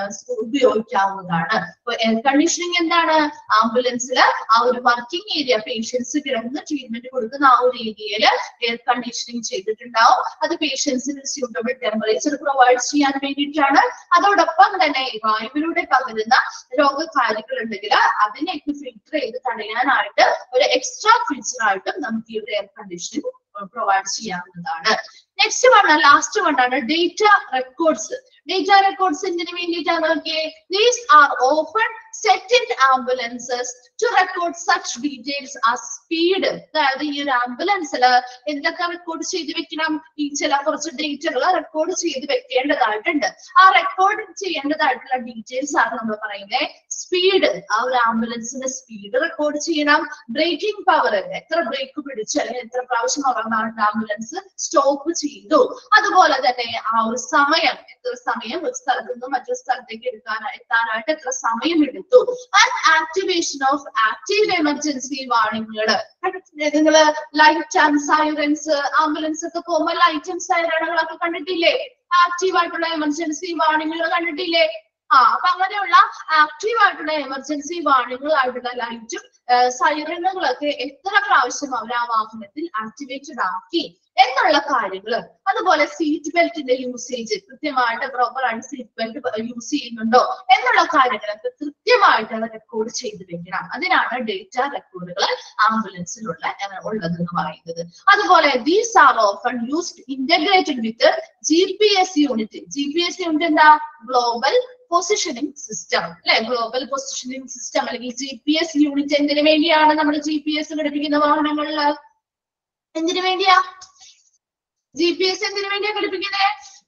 ഉപയോഗിക്കാവുന്നതാണ് അപ്പൊ എയർ കണ്ടീഷനിങ് എന്താണ് ആംബുലൻസിൽ ആ ഒരു വർക്കിംഗ് ഏരിയ പേഷ്യൻസ് കിടന്ന് ട്രീറ്റ്മെന്റ് കൊടുക്കുന്ന ആ ഒരു ഏരിയയിൽ എയർ കണ്ടീഷനിങ് ചെയ്തിട്ടുണ്ടാവും അത് പേഷ്യൻസിന് സ്യൂട്ടബിൾ ടെമ്പറേച്ചർ പ്രൊവൈഡ് ചെയ്യാൻ വേണ്ടിയിട്ടാണ് അതോടൊപ്പം തന്നെ ഈ വായുവിലൂടെ പകരുന്ന രോഗകാരികൾ ഉണ്ടെങ്കിൽ അതിനെയൊക്കെ ഫിൽട്ടർ ചെയ്ത് തടയാനായിട്ട് ഒരു എക്സ്ട്രാ ഫീച്ചർ ആയിട്ടും നമുക്ക് ഈ ഒരു എയർ കണ്ടീഷനിങ് പ്രൊവൈഡ് ചെയ്യാവുന്നതാണ് നെക്സ്റ്റ് വൺ ലാസ്റ്റ് വൺ ആണ് ഡേറ്റ റെക്കോർഡ്സ് ഡേറ്റ റെക്കോർഡ്സ് എന്തിനു വേണ്ടിയിട്ടാണ് നോക്കിയേ these are open set in ambulances to record such details ആ സ്പീഡ് അതായത് ഈ ഒരു ആംബുലൻസിൽ എന്തൊക്കെ റെക്കോർഡ് ചെയ്ത് വെക്കണം ഈ ചില കുറച്ച് ഡേറ്റകൾ റെക്കോർഡ് ചെയ്ത് വെക്കേണ്ടതായിട്ടുണ്ട് ആ റെക്കോർഡ് ചെയ്യേണ്ടതായിട്ടുള്ള ഡീറ്റെയിൽസ് ആണ് നമ്മൾ പറയുന്നത് സ്പീഡ് ആ ഒരു ആംബുലൻസിന്റെ സ്പീഡ് റെക്കോർഡ് ചെയ്യണം ബ്രേക്കിംഗ് പവർ എത്ര ബ്രേക്ക് പിടിച്ച് അല്ലെങ്കിൽ എത്ര പ്രാവശ്യം ആംബുലൻസ് സ്റ്റോപ്പ് ചെയ്തു അതുപോലെ തന്നെ ആ ഒരു സമയം എത്ര സമയം ഒരു സ്ഥലത്ത് നിന്ന് മറ്റൊരു സ്ഥലത്തേക്ക് എടുക്കാൻ എത്താനായിട്ട് എത്ര സമയം എടുത്തു and activation of active emergency വാണിങ്ങുകൾ നിങ്ങള് ലൈറ്റ് ആൻഡ് സൈറൻസ് ആംബുലൻസ് ഒക്കെ പോകുമ്പോൾ ലൈറ്റ് ആൻഡ് സൈറണുകളൊക്കെ കണ്ടിട്ടില്ലേ ആക്റ്റീവ് ആയിട്ടുള്ള എമർജൻസി വാണിങ്ങുകൾ കണ്ടിട്ടില്ലേ ആ അപ്പൊ അങ്ങനെയുള്ള ആക്റ്റീവ് ആയിട്ടുള്ള എമർജൻസി വാണിങ്ങുകളായിട്ടുള്ള ലൈറ്റും സൈറണുകളൊക്കെ എത്ര പ്രാവശ്യം അവർ ആ വാഹനത്തിൽ ആക്ടിവേറ്റഡ് ആക്കി എന്നുള്ള കാര്യങ്ങൾ അതുപോലെ സീറ്റ് ബെൽറ്റിന്റെ യൂസേജ് കൃത്യമായിട്ട് പ്രോപ്പർ ആയിട്ട് സീറ്റ് ബെൽറ്റ് യൂസ് ചെയ്യുന്നുണ്ടോ എന്നുള്ള കാര്യങ്ങളൊക്കെ കൃത്യമായിട്ട് റെക്കോർഡ് ചെയ്ത് വെക്കണം അതിനാണ് ഡേറ്റ റെക്കോർഡുകൾ ആംബുലൻസിലുള്ള ഏർ, ഉള്ളതെന്ന് പറയുന്നത് അതുപോലെ these are often used integrated with G P S unit G P S unit എന്താ ഗ്ലോബൽ പൊസിഷനിങ് സിസ്റ്റം അല്ലെ ഗ്ലോബൽ പൊസിഷനിങ് സിസ്റ്റം അല്ലെങ്കിൽ ജി പി എസ് യൂണിറ്റ് എന്തിനു വേണ്ടിയാണ് നമ്മൾ ജി പി എസ് ഘടിപ്പിക്കുന്ന വാഹനങ്ങളിൽ എന്തിനു വേണ്ടിയാ ജി പി എസ് എന്തിനു വേണ്ടിയാ ഘടിപ്പിക്കുന്നത്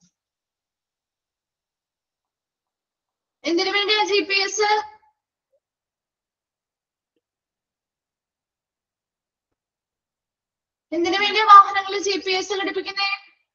എന്തിനു വേണ്ടിയാ ജി പി എസ് എന്തിനു വേണ്ടിയാ വാഹനങ്ങളിൽ ജി പി എസ് ഘടിപ്പിക്കുന്നത്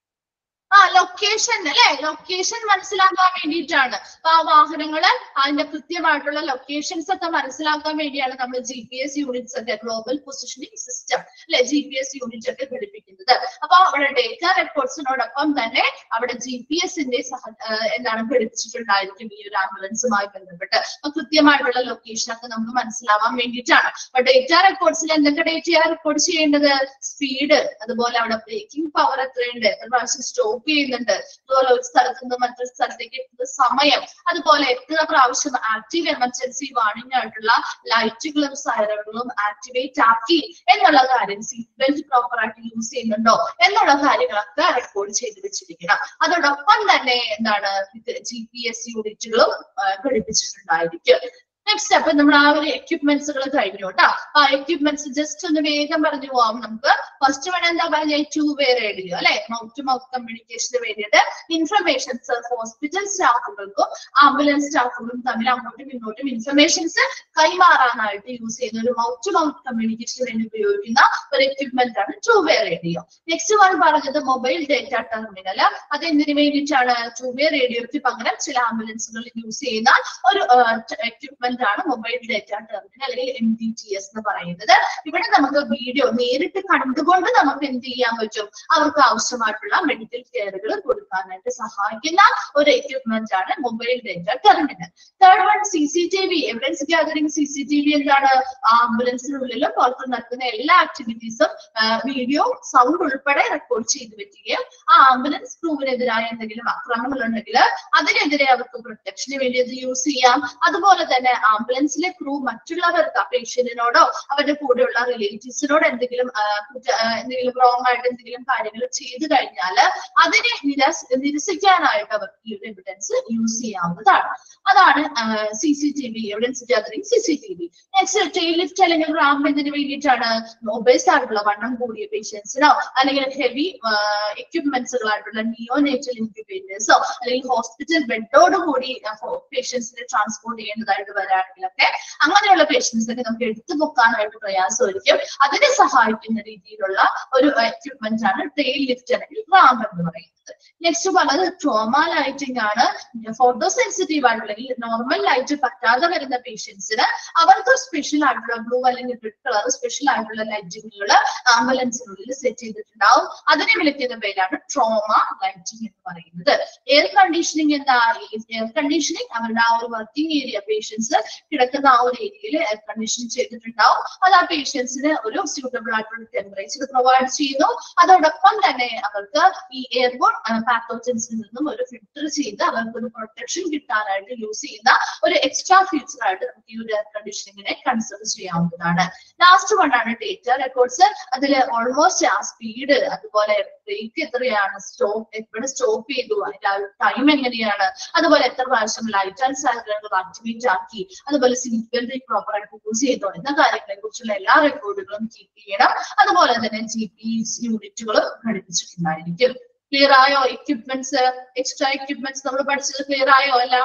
ആ ലൊക്കേഷൻ അല്ലെ ലൊക്കേഷൻ മനസ്സിലാക്കാൻ വേണ്ടിയിട്ടാണ് അപ്പൊ ആ വാഹനങ്ങള് അതിന്റെ കൃത്യമായിട്ടുള്ള ലൊക്കേഷൻസ് ഒക്കെ മനസ്സിലാക്കാൻ വേണ്ടിയാണ് നമ്മൾ ജി പി എസ് യൂണിറ്റ്സ് ഒക്കെ ഗ്ലോബൽ പൊസിഷനിങ് സിസ്റ്റം അല്ലെ ജി പി എസ് യൂണിറ്റ് ഒക്കെ ഘടിപ്പിക്കുന്നത് അപ്പൊ അവിടെ ഡേറ്റ റെക്കോർഡ്സിനോടൊപ്പം തന്നെ അവിടെ ജി പി എസിന്റെ സഹ ആ, എന്താണ് ഘടിപ്പിച്ചിട്ടുണ്ടായിരിക്കും ഈ ഒരു ആംബുലൻസുമായി ബന്ധപ്പെട്ട് അപ്പൊ കൃത്യമായിട്ടുള്ള ലൊക്കേഷൻ ഒക്കെ നമുക്ക് മനസ്സിലാവാൻ വേണ്ടിയിട്ടാണ് അപ്പൊ ഡേറ്റ റെക്കോർഡ്സിൽ എന്തൊക്കെ ഡേറ്റയാ റെക്കോർഡ് ചെയ്യേണ്ടത് സ്പീഡ് അതുപോലെ അവിടെ ബ്രേക്കിംഗ് പവർ എത്രയുണ്ട് എത്ര പ്രാവശ്യം സ്റ്റോപ്പ് ചെയ്യുന്നുണ്ട് അതുപോലെ ഒരു സ്ഥലത്ത് നിന്ന് മറ്റൊരു സ്ഥലത്തേക്ക് എത്തുന്ന സമയം അതുപോലെ എത്ര പ്രാവശ്യം ആക്റ്റീവ് എമർജൻസി വാണിംഗ് ആയിട്ടുള്ള ലൈറ്റുകളും സൈറണുകളും ആക്ടിവേറ്റ് ആക്കി എന്നുള്ള കാര്യം സീറ്റ് ബെൽറ്റ് പ്രോപ്പർ ആയിട്ട് യൂസ് ചെയ്യുന്നുണ്ടോ എന്നുള്ള കാര്യങ്ങളൊക്കെ റെക്കോർഡ് ചെയ്ത് വെച്ചിരിക്കണം അതോടൊപ്പം തന്നെ എന്താണ് ജി പി എസ് യൂണിറ്റുകളും ആ, ഘടിപ്പിച്ചിട്ടുണ്ടായിരിക്കും നെക്സ്റ്റ് അപ്പൊ നമ്മൾ ആ ഒരു എക്യുപ്മെന്റ്സുകൾ കഴിഞ്ഞു കേട്ടോ ആ എക്യുപ്മെന്റ്സ് ജസ്റ്റ് ഒന്ന് വേഗം പറഞ്ഞു പോവാം നമുക്ക് ഫസ്റ്റ് വേണം എന്താ പറഞ്ഞ ടു വേ റേഡിയോ അല്ലെ മൗത്ത് ടു മൗത്ത് കമ്മ്യൂണിക്കേഷന് വേണ്ടിയിട്ട് ഇൻഫർമേഷൻസ് ഹോസ്പിറ്റൽ സ്റ്റാഫുകൾക്കും ആംബുലൻസ് സ്റ്റാഫുകളും തമ്മിൽ അങ്ങോട്ടും ഇങ്ങോട്ടും ഇൻഫർമേഷൻസ് കൈമാറാനായിട്ട് യൂസ് ചെയ്യുന്ന ഒരു മൗത്ത് ടു മൗത്ത് കമ്മ്യൂണിക്കേഷന് വേണ്ടി ഉപയോഗിക്കുന്ന ഒരു എക്യുപ്മെന്റ് ആണ് two way radio next one പറഞ്ഞത് മൊബൈൽ ഡേറ്റ ടെർമിനൽ അത് എന്തിനു വേണ്ടിയിട്ടാണ് ടു വേ റേഡിയോയ്ക്ക് പകരം ചില ആംബുലൻസുകളിൽ യൂസ് ചെയ്യുന്ന ഒരു എക്യുപ്മെന്റ് ആണ് മൊബൈൽ ഡേറ്റ ടെർമിനൽ അല്ലെങ്കിൽ എം ഡി ടി എസ് എന്ന് പറയുന്നത് ഇവിടെ നമുക്ക് വീഡിയോ നേരിട്ട് കണ്ടുകൊണ്ട് നമുക്ക് എന്ത് ചെയ്യാൻ പറ്റും അവർക്ക് ആവശ്യമായിട്ടുള്ള മെഡിക്കൽ കെയറുകൾ കൊടുക്കാനായിട്ട് സഹായിക്കുന്ന ഒരു എക്യുപ്മെന്റ് ആണ് mobile data terminal third one C C T V evidence gathering C C T V എന്താണ് ആംബുലൻസിനുള്ളിലും പുറത്ത് നടക്കുന്ന എല്ലാ ആക്ടിവിറ്റീസും വീഡിയോ സൗണ്ട് ഉൾപ്പെടെ റെക്കോർഡ് ചെയ്ത് വെക്കുകയും ആ ആംബുലൻസ് ക്രൂവിനെതിരായ എന്തെങ്കിലും ആക്രമണങ്ങൾ ഉണ്ടെങ്കിൽ അതിനെതിരെ അവർക്ക് പ്രൊട്ടക്ഷന് വേണ്ടി അത് യൂസ് ചെയ്യാം അതുപോലെ തന്നെ ആംബുലൻസിലെ ക്രൂ മറ്റുള്ളവർക്ക് ആ പേഷ്യന്റിനോടോ അവരുടെ കൂടെയുള്ള റിലേറ്റീവ്സിനോട് എന്തെങ്കിലും ആ, കുറ്റ- ആ, എന്തെങ്കിലും റോങ് ആയിട്ട് എന്തെങ്കിലും കാര്യങ്ങൾ ചെയ്തു കഴിഞ്ഞാൽ അതിനെ നിരസ് നിരസിക്കാനായിട്ട് അവർക്ക് ഈ ഒരു എവിഡൻസ് യൂസ് ചെയ്യാവുന്നതാണ് അതാണ് C C T V evidence gathering C C T V next tail lift അല്ലെങ്കിൽ റാം എന്തിനു വേണ്ടിയിട്ടാണ് ഒബേസ് ആയിട്ടുള്ള വണ്ണം കൂടിയ പേഷ്യൻസിനോ അല്ലെങ്കിൽ ഹെവി എക്യുപ്മെന്റ്സുകളായിട്ടുള്ള നിയോനേറ്റൽ ഇൻക്യുബേറ്റേഴ്സോ അല്ലെങ്കിൽ ഹോസ്പിറ്റൽ ബെഡോട് കൂടി പേഷ്യൻസിനെ ട്രാൻസ്പോർട്ട് ചെയ്യേണ്ടതായിട്ട് വരാണെങ്കിലൊക്കെ അങ്ങനെയുള്ള പേഷ്യൻസിനെ നമുക്ക് എടുത്തു പൊക്കാനായിട്ട് പ്രയാസമായിരിക്കും അതിനെ സഹായിക്കുന്ന രീതിയിലുള്ള ഒരു എക്യുപ്മെന്റ് ആണ് ടെയിൽ ലിഫ്റ്റ് അല്ലെങ്കിൽ റാം എന്ന് പറയുന്നത് നെക്സ്റ്റ് പറഞ്ഞത് ട്രോമ ലൈറ്റിംഗ് ആണ് ഫോട്ടോ സെൻസിറ്റീവ് ആയിട്ടുള്ള അല്ലെങ്കിൽ നോർമൽ ലൈറ്റ് പറ്റാതെ വരുന്ന പേഷ്യൻസിന് അവർക്ക് സ്പെഷ്യൽ ആയിട്ടുള്ള ബ്ലൂ അല്ലെങ്കിൽ റെഡ് കളർ സ്പെഷ്യൽ ആയിട്ടുള്ള ലൈറ്റിങ്ങുകൾ ആംബുലൻസിനുള്ളിൽ സെറ്റ് ചെയ്തിട്ടുണ്ടാവും അതിനെ വിളിക്കുന്ന പേരാണ് ട്രോമ ലൈറ്റിംഗ് എന്ന് പറയുന്നത് എയർ കണ്ടീഷനിങ് എന്താ എയർ കണ്ടീഷനിങ് അവരുടെ ആ ഒരു വർക്കിംഗ് ഏരിയ പേഷ്യൻസ് കിടക്കുന്ന ആ ഒരു ഏരിയയിൽ എയർ കണ്ടീഷൻ ചെയ്തിട്ടുണ്ടാവും അത് ആ പേഷ്യൻസിന് ഒരു സ്യൂട്ടബിൾ ആയിട്ടുള്ള ടെമ്പറേച്ചർ പ്രൊവൈഡ് ചെയ്യുന്നു അതോടൊപ്പം തന്നെ അവർക്ക് ഈ എയർബോൺ പാത്തോജൻസിൽ നിന്നും ഒരു ഫിൽട്ടർ ചെയ്ത് അവർക്ക് ഒരു പ്രൊട്ടക്ഷൻ കിട്ടാനായിട്ട് യൂസ് ചെയ്യുന്ന ഒരു എക്സ്ട്രാ ഫീച്ചർ ആയിട്ട് നമുക്ക് ഈ ഒരു എയർ കണ്ടീഷനിങ്ങിനെ കൺസിഡർ ചെയ്യാവുന്നതാണ് ലാസ്റ്റ് വണ്ണാണ് ഡേറ്റ റെക്കോർഡ്സ് അതിൽ ഓൾമോസ്റ്റ് ആ സ്പീഡ് അതുപോലെ ബ്രേക്ക് എത്രയാണ് സ്റ്റോപ്പ് എവിടെ സ്റ്റോപ്പ് ചെയ്തു അതിന്റെ ടൈം എങ്ങനെയാണ് അതുപോലെ എത്ര പ്രാവശ്യം ലൈറ്റ് ആൻഡ് സാലറികൾ ആക്ടിവേറ്റ് ആക്കി അതുപോലെ സീറ്റ് ബെൽറ്റ് പ്രോപ്പർ ആയിട്ട് യൂസ് ചെയ്തോ എന്ന കാര്യങ്ങളെ കുറിച്ചുള്ള എല്ലാ റെക്കോർഡുകളും കീപ്പ് ചെയ്യണം അതുപോലെ തന്നെ ജി പി യൂണിറ്റുകളും ഘടിപ്പിച്ചിട്ടുണ്ടായിരിക്കും ക്ലിയർ ആയോ എക്യുപ്മെന്റ്സ് എക്സ്ട്രാ എക്യുപ്മെന്റ്സ് നമ്മൾ പഠിച്ചത് ക്ലിയർ ആയോ എല്ലാം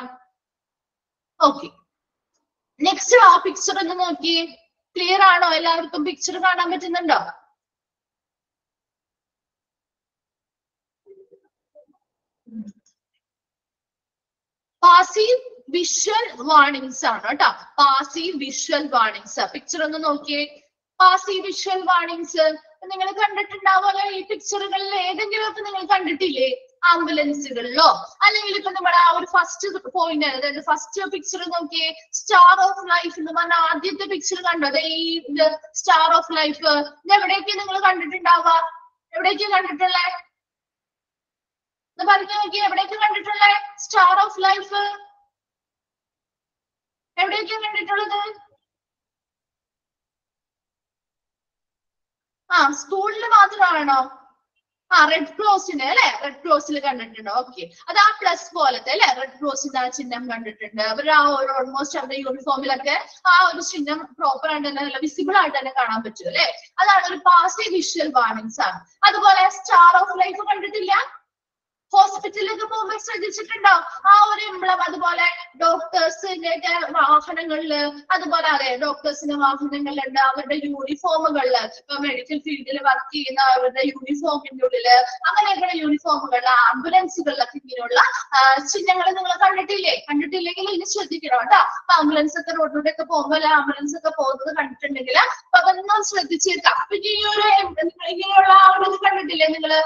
ഓക്കെ നെക്സ്റ്റ് ആ പിക്ചർ ഒന്ന് നോക്കി ക്ലിയർ ആണോ എല്ലാവർക്കും പിക്ചർ കാണാൻ പറ്റുന്നുണ്ടോ പാസീവ് വിഷ്വൽ വാർണിംഗ്സ് ആണ് കേട്ടോ പാസീവ് വിഷ്വൽ വാർണിംഗ്സ് പിക്ചർ ഒന്ന് നോക്കിയേ പാസീവ് വിഷ്വൽ വാർണിംഗ്സ് നിങ്ങൾ കണ്ടിട്ടുണ്ടാവുമല്ലോ ഈ പിക്ചറുകളിൽ ഏതെങ്കിലും ഒക്കെ നിങ്ങൾ കണ്ടിട്ടില്ലേ ആംബുലൻസുകളിലോ അല്ലെങ്കിൽ ഇപ്പൊ നമ്മുടെ ആ ഒരു ഫസ്റ്റ് പോയിന്റ് അതായത് ഫസ്റ്റ് പിക്ചർ നോക്കിയേ സ്റ്റാർ ഓഫ് ലൈഫ് എന്ന് പറഞ്ഞ ആദ്യത്തെ പിക്ചർ കണ്ടോ അതെ ഈ സ്റ്റാർ ഓഫ് ലൈഫ് ഇത് എവിടെയൊക്കെ നിങ്ങൾ കണ്ടിട്ടുണ്ടാവുക എവിടെയൊക്കെ കണ്ടിട്ടുള്ളേ എന്ന് പറഞ്ഞു നോക്കി എവിടെയൊക്കെ കണ്ടിട്ടുള്ളേ സ്റ്റാർ ഓഫ് ലൈഫ് എവിടെയൊക്കെ കണ്ടിട്ടുള്ളത് ആ സ്കൂളിൽ മാത്രമാണോ ആ റെഡ് ക്രോസിന് അല്ലെ റെഡ് ക്രോസിൽ കണ്ടിട്ടുണ്ട് ഓക്കെ അത് ആ പ്ലസ് പോലത്തെ അല്ലെ റെഡ് ക്രോസിന്റെ ആ ചിഹ്നം കണ്ടിട്ടുണ്ട് അവർ ആ ഒരു ഓൾമോസ്റ്റ് അവരുടെ യൂണിഫോമിലൊക്കെ ആ ഒരു ചിഹ്നം പ്രോപ്പർ ആയിട്ട് തന്നെ നല്ല വിസിബിൾ ആയിട്ട് തന്നെ കാണാൻ പറ്റും അല്ലെ അതാണ് ഒരു പാസീവ് വിഷ്വൽ വാർണിംഗ്സ് ആണ് അതുപോലെ സ്റ്റാർ ഓഫ് ലൈഫ് കണ്ടിട്ടില്ല ഹോസ്പിറ്റലിലൊക്കെ പോകുമ്പോൾ ശ്രദ്ധിച്ചിട്ടുണ്ടോ ആ ഒരു എംബ്ലം അതുപോലെ ഡോക്ടേഴ്സിന്റെ ഒക്കെ വാഹനങ്ങളില് അതുപോലെ അതെ ഡോക്ടേഴ്സിന്റെ വാഹനങ്ങളിലുണ്ട് അവരുടെ യൂണിഫോമുകളില് ഇപ്പൊ മെഡിക്കൽ ഫീൽഡിൽ വർക്ക് ചെയ്യുന്ന അവരുടെ യൂണിഫോമിന്റെ ഉള്ളില് അങ്ങനെയൊക്കെയുള്ള യൂണിഫോമുകളിൽ ആംബുലൻസുകളിലൊക്കെ ഇങ്ങനെയുള്ള ചിഹ്നങ്ങൾ നിങ്ങൾ കണ്ടിട്ടില്ലേ കണ്ടിട്ടില്ലെങ്കിൽ ഇനി ശ്രദ്ധിക്കണം കേട്ടോ അപ്പൊ ആംബുലൻസ് ഒക്കെ റോഡിലൂടെ ഒക്കെ പോകുമ്പോൾ ആംബുലൻസ് ഒക്കെ പോകുന്നത് കണ്ടിട്ടുണ്ടെങ്കിൽ അപ്പൊ അതൊന്നും ശ്രദ്ധിച്ചേക്കാം അപ്പൊ ഈ ഒരു ഇങ്ങനെയുള്ള ആ ഒരു ഇത് കണ്ടിട്ടില്ലേ നിങ്ങള്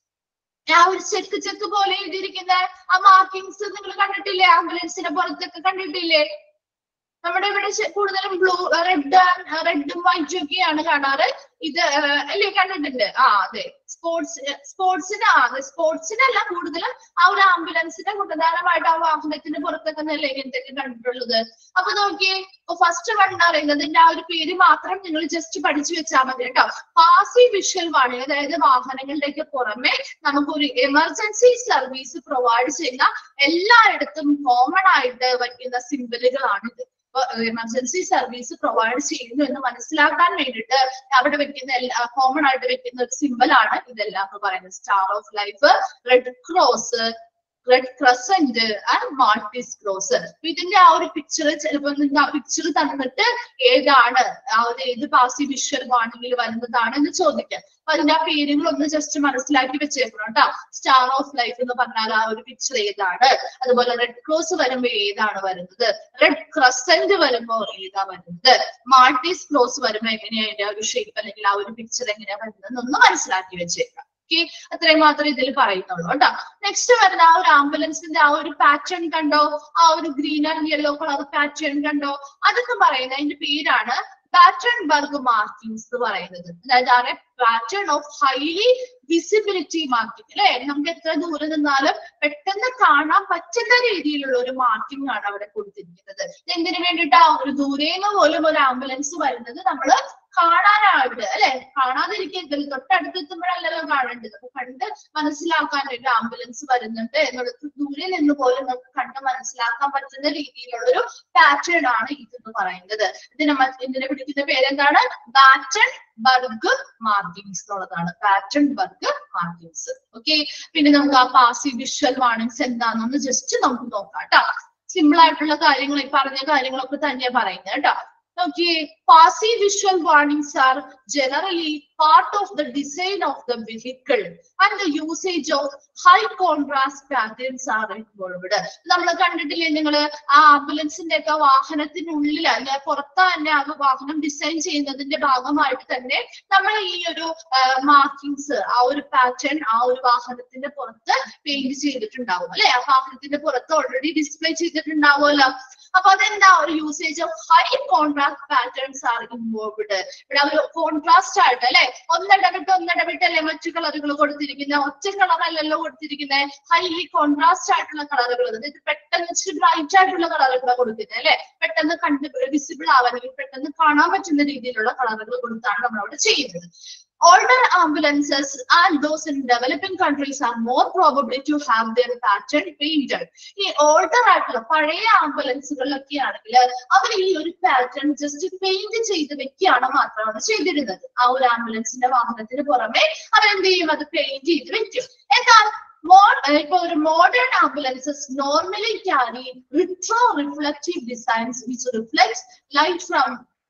ആ ഒരു ചെക്ക് ചെക്ക് പോലെ എഴുതിയിരിക്കുന്ന ആ മാർക്കിങ്സ് നിങ്ങൾ കണ്ടിട്ടില്ലേ ആംബുലൻസിന്റെ പുറത്തൊക്കെ കണ്ടിട്ടില്ലേ നമ്മുടെ ഇവിടെ ശ- കൂടുതലും ബ്ലൂ റെഡ് റെഡും വൈറ്റും ഒക്കെയാണ് കാണാറ് ഇത് ആ, അല്ലേ കണ്ടിട്ടുണ്ട് ആ അതെ സ്പോർട്സ് സ്പോർട്സിന് ആ സ്പോർട്സിനല്ല കൂടുതലും ആ ഒരു ആംബുലൻസിന്റെ ഗുണധാരമായിട്ട് ആ വാഹനത്തിന്റെ പുറത്തൊക്കെ നല്ല ഇങ്ങനത്തെ കണ്ടിട്ടുള്ളത് അപ്പൊ നോക്കിയേ ഫസ്റ്റ് വൺ എന്ന് പറയുന്നത് ഇതിന്റെ ആ ഒരു പേര് മാത്രം നിങ്ങൾ ജസ്റ്റ് പഠിച്ചു വെച്ചാൽ മതി കേട്ടോ പാസീവ് വിഷ്വൽ വാണിംഗ് അതായത് വാഹനങ്ങളുടെയൊക്കെ പുറമെ നമുക്കൊരു എമർജൻസി സർവീസ് പ്രൊവൈഡ് ചെയ്യുന്ന എല്ലായിടത്തും കോമൺ ആയിട്ട് വയ്ക്കുന്ന സിമ്പലുകളാണിത് എമർജൻസി സർവീസ് പ്രൊവൈഡ് ചെയ്യുന്നു എന്ന് മനസ്സിലാക്കാൻ വേണ്ടിയിട്ട് അവിടെ വെക്കുന്ന എല്ലാ കോമൺ ആയിട്ട് വെക്കുന്ന ഒരു സിമ്പൽ ആണ് ഇതെല്ലാം എന്ന് പറയുന്നത് star of life red cross red crescent and Maltese cross ഇതിന്റെ ആ ഒരു പിക്ചർ ചിലപ്പോൾ നിങ്ങൾക്ക് ആ പിക്ചർ തന്നിട്ട് ഏതാണ് ആ ഒരു ഏത് പാസീവ് വിഷ്വൽ വാണിംഗിൽ വരുന്നതാണ് എന്ന് ചോദിക്കാം അപ്പൊ അതിന്റെ ആ പേരുകൾ ഒന്ന് ജസ്റ്റ് മനസ്സിലാക്കി വെച്ചേക്കണം കേട്ടോ സ്റ്റാർ ഓഫ് ലൈഫ് എന്ന് പറഞ്ഞാൽ ആ ഒരു പിക്ചർ ഏതാണ് അതുപോലെ റെഡ് ക്രോസ് വരുമ്പോ ഏതാണ് വരുന്നത് റെഡ് ക്രസന്റ് വരുമ്പോ ഏതാ വരുന്നത് മാൾട്ടീസ് ക്രോസ് വരുമ്പോ എങ്ങനെയാ അതിന്റെ ആ ഒരു ഷേപ്പ് അല്ലെങ്കിൽ ആ ഒരു പിക്ചർ എങ്ങനെയാ വരുന്നത് ഒന്ന് മനസ്സിലാക്കി വെച്ചേക്കാം ഓക്കെ അത്രയും മാത്രമേ ഇതിൽ പറയുന്നുള്ളൂ കേട്ടോ നെക്സ്റ്റ് വരുന്ന ആ ഒരു ആംബുലൻസിന്റെ ആ ഒരു പാറ്റേൺ കണ്ടോ ആ ഒരു green and yellow colour pattern കണ്ടോ അതൊക്കെ പറയുന്നത് അതിന്റെ പേരാണ് പാറ്റേൺ ബർഗ് മാർക്കിങ്സ് എന്ന് പറയുന്നത് അതായത് ആണ് pattern of highly visibility marking അല്ലെ നമുക്ക് എത്ര ദൂരെ നിന്നാലും പെട്ടെന്ന് കാണാൻ പറ്റുന്ന രീതിയിലുള്ള ഒരു മാർക്കിംഗ് ആണ് അവിടെ കൊടുത്തിരിക്കുന്നത് ഇത് എന്തിനു വേണ്ടിയിട്ടാ ഒരു ദൂരേന്ന് പോലും ഒരു ആംബുലൻസ് വരുന്നത് നമ്മൾ കാണാനായിട്ട് അല്ലെ കാണാതിരിക്കരുത് തൊട്ടടുത്ത് എത്തുമ്പോഴല്ലല്ലോ കാണേണ്ടത് അപ്പൊ കണ്ട് മനസ്സിലാക്കാൻ ഒരു ആംബുലൻസ് വരുന്നുണ്ട് എന്നുള്ളത് ദൂരെ നിന്ന് പോലും നമുക്ക് കണ്ട് മനസ്സിലാക്കാൻ പറ്റുന്ന രീതിയിലുള്ള ഒരു പാറ്റേൺ ആണ് ഇതെന്ന് പറയുന്നത് ഇതിനെ മ- ഇതിനെ വിളിക്കുന്ന പേരെന്താണ് ബാറ്റൺ ബർഗ് മാർക്കിങ്സ് എന്നുള്ളതാണ് പാറ്റേൺ ബർഗ് മാർക്കിങ്സ് ഓക്കെ പിന്നെ നമുക്ക് ആ പാസീവ് വിഷ്വൽ വാണിങ്സ് എന്താണെന്ന് ജസ്റ്റ് നമുക്ക് നോക്കാം കേട്ടോ സിമ്പിൾ ആയിട്ടുള്ള കാര്യങ്ങൾ ഈ പറഞ്ഞ കാര്യങ്ങളൊക്കെ തന്നെ പറയുന്നത് കേട്ടോ Okay, passive visual warnings are generally part of the design of the vehicle and the usage of high contrast patterns are involved. നമ്മൾ കണ്ടിട്ടില്ലേ നിങ്ങൾ ആ ആംബുലൻസിന്റെ ഒക്കെ വാഹനത്തിനുള്ളിൽ അല്ലെ പുറത്ത് തന്നെ ആ വാഹനം ഡിസൈൻ ചെയ്യുന്നതിന്റെ ഭാഗമായിട്ട് തന്നെ നമ്മൾ ഈ ഒരു മാർക്കിങ്സ് ആ ഒരു പാറ്റേൺ ആ ഒരു വാഹനത്തിന്റെ പുറത്ത് പെയിന്റ് ചെയ്തിട്ടുണ്ടാവും അല്ലെ ആ വാഹനത്തിന്റെ പുറത്ത് ഓൾറെഡി ഡിസ്പ്ലേ ചെയ്തിട്ടുണ്ടാവുമല്ലോ അപ്പൊ അതെന്താ ഒരു usage of high contrast patterns are involved ഇവിടെ ഒരു കോൺട്രാസ്റ്റ് ആയിട്ട് അല്ലെ ഒന്നിടവിട്ട് ഒന്നിടവിട്ടല്ലേ മറ്റു കളറുകൾ കൊടുത്തിരിക്കുന്നത് ഒറ്റ കളർ അല്ലല്ലോ കൊടുത്തിരിക്കുന്നത് ഹൈലി കോൺട്രാസ്റ്റ് ആയിട്ടുള്ള കളറുകൾ അതായത് പെട്ടെന്ന് ഇച്ചിരി ബ്രൈറ്റ് ആയിട്ടുള്ള കളറുകൾ കൊടുക്കുന്നത് അല്ലെ പെട്ടെന്ന് കണ്ട് വിസിബിൾ ആവാൻ അല്ലെങ്കിൽ പെട്ടെന്ന് കാണാൻ പറ്റുന്ന രീതിയിലുള്ള കളറുകൾ കൊടുത്താണ് നമ്മൾ അവിടെ ചെയ്യുന്നത് older ambulances and those in developing countries are more probably to have their pattern painted. ഈ ഓൾഡർ ആയിട്ടുള്ള പഴയ ആംബുലൻസുകളിലൊക്കെ ആണെങ്കിൽ അവർ ഈ ഒരു പാറ്റേൺ ജസ്റ്റ് പെയിന്റ് ചെയ്ത് വെക്കുകയാണ് മാത്രമാണ് ചെയ്തിരുന്നത് ആ ഒരു ആംബുലൻസിന്റെ വാഹനത്തിന് പുറമെ അവർ എന്ത് ചെയ്യും അത് പെയിന്റ് ചെയ്ത് വെക്കും എന്നാൽ മോർ ഇപ്പൊ ഒരു modern ambulances normally carry retro reflective designs which reflects light from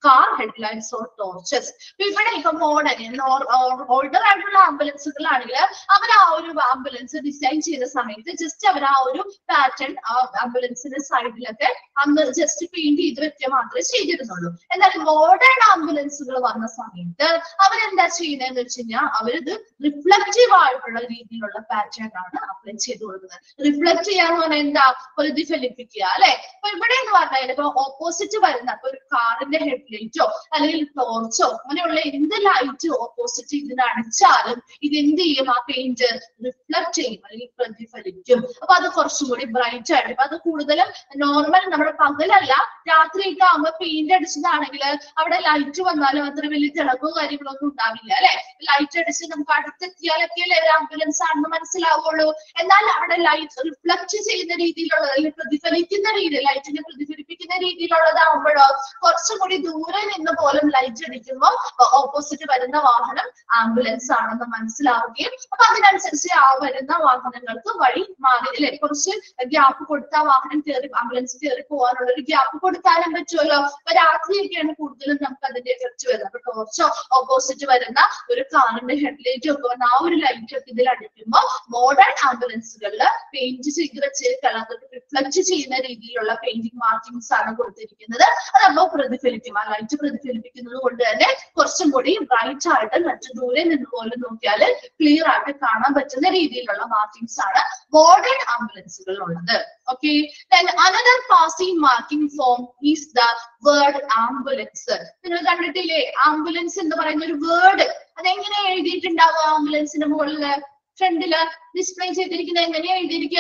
car headlights or torches ഇവിടെ ഇപ്പൊ മോഡേൺ ഓൾഡർ ആയിട്ടുള്ള ആംബുലൻസുകളാണെങ്കിൽ അവർ ആ ഒരു ആംബുലൻസ് ഡിസൈൻ ചെയ്ത സമയത്ത് ജസ്റ്റ് അവർ ആ ഒരു പാറ്റേൺ ആംബുലൻസിന്റെ സൈഡിലൊക്കെ അന്ന് ജസ്റ്റ് പെയിന്റ് ചെയ്ത് വെക്കുക മാത്രമേ ചെയ്തിരുന്നുള്ളൂ എന്നാൽ മോഡേൺ ആംബുലൻസുകൾ വന്ന സമയത്ത് അവരെന്താ ചെയ്യുന്നതെന്ന് വെച്ച് കഴിഞ്ഞാൽ അവരിത് റിഫ്ലക്റ്റീവ് ആയിട്ടുള്ള രീതിയിലുള്ള പാറ്റേൺ ആണ് അപ്ലൈ ചെയ്ത് കൊടുക്കുന്നത് റിഫ്ലക്ട് ചെയ്യാന്ന് പറഞ്ഞാൽ എന്താ പ്രതിഫലിപ്പിക്കുക അല്ലെ അപ്പൊ ഇവിടെ എന്ന് പറഞ്ഞാൽ ഇപ്പൊ ഓപ്പോസിറ്റ് വരുന്ന ഇപ്പൊ ഒരു കാറിന്റെ ഹെഡ്ലൈറ്റോ അല്ലെങ്കിൽ ടോർച്ചോ അങ്ങനെയുള്ള എന്ത് ലൈറ്റ് ഓപ്പോസിറ്റ് ഇതിന് അടിച്ചാലും ഇത് എന്ത് ചെയ്യും ആ പെയിന്റ് റിഫ്ലക്ട് ചെയ്യും അല്ലെങ്കിൽ പ്രതിഫലിക്കും അപ്പൊ അത് കുറച്ചും കൂടി ബ്രൈറ്റ് ആയിട്ട് അപ്പൊ അത് കൂടുതലും നോർമൽ നമ്മുടെ പകലല്ല രാത്രിയൊക്കെ ആകുമ്പോ പെയിന്റ് അടിച്ചതാണെങ്കിൽ അവിടെ ലൈറ്റ് വന്നാലും അത്ര വലിയ തിളക്കോ കാര്യങ്ങളോ ഒന്നും ഉണ്ടാവില്ല അല്ലെ ലൈറ്റ് അടിച്ച് നമുക്ക് അടുത്തെത്തിയാലൊക്കെ അല്ലേ ഒരു ആംബുലൻസ് ആണെന്ന് മനസ്സിലാവുള്ളൂ എന്നാൽ അവിടെ ലൈറ്റ് റിഫ്ലക്ട് ചെയ്യുന്ന രീതിയിലുള്ളത് അല്ലെങ്കിൽ പ്രതിഫലിക്കുന്ന രീതി ലൈറ്റിനെ പ്രതിഫലിപ്പിക്കുന്ന രീതിയിലുള്ളതാവുമ്പോഴോ കുറച്ചും കൂടി ദൂരെ നിന്ന് പോലും ലൈറ്റ് അടിക്കുമ്പോൾ ഓപ്പോസിറ്റ് വരുന്ന വാഹനം ആംബുലൻസ് ആണെന്ന് മനസ്സിലാവുകയും അപ്പൊ അതിനനുസരിച്ച് ആ വരുന്ന വാഹനങ്ങൾക്ക് വഴി മാറി അല്ലെ കുറച്ച് ഗ്യാപ്പ് കൊടുത്ത ആ വാഹനം കയറി ആംബുലൻസ് കയറി പോകാനുള്ള ഒരു ഗ്യാപ്പ് കൊടുക്കാനും പറ്റുമല്ലോ അപ്പൊ രാത്രിയൊക്കെയാണ് കൂടുതലും നമുക്ക് അതിന്റെ എഫക്ട് വരുന്നത് അപ്പൊ ടോർച്ചോ ഓപ്പോസിറ്റ് വരുന്ന ഒരു കാറിന്റെ ഹെഡ്ലൈറ്റ് ഒക്കെ വന്ന ആ ഒരു ലൈറ്റ് ഒക്കെ ഇതിൽ അടിക്കുമ്പോൾ മോഡേൺ ആംബുലൻസുകളിൽ പെയിന്റ് ചെയ്ത് വെച്ചേക്കാണ് അത് റിഫ്ലക്ട് ചെയ്യുന്ന രീതിയിലുള്ള പെയിന്റിംഗ് മാർക്കിങ്സ് ആണ് കൊടുത്തിരിക്കുന്നത് അതപ്പോ പ്രതിഫലിക്കും ആ ലൈറ്റ് പ്രതിഫലിപ്പിക്കുന്നത് കൊണ്ട് തന്നെ കുറച്ചും കൂടി ബ്രൈറ്റ് ആയിട്ട് മറ്റു ദൂരെ നിന്ന് പോലും നോക്കിയാൽ ക്ലിയർ ആയിട്ട് കാണാൻ പറ്റുന്ന രീതിയിലുള്ള മാർക്കിങ്സ് ആണ് മോഡേൺ ആംബുലൻസുകളിൽ ഉള്ളത് okay another passing marking form is the word ambulance നിങ്ങൾ കണ്ടിട്ടില്ലേ ആംബുലൻസ് എന്ന് പറയുന്ന ഒരു വേർഡ് അതെങ്ങനെ എഴുതിയിട്ടുണ്ടാവുക ആംബുലൻസിന്റെ മുകളില് ഫ്രണ്ടില് ഡിസ്പ്ലേ ചെയ്തിരിക്കുന്നത് എങ്ങനെയാ എഴുതിയിരിക്കുക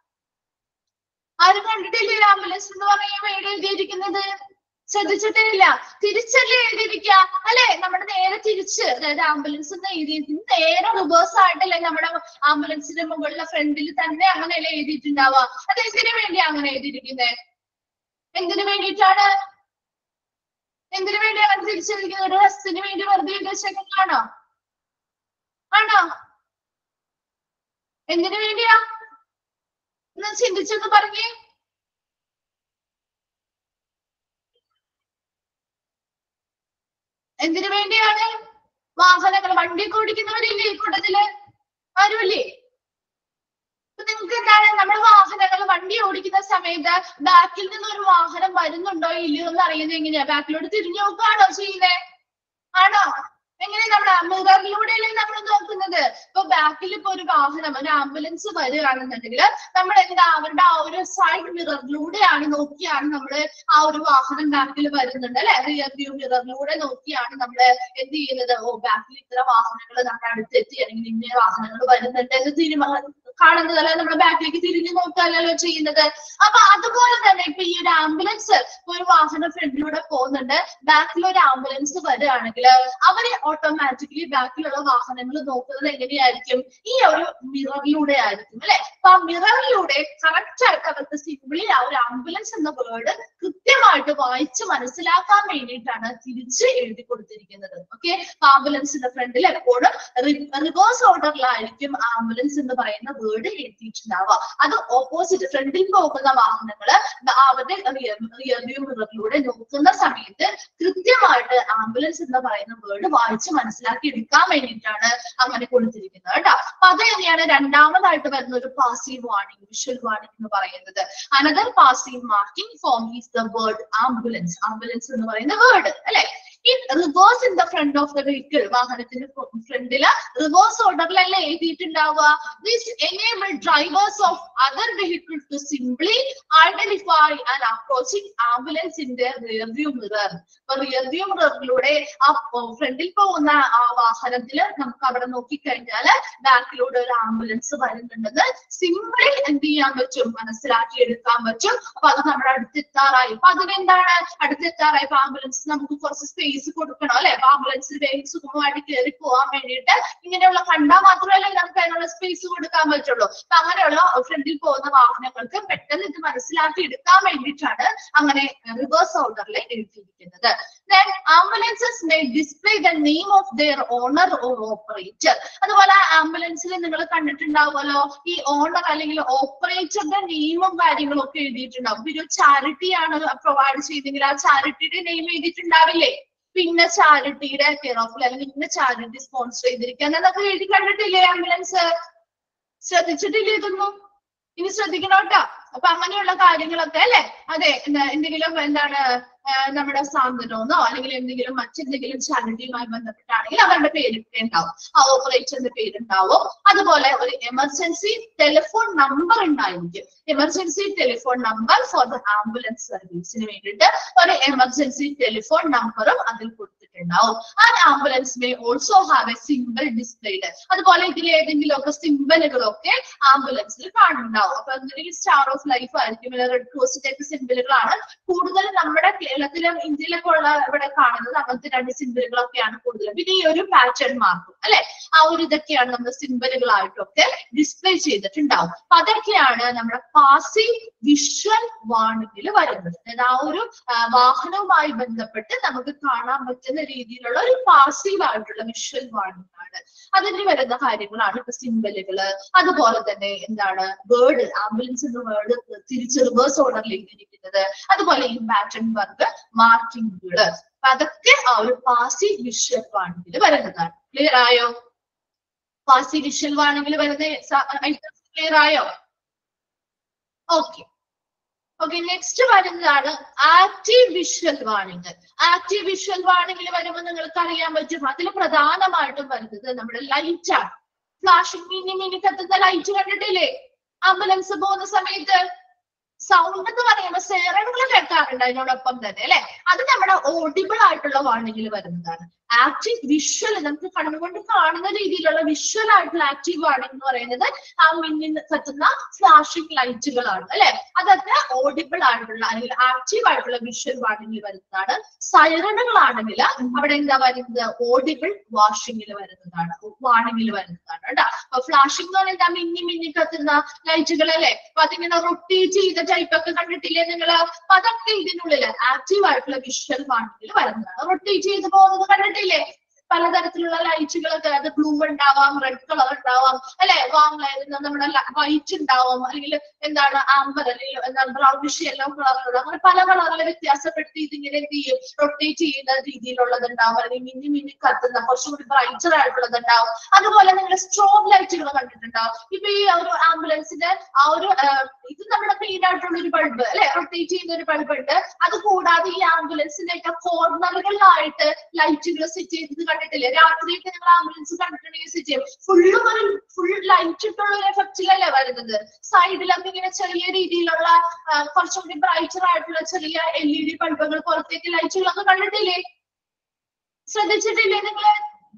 ആരും കണ്ടിട്ടില്ലേ ആംബുലൻസ് എന്ന് പറയുന്ന വേർഡ് എഴുതിയിരിക്കുന്നത് ശ്രദ്ധിച്ചിട്ടേ ഇല്ല തിരിച്ചല്ലേ എഴുതിയിരിക്കുക അല്ലെ നമ്മുടെ നേരെ തിരിച്ച് അതായത് ആംബുലൻസ് എന്ന് എഴുതിയിരിക്കുന്നത് നേരെ റിവേഴ്സ് ആയിട്ടല്ലേ നമ്മുടെ ആംബുലൻസിന്റെ മുകളിലെ ഫ്രണ്ടിൽ തന്നെ അങ്ങനെയല്ലേ എഴുതിയിട്ടുണ്ടാവുക അത് എന്തിനു വേണ്ടി അങ്ങനെ എഴുതിയിരിക്കുന്നത് എന്തിനു വേണ്ടിയിട്ടാണ് എന്തിനു വേണ്ടിയാണ് തിരിച്ചെഴുതിക്കുന്നത് ഒരു രസത്തിന് വേണ്ടി വെറുതെ എഴുതി വെച്ചേക്കുന്നതാണോ ആണോ എന്തിനു വേണ്ടിയാ ഒന്ന് ചിന്തിച്ചൊന്ന് പറഞ്ഞേ എന്തിനു വേണ്ടിയാണ് വാഹനങ്ങൾ വണ്ടിയൊക്കെ ഓടിക്കുന്നവരില്ലേ ഈ കൂട്ടത്തില് ആരുമില്ലേ അപ്പൊ നിങ്ങൾക്ക് എന്താണ് നമ്മുടെ വാഹനങ്ങൾ വണ്ടി ഓടിക്കുന്ന സമയത്ത് ബാക്കിൽ നിന്ന് ഒരു വാഹനം വരുന്നുണ്ടോ ഇല്ലയോ എന്ന് അറിയുന്നത് എങ്ങനെയാ ബാക്കിലോട്ട് തിരിഞ്ഞു നോക്കുകയാണോ ചെയ്യുന്നേ ആണോ എങ്ങനെ നമ്മുടെ മിററിലൂടെയല്ലേ നമ്മൾ നോക്കുന്നത് ഇപ്പൊ ബാക്കിൽ ഇപ്പൊ ഒരു വാഹനം ഒരു ആംബുലൻസ് വരികയാണെന്നുണ്ടെങ്കിൽ നമ്മൾ എന്താ അവരുടെ ആ ഒരു സൈഡ് മിററിലൂടെയാണ് നോക്കിയാണ് നമ്മൾ ആ ഒരു വാഹനം ബാക്കിൽ വരുന്നുണ്ട് അല്ലെ റിയർ വ്യൂ മിററിലൂടെ നോക്കിയാണ് നമ്മൾ എന്ത് ചെയ്യുന്നത് ഓ ബാക്കിൽ ഇത്ര വാഹനങ്ങൾ നമ്മുടെ അടുത്തെത്തി അല്ലെങ്കിൽ ഇന്ന വാഹനങ്ങൾ വരുന്നുണ്ട് എന്ന് തീരുമാനം കാണുന്നതല്ല നമ്മുടെ ബാക്കിലേക്ക് തിരിഞ്ഞു നോക്കാനല്ലോ ചെയ്യുന്നത് അപ്പൊ അതുപോലെ തന്നെ ഇപ്പൊ ഈ ഒരു ആംബുലൻസ് ഒരു വാഹനം ഫ്രണ്ടിലൂടെ പോകുന്നുണ്ട് ബാക്കിൽ ഒരു ആംബുലൻസ് വരികയാണെങ്കിൽ അവര് ഓട്ടോമാറ്റിക്കലി ബാക്കിലുള്ള വാഹനങ്ങൾ നോക്കുന്നത് എങ്ങനെയായിരിക്കും ഈ ഒരു മിററിലൂടെ ആയിരിക്കും അല്ലെ അപ്പൊ ആ മിററിലൂടെ കറക്റ്റ് ആയിട്ട് അവർക്ക് സിമ്പിളി ആ ഒരു ആംബുലൻസ് എന്ന വേർഡ് കൃത്യമായിട്ട് വായിച്ച് മനസ്സിലാക്കാൻ വേണ്ടിയിട്ടാണ് തിരിച്ച് എഴുതി കൊടുത്തിരിക്കുന്നത് ഓക്കെ ആംബുലൻസിന്റെ ഫ്രണ്ടിൽ എപ്പോഴും റിവേഴ്സ് ഓർഡറിലായിരിക്കും ആംബുലൻസ് എന്ന് പറയുന്ന വേർഡ് എഴുതിയിട്ടുണ്ടാവുക അത് ഓപ്പോസിറ്റ് ഫ്രണ്ടിൽ പോകുന്ന വാഹനങ്ങള് അവരുടെ റിയർ വ്യൂ മിററിലൂടെ നോക്കുന്ന സമയത്ത് കൃത്യമായിട്ട് ആംബുലൻസ് എന്ന് പറയുന്ന വേർഡ് വായിച്ച് മനസ്സിലാക്കി എടുക്കാൻ വേണ്ടിയിട്ടാണ് അങ്ങനെ കൊടുത്തിരിക്കുന്നത് കേട്ടോ അപ്പൊ അത് തന്നെയാണ് രണ്ടാമതായിട്ട് വരുന്ന ഒരു പാസീവ് വാണിംഗ് വിഷ്വൽ വാണിംഗ് എന്ന് പറയുന്നത് another passive marking form is the word ambulance ambulance എന്ന് പറയുന്ന വേർഡ് അല്ലെ ഈ reverse in the front of the vehicle വാഹനത്തിന്റെ ഫ്രണ്ടില് റിവേഴ്സ് ഓർഡറിലല്ലേ എഴുതിയിട്ടുണ്ടാവുക this enable drivers of other vehicle to simply identify and approaching ambulance in the rear view mirror അപ്പൊ rear view മിററിലൂടെ ആ ഫ്രണ്ടിൽ പോകുന്ന ആ വാഹനത്തില് നമുക്ക് അവിടെ നോക്കിക്കഴിഞ്ഞാല് ബാക്കിലൂടെ ഒരു ആംബുലൻസ് വരുന്നുണ്ടെന്ന് സിംപിളി എന്ത് ചെയ്യാൻ പറ്റും മനസ്സിലാക്കി എടുക്കാൻ പറ്റും അപ്പൊ അത് നമ്മുടെ അടുത്തെത്താറായി അപ്പൊ അതിനെന്താണ് അടുത്തെത്താറായി ഇപ്പൊ ആംബുലൻസ് നമുക്ക് കുറച്ച് സ്പേസ് കൊടുക്കണം അല്ലെ അപ്പൊ ആംബുലൻസിൽ വേഗം സുഗമമായിട്ട് കയറി പോകാൻ വേണ്ടിയിട്ട് ഇങ്ങനെയുള്ള കണ്ടാൽ മാത്രമല്ല നമുക്ക് അതിനുള്ള സ്പേസ് കൊടുക്കാൻ പറ്റുള്ളൂ അപ്പൊ അങ്ങനെയുള്ള ഫ്രണ്ടിൽ പോകുന്ന വാഹനങ്ങൾക്ക് പെട്ടെന്ന് ഇത് മനസ്സിലാക്കി എടുക്കാൻ വേണ്ടിയിട്ടാണ് അങ്ങനെ റിവേഴ്സ് ഓർഡറിൽ എഴുതിയിരിക്കുന്നത് then ambulances may display the name of their owner or operator അതുപോലെ ആംബുലൻസിൽ നിങ്ങൾ കണ്ടിട്ടുണ്ടാവുമല്ലോ ഈ ഓണർ അല്ലെങ്കിൽ ഓപ്പറേറ്ററുടെ നെയിമും കാര്യങ്ങളും ഒക്കെ എഴുതിയിട്ടുണ്ടാവും ഇപ്പൊ ഒരു ചാരിറ്റി ആണ് പ്രൊവൈഡ് ചെയ്തെങ്കിൽ ആ ചാരിറ്റിയുടെ നെയിം എഴുതിയിട്ടുണ്ടാവില്ലേ പിന്നെ ചാരിറ്റിയുടെ കെയർ ഓഫ് അല്ലെങ്കിൽ ഇന്ന ചാരിറ്റി സ്പോൺസർ ചെയ്തിരിക്കുക എന്നൊക്കെ എഴുതി കണ്ടിട്ടില്ലേ ആംബുലൻസ് ശ്രദ്ധിച്ചിട്ടില്ലേ ഇതൊന്നും ഇനി ശ്രദ്ധിക്കണം കേട്ടോ അപ്പൊ അങ്ങനെയുള്ള കാര്യങ്ങളൊക്കെ അല്ലെ അതെ എന്താ എന്തെങ്കിലും എന്താണ് ആ, നമ്മുടെ സാന്ത്വനമെന്നോ അല്ലെങ്കിൽ എന്തെങ്കിലും മറ്റെന്തെങ്കിലും ചാരിറ്റിയുമായി ബന്ധപ്പെട്ടാണെങ്കിൽ അവരുടെ പേരൊക്കെ ഉണ്ടാവും ആ ഓപ്പറേറ്ററിന്റെ പേരുണ്ടാവും അതുപോലെ ഒരു എമർജൻസി ടെലിഫോൺ നമ്പർ ഉണ്ടായിരിക്കും emergency telephone number for the ambulance സർവീസിന് വേണ്ടിയിട്ട് ഒരു എമർജൻസി ടെലിഫോൺ നമ്പറും അതിൽ കൊടുത്തിട്ടുണ്ടാവും ആ ambulance may also have a symbol displayed അതുപോലെ ഇതിൽ ഏതെങ്കിലും ഒക്കെ സിമ്പിളുകളൊക്കെ ആംബുലൻസിൽ കാണുന്നുണ്ടാവും അപ്പൊ എന്തെങ്കിലും സ്റ്റാർ ഓഫ് ലൈഫ് ആയിരിക്കും റെഡ് ക്രോസിന്റെ ഒക്കെ സിമ്പിളുകളാണ് കൂടുതൽ നമ്മുടെ കേരളത്തിലും ഇന്ത്യയിലൊക്കെ ഉള്ള ഇവിടെ കാണുന്നത് അങ്ങനത്തെ രണ്ട് സിമ്പിളുകളൊക്കെയാണ് കൂടുതലും പിന്നെ ഈ ഒരു പാറ്റേൺ മാർക്കും അല്ലെ ആ ഒരു ഇതൊക്കെയാണ് നമ്മുടെ സിമ്പിളുകളായിട്ടൊക്കെ ഡിസ്പ്ലേ ചെയ്തിട്ടുണ്ടാവും അപ്പൊ അതൊക്കെയാണ് നമ്മുടെ പാസിംഗ് വിഷ്വൽ വാണിങ്ങിൽ വരുന്നത് അതായത് ആ ഒരു ആ, വാഹനവുമായി ബന്ധപ്പെട്ട് നമുക്ക് കാണാൻ പറ്റുന്ന രീതിയിലുള്ള ഒരു പാസീവ് ആയിട്ടുള്ള വിഷ്വൽ വാണിംഗ് ആണ് അതിന് വരുന്ന കാര്യങ്ങളാണ് ഇപ്പൊ സിമ്പലുകള് അതുപോലെ തന്നെ എന്താണ് വേർഡ് ആംബുലൻസ് എന്ന വേർഡ് തിരിച്ച് റിവേഴ്സ് ഓർഡറിൽ എഴുതിയിരിക്കുന്നത് അതുപോലെ ഈ പാറ്റേൺ വർക്ക് മാർക്കിങ്ങുകള് അപ്പൊ അതൊക്കെ ആ ഒരു പാസീവ് വിഷ്വൽ വാണിങ്ങിൽ വരുന്നതാണ് ക്ലിയർ ആയോ പാസീവ് വിഷ്വൽ വാണിങ്ങിൽ വരുന്ന ഐറ്റംസ് ക്ലിയർ ആയോ ഓക്കെ ഓക്കെ നെക്സ്റ്റ് വരുന്നതാണ് active visual warning active visual വാണിംഗിൽ വരുമ്പോൾ നിങ്ങൾക്ക് അറിയാൻ പറ്റും അതിൽ പ്രധാനമായിട്ടും വരുന്നത് നമ്മുടെ ലൈറ്റ് ആണ് ഫ്ലാഷിംഗ് മിന്നി മിന്നി കത്തുന്ന ലൈറ്റ് കണ്ടിട്ടില്ലേ ആംബുലൻസ് പോകുന്ന സമയത്ത് സൗണ്ട് എന്ന് പറയുമ്പോൾ സേറണുകൾ കേൾക്കാറുണ്ട് അതിനോടൊപ്പം തന്നെ അല്ലെ അത് നമ്മുടെ ഓഡിബിൾ ആയിട്ടുള്ള വാണിംഗിൽ വരുന്നതാണ് ആക്റ്റീവ് വിഷ്വൽ നമുക്ക് കണ്ണുകൊണ്ട് കാണുന്ന രീതിയിലുള്ള വിഷ്വൽ ആയിട്ടുള്ള ആക്റ്റീവ് വാണിംഗ് എന്ന് പറയുന്നത് ആ മിന്നിൽ കത്തുന്ന ഫ്ലാഷിംഗ് ലൈറ്റുകളാണ് അല്ലെ അതൊക്കെ ഓഡിബിൾ ആയിട്ടുള്ള അല്ലെങ്കിൽ ആക്റ്റീവ് ആയിട്ടുള്ള വിഷ്വൽ വാണിംഗിൽ വരുന്നതാണ് സൈറണുകളാണെങ്കിൽ അവിടെ എന്താ വരുന്നത് ഓഡിബിൾ വാഷിംഗിൽ വരുന്നതാണ് വാണിംഗിൽ വരുന്നതാണ് കേട്ടോ അപ്പൊ ഫ്ലാഷിംഗ് എന്ന് പറയുന്നത് ആ മിന്നി മിന്നി കത്തുന്ന ലൈറ്റുകൾ അല്ലെ അപ്പൊ അതിങ്ങനെ റൊട്ടേറ്റ് ചെയ്ത ടൈപ്പ് ഒക്കെ കണ്ടിട്ടില്ലേ നിങ്ങൾ അപ്പൊ അതൊക്കെ ഇതിനുള്ളിൽ ആക്റ്റീവ് ആയിട്ടുള്ള വിഷ്വൽ വാണിംഗിൽ വരുന്നതാണ് റൊട്ടേറ്റ് ചെയ്ത് പോകുന്നത് കണ്ടിട്ടില്ലേ പലതരത്തിലുള്ള ലൈറ്റുകളൊക്കെ അത് ബ്ലൂ ഉണ്ടാവാം റെഡ് കളർ ഉണ്ടാവാം അല്ലെ വാം നമ്മുടെ വൈറ്റ് ഉണ്ടാവാം അല്ലെങ്കിൽ എന്താണ് ആംബർ അല്ലെങ്കിൽ എന്താണ് ബ്രൗണിഷ് യെല്ലോ കളറുകൾ അങ്ങനെ പല കളറിൽ വ്യത്യാസപ്പെടുത്തി ഇതിങ്ങനെ എന്ത് ചെയ്യും റൊട്ടേറ്റ് ചെയ്യുന്ന രീതിയിലുള്ളത് ഉണ്ടാവും അല്ലെങ്കിൽ മിന്നി മിന്നി കത്തുന്ന കുറച്ചുകൂടി ബ്രൈറ്റർ ആയിട്ടുള്ളത് ഉണ്ടാവും അതുപോലെ നിങ്ങൾ സ്ട്രോബ് ലൈറ്റുകൾ കണ്ടിട്ടുണ്ടാവും ഇപ്പൊ ഈ ഒരു ആംബുലൻസിന്റെ ആ ഒരു ആ, ഇത് നമ്മുടെ മെയിൻ ആയിട്ടുള്ള ഒരു ബൾബ് അല്ലെ റൊട്ടേറ്റ് ചെയ്യുന്ന ഒരു ബൾബ് ഉണ്ട് അത് കൂടാതെ ഈ ആംബുലൻസിന്റെ ഒക്കെ കോർണറുകളിലായിട്ട് ലൈറ്റുകൾ സെറ്റ് ചെയ്തത് കണ്ടിട്ടില്ലേ രാത്രിയൊക്കെ നിങ്ങൾ ആംബുലൻസ് കണ്ടിട്ടുണ്ടെങ്കിൽ സെറ്റ് ചെയ്യും ഫുള്ളും ഒരു ഫുൾ ലൈറ്റ് ഇട്ടുള്ള ഒരു എഫക്റ്റിലല്ലേ വരുന്നത് സൈഡിലൊക്കെ ഇങ്ങനെ ചെറിയ രീതിയിലുള്ള ആ, കുറച്ചും കൂടി ബ്രൈറ്റർ ആയിട്ടുള്ള ചെറിയ എൽ ഇ ഡി ബൾബുകൾ പുറത്തേക്ക് ലൈറ്റുകളൊക്കെ കണ്ടിട്ടില്ലേ ശ്രദ്ധിച്ചിട്ടില്ലേ നിങ്ങള്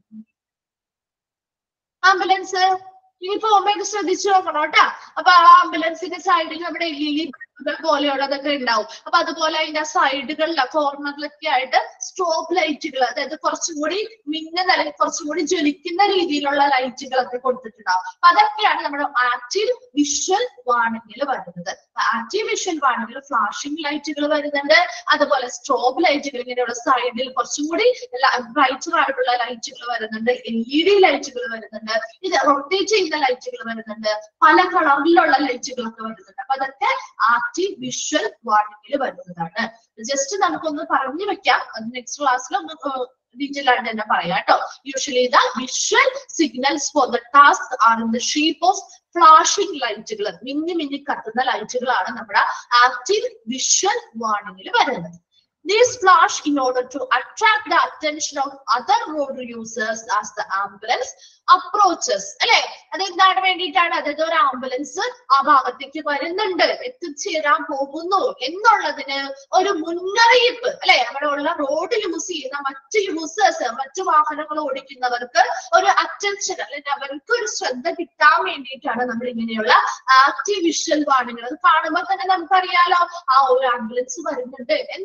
ആംബുലൻസ് ഇനി പോകുമ്പോ ഇത് ശ്രദ്ധിച്ചു നോക്കണം കേട്ടാ അപ്പൊ ആ ആംബുലൻസിന്റെ സൈഡിൽ നമ്മുടെ എൽ ഇ ഡി ബൾബുകൾ പോലെയുള്ളതൊക്കെ ഉണ്ടാവും അപ്പൊ അതുപോലെ അതിന്റെ സൈഡുകളിലെ കോർണറിലൊക്കെ ആയിട്ട് സ്ട്രോബ് ലൈറ്റുകൾ അതായത് കുറച്ചും കൂടി മിന്നുന്ന അല്ലെങ്കിൽ കുറച്ചും കൂടി ജ്വലിക്കുന്ന രീതിയിലുള്ള ലൈറ്റുകളൊക്കെ കൊടുത്തിട്ടുണ്ടാവും അപ്പൊ അതൊക്കെയാണ് നമ്മുടെ ആക്റ്റീവ് വിഷ്വൽ വാണിങ്ങിൽ വരുന്നത് ആക്റ്റീവ് വിഷ്വൽ വാണിങ്ങിൽ ഫ്ലാഷിംഗ് ലൈറ്റുകൾ വരുന്നുണ്ട് അതുപോലെ സ്ട്രോബ് ലൈറ്റുകൾ ഇങ്ങനെയുള്ള സൈഡിൽ കുറച്ചും കൂടി ബ്രൈറ്റർ ആയിട്ടുള്ള ലൈറ്റുകൾ വരുന്നുണ്ട് എൽ ഇ ഡി ലൈറ്റുകൾ വരുന്നുണ്ട് ഇത് റൊട്ടേറ്റ് ചെയ്യുന്ന ലൈറ്റുകൾ വരുന്നുണ്ട് പല കളറിലുള്ള ലൈറ്റുകളൊക്കെ വരുന്നുണ്ട് അപ്പൊ അതൊക്കെ ആക്റ്റീവ് വിഷ്വൽ വാണിങ്ങിൽ വരുന്നതാണ് ജസ്റ്റ് നമുക്കൊന്ന് പറഞ്ഞു വെക്കാം അത് നെക്സ്റ്റ് ക്ലാസ്സിൽ ഒന്ന് ഡീറ്റെയിൽ ആയിട്ട് തന്നെ പറയാം കേട്ടോ usually the visual signals for the task are in the shape of flashing ലൈറ്റുകൾ മിന്നി മിന്നി കത്തുന്ന ലൈറ്റുകളാണ് നമ്മുടെ ആക്റ്റീവ് വിഷ്വൽ വാണിങ്ങിൽ വരുന്നത് These flash in order to attract the attention of other road users as the ambulance approaches. അല്ലെ അതെന്താണ് വേണ്ടിയിട്ടാണ് അതായത് ഒരു ആംബുലൻസ് ആ ഭാഗത്തേക്ക് വരുന്നുണ്ട് എത്തിച്ചേരാൻ പോകുന്നു എന്നുള്ളതിന് ഒരു മുന്നറിയിപ്പ് അല്ലെ അവിടെ ഉള്ള റോഡ് യൂസ് ചെയ്യുന്ന മറ്റ് യൂസേഴ്സ് മറ്റു വാഹനങ്ങൾ ഓടിക്കുന്നവർക്ക് ഒരു അറ്റൻഷൻ അല്ലെങ്കിൽ അവർക്ക് ഒരു ശ്രദ്ധ കിട്ടാൻ വേണ്ടിയിട്ടാണ് നമ്മൾ ഇങ്ങനെയുള്ള ആക്റ്റീവ് വിഷ്വൽ വാണിങ്ങൾ അത് കാണുമ്പോൾ തന്നെ നമുക്കറിയാലോ ആ ഒരു ആംബുലൻസ് വരുന്നുണ്ട് എന്നുള്ള ആ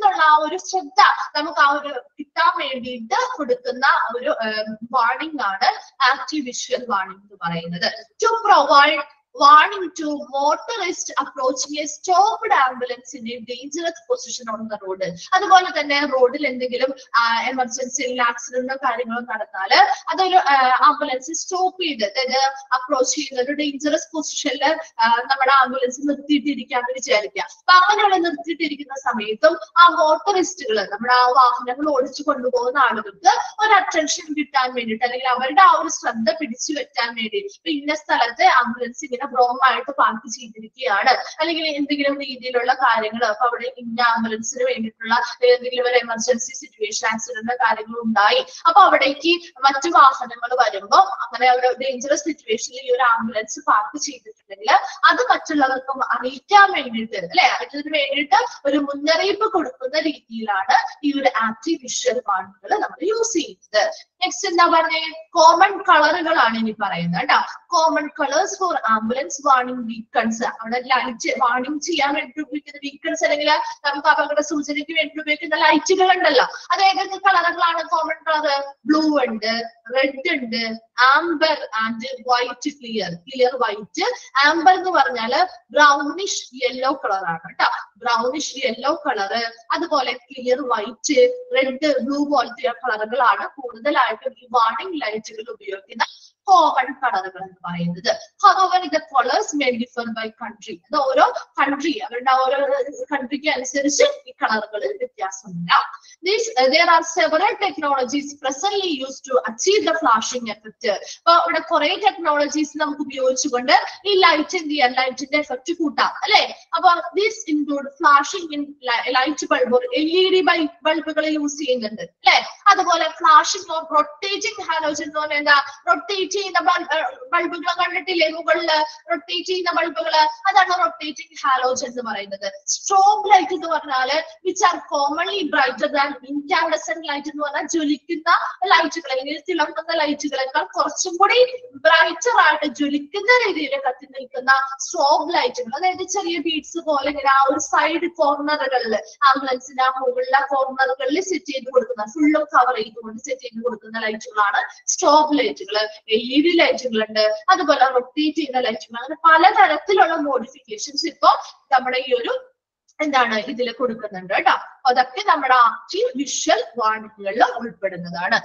ഒരു ശ്രദ്ധ നമുക്ക് ആ ഒരു കിട്ടാൻ വേണ്ടിയിട്ട് കൊടുക്കുന്ന ഒരു വാർണിംഗ് ആണ് ആക്റ്റീവ് വിഷ്വൽ വാർണിംഗ് എന്ന് പറയുന്നത് to provide warning to motorist approaching a stopped ambulance in a dangerous position on the road അതുപോലെ തന്നെ റോഡിൽ എന്തെങ്കിലും എമർജൻസി ആക്സിഡന്റോ കാര്യങ്ങളോ നടന്നാല് അതൊരു ആംബുലൻസ് സ്റ്റോപ്പ് ചെയ്ത് അതായത് അപ്രോച്ച് ചെയ്യുന്ന ഒരു ഡേഞ്ചറസ് പൊസിഷനിൽ നമ്മുടെ ആംബുലൻസ് നിർത്തിയിട്ടിരിക്കാന്ന് വിചാരിക്കുക അപ്പൊ അങ്ങനെയുള്ള നിർത്തിയിട്ടിരിക്കുന്ന സമയത്തും ആ മോട്ടറിസ്റ്റുകൾ നമ്മുടെ ആ വാഹനങ്ങൾ ഓടിച്ചു കൊണ്ടുപോകുന്ന ആളുകൾക്ക് ഒരു അറ്റൻഷൻ കിട്ടാൻ വേണ്ടിയിട്ട് അല്ലെങ്കിൽ അവരുടെ ആ ഒരു ശ്രദ്ധ പിടിച്ചു വെക്കാൻ വേണ്ടി ഇപ്പൊ ഇന്ന സ്ഥലത്ത് ആംബുലൻസ് ഇങ്ങനെ റോങ് ആയിട്ട് പാർക്ക് ചെയ്തിരിക്കുകയാണ് അല്ലെങ്കിൽ എന്തെങ്കിലും രീതിയിലുള്ള കാര്യങ്ങൾ അപ്പൊ അവിടെ ഇന്ന ആംബുലൻസിന് വേണ്ടിയിട്ടുള്ള എന്തെങ്കിലും ഒരു എമർജൻസി സിറ്റുവേഷൻ ആക്സിഡന്റ് കാര്യങ്ങൾ ഉണ്ടായി അപ്പൊ അവിടേക്ക് മറ്റു വാഹനങ്ങൾ വരുമ്പോ അങ്ങനെ ഒരു ഡേഞ്ചറസ് സിറ്റുവേഷനിൽ ഈ ഒരു ആംബുലൻസ് പാർക്ക് ചെയ്തിട്ടുണ്ടെങ്കിൽ അത് മറ്റുള്ളവർക്കും അറിയിക്കാൻ വേണ്ടിയിട്ട് അല്ലെ അതിന് വേണ്ടിയിട്ട് ഒരു മുന്നറിയിപ്പ് കൊടുക്കുന്ന രീതിയിലാണ് ഈ ഒരു ആക്റ്റീവ് വിഷ്വൽ വാർണുകൾ നമ്മൾ യൂസ് ചെയ്യുന്നത് നെക്സ്റ്റ് എന്താ പറഞ്ഞേ കോമൺ കളറുകളാണ് ഇനി പറയുന്നത് കേട്ടോ common colours for ambulance warning beacons അവിടെ ലൈറ്റ് വാർണിംഗ് ചെയ്യാൻ വേണ്ടി ഉപയോഗിക്കുന്ന ബീക്കൺസ് അല്ലെങ്കിൽ നമുക്ക് അപകട സൂചനയ്ക്ക് വേണ്ടി ഉപയോഗിക്കുന്ന ലൈറ്റുകൾ ഉണ്ടല്ലോ അത് ഏതൊക്കെ കളറുകളാണ് കോമൺ കളർ ബ്ലൂ ഉണ്ട് റെഡ് ഉണ്ട് amber and white clear clear white amber എന്ന് പറഞ്ഞാല് ബ്രൗണിഷ് യെല്ലോ കളറാണ് കേട്ടോ ബ്രൗണിഷ് യെല്ലോ കളറ് അതുപോലെ ക്ലിയർ വൈറ്റ് റെഡ് ബ്ലൂ പോലത്തെ കളറുകളാണ് കൂടുതലായിട്ടും ഈ വാർണിംഗ് ലൈറ്റുകൾ ഉപയോഗിക്കുന്ന കോമൺ കളറുകൾ എന്ന് പറയുന്നത് however the colours may differ by country അത് ഓരോ കൺട്രി അവരുടെ ഓരോ കൺട്രിക്ക് അനുസരിച്ച് ഈ കളറുകളിൽ വ്യത്യാസമില്ല these there are several technologies presently used to achieve the flashing effect അപ്പൊ ഇവിടെ കുറെ ടെക്നോളജീസ് നമുക്ക് ഉപയോഗിച്ചുകൊണ്ട് ഈ ലൈറ്റ് എന്ത് ചെയ്യാം ലൈറ്റിന്റെ എഫക്ട് കൂട്ടാം അല്ലെ അപ്പൊ these include flashing in light bulb L E D ബൾബുകൾ യൂസ് ചെയ്യുന്നുണ്ട് അല്ലെ അതുപോലെ ഫ്ലാഷിംഗ് ഓഫ് റൊട്ടേറ്റിംഗ് ഹാലോജൻ എന്ന് പറഞ്ഞാൽ എന്താ റൊട്ടേറ്റ് ചെയ്യുന്ന ബൾബുകൾ കണ്ടിട്ടില്ലേ മുകളില് റൊട്ടേറ്റ് ചെയ്യുന്ന ബൾബുകള് അതാണ് റൊട്ടേറ്റിംഗ് ഹാലോജൻ എന്ന് പറയുന്നത് സ്ട്രോങ് ലൈറ്റ് എന്ന് പറഞ്ഞാല് which are commonly brighter than incandescent light എന്ന് പറഞ്ഞാൽ ജ്വലിക്കുന്ന ലൈറ്റുകൾ അല്ലെങ്കിൽ തിളങ്ങുന്ന ലൈറ്റുകളെക്കാൾ കുറച്ചും കൂടി ബ്രൈറ്റർ ആയിട്ട് ജ്വലിക്കുന്ന രീതിയിൽ കത്തി നിൽക്കുന്ന സ്ട്രോങ് ലൈറ്റുകൾ അതായത് ചെറിയ ബീഡ്സ് പോലെ ഇങ്ങനെ ആ ഒരു സൈഡ് കോർണറുകളിൽ ആംബുലൻസിന്റെ ആ മുകളിലെ കോർണറുകളിൽ സെറ്റ് ചെയ്ത് കൊടുക്കുന്ന ഫുള്ളും കവർ ചെയ്തുകൊണ്ട് സെറ്റ് ചെയ്ത് കൊടുക്കുന്ന ലൈറ്റുകളാണ് സ്ട്രോബ് ലൈറ്റുകൾ എൽ ഇ ഡി ലൈറ്റുകൾ ഉണ്ട് അതുപോലെ റൊട്ടേറ്റ് ചെയ്യുന്ന ലൈറ്റുകൾ അങ്ങനെ പലതരത്തിലുള്ള മോഡിഫിക്കേഷൻസ് ഇപ്പൊ നമ്മുടെ ഈ ഒരു എന്താണ് ഇതിൽ കൊടുക്കുന്നുണ്ട് കേട്ടോ അതൊക്കെ നമ്മുടെ ആക്റ്റീവ് വിഷ്വൽ വാണിജ്യങ്ങളിൽ ഉൾപ്പെടുന്നതാണ്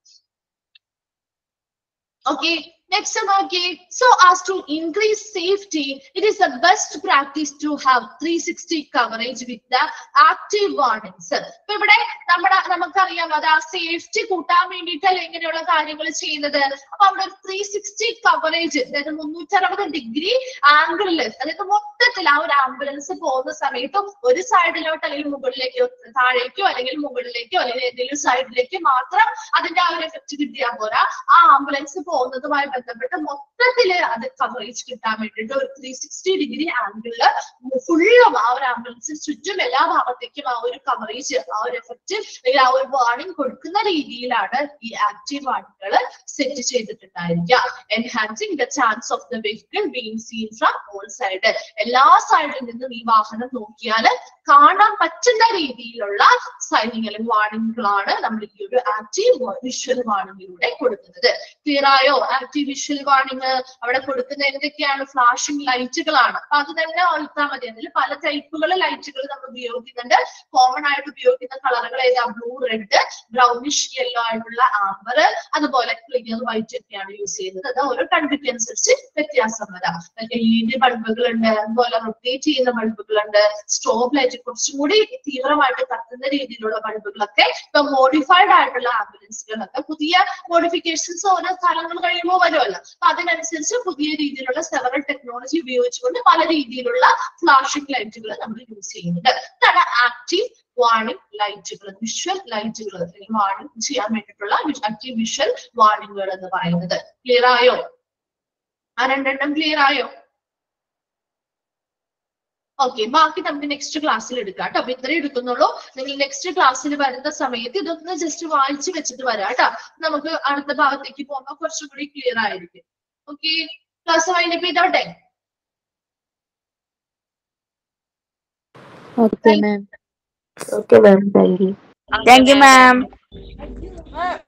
ഓക്കെ നെക്സ്റ്റ് നോക്കി so as to increase safety it is the best practice to have three sixty coverage with the active warnings ഇപ്പൊ ഇവിടെ നമ്മുടെ നമുക്കറിയാം അത് ആ സേഫ്റ്റി കൂട്ടാൻ വേണ്ടിയിട്ടല്ല ഇങ്ങനെയുള്ള കാര്യങ്ങൾ ചെയ്യുന്നത് അപ്പൊ അവിടെ ഒരു ത്രീ സിക്സ്റ്റി കവറേജ് അതായത് മുന്നൂറ്ററുപത് ഡിഗ്രി ആംഗിളില് അതായത് മൊത്തത്തിൽ ആ ഒരു ആംബുലൻസ് പോകുന്ന സമയത്ത് ഒരു സൈഡിലോട്ട് അല്ലെങ്കിൽ മുകളിലേക്കോ താഴേക്കോ അല്ലെങ്കിൽ മുകളിലേക്കോ അല്ലെങ്കിൽ ഏതെങ്കിലും സൈഡിലേക്ക് മാത്രം അതിന്റെ ആ ഒരു എഫക്ട് കിട്ടിയാൽ പോരാ ആ ആംബുലൻസ് പോകുന്നതുമായി ബന്ധപ്പെട്ട് മൊത്തത്തില് അത് കവറേജ് കിട്ടാൻ വേണ്ടിയിട്ട് ഒരു ത്രീ സിക്സ്റ്റി ഡിഗ്രി ആംഗിളില് ഫുള്ളും ആ ഒരു ആംബുലൻസിന് ചുറ്റും എല്ലാ ഭാഗത്തേക്കും ആ ഒരു കവറേജ് ആ ഒരു എഫക്ട് അല്ലെങ്കിൽ ആ ഒരു വാർണിംഗ് കൊടുക്കുന്ന രീതിയിലാണ് ഈ ആക്റ്റീവ് വാർണിംഗുകൾ സെറ്റ് ചെയ്തിട്ടുണ്ടായിരിക്കുക enhancing the chance of the vehicle being seen from all side എല്ലാ സൈഡിൽ നിന്നും ഈ വാഹനം നോക്കിയാൽ കാണാൻ പറ്റുന്ന രീതിയിലുള്ള സൈനിങ് അല്ലെങ്കിൽ വാർണിംഗുകളാണ് നമ്മൾ ഈ ഒരു ആക്റ്റീവ് വിഷ്വൽ വാർണിംഗിലൂടെ കൊടുക്കുന്നത് ക്ലിയർ ആയോ ആക്റ്റീവ് വിഷ്വൽ വാർണിംഗ് അവിടെ കൊടുക്കുന്ന എന്തൊക്കെയാണ് ഫ്ലാഷിംഗ് ലൈറ്റുകളാണ് അപ്പൊ അത് തന്നെ ഓർത്താൽ മതി അതിൽ പല ടൈപ്പുകൾ ലൈറ്റുകൾ നമ്മൾ ഉപയോഗിക്കുന്നുണ്ട് കോമൺ ആയിട്ട് ഉപയോഗിക്കുന്ന കളറുകൾ ഏതാ ബ്ലൂ റെഡ് ബ്രൗണിഷ് യെല്ലോ ആയിട്ടുള്ള ആംബർ അതുപോലെ ക്ലിയർ വൈറ്റ് ഒക്കെയാണ് യൂസ് ചെയ്യുന്നത് അത് ഓരോ കൺട്രിക്ക് അനുസരിച്ച് വ്യത്യാസം വരാം എൽ ഇ ഡി ബൾബുകൾ ഉണ്ട് അതുപോലെ റൊട്ടേറ്റ് ചെയ്യുന്ന ബൾബുകൾ ഉണ്ട് സ്ട്രോബ് ലൈറ്റ് കുറച്ചും കൂടി തീവ്രമായിട്ട് കത്തുന്ന രീതിയിലുള്ള ബൾബുകളൊക്കെ ഇപ്പൊ മോഡിഫൈഡ് ആയിട്ടുള്ള ആംബുലൻസുകളൊക്കെ പുതിയ മോഡിഫിക്കേഷൻസ് ഓരോ സ്ഥലങ്ങൾ കഴിയുമ്പോൾ വരുമല്ലോ അപ്പൊ അതിനനുസരിച്ച് പുതിയ രീതിയിലുള്ള സെവറൽ ടെക്നോളജി ഉപയോഗിച്ചുകൊണ്ട് പല രീതിയിലുള്ള ഫ്ലാഷിംഗ് ലൈറ്റുകൾ നമ്മൾ യൂസ് ചെയ്യുന്നുണ്ട് ഇതാണ് ആക്റ്റീവ് വാർണിംഗ് ലൈറ്റുകൾ വിഷ്വൽ ലൈറ്റുകൾ അല്ലെങ്കിൽ വാർണിംഗ് ചെയ്യാൻ വേണ്ടിയിട്ടുള്ള ആക്റ്റീവ് വിഷ്വൽ വാർണിംഗുകൾ എന്ന് പറയുന്നത് ക്ലിയർ ആയോ ആ രണ്ടെണ്ണം ക്ലിയർ ആയോ ഓക്കെ ബാക്കി നമുക്ക് നെക്സ്റ്റ് ക്ലാസ്സിൽ എടുക്കാം കേട്ടോ അപ്പൊ ഇത്രയും എടുക്കുന്നുള്ളൂ നിങ്ങൾ നെക്സ്റ്റ് ക്ലാസ്സിൽ വരുന്ന സമയത്ത് ഇതൊന്ന് ജസ്റ്റ് വായിച്ചു വെച്ചിട്ട് വരാം കേട്ടോ നമുക്ക് അടുത്ത ഭാഗത്തേക്ക് പോകുമ്പോൾ കുറച്ചും കൂടി ക്ലിയർ ആയിരിക്കും ഓക്കെ ക്ലാസ് വൈൻഡപ്പ് ചെയ്തോട്ടെ Okay, ma'am. Okay, ma'am. Thank you. Thank you, ma'am.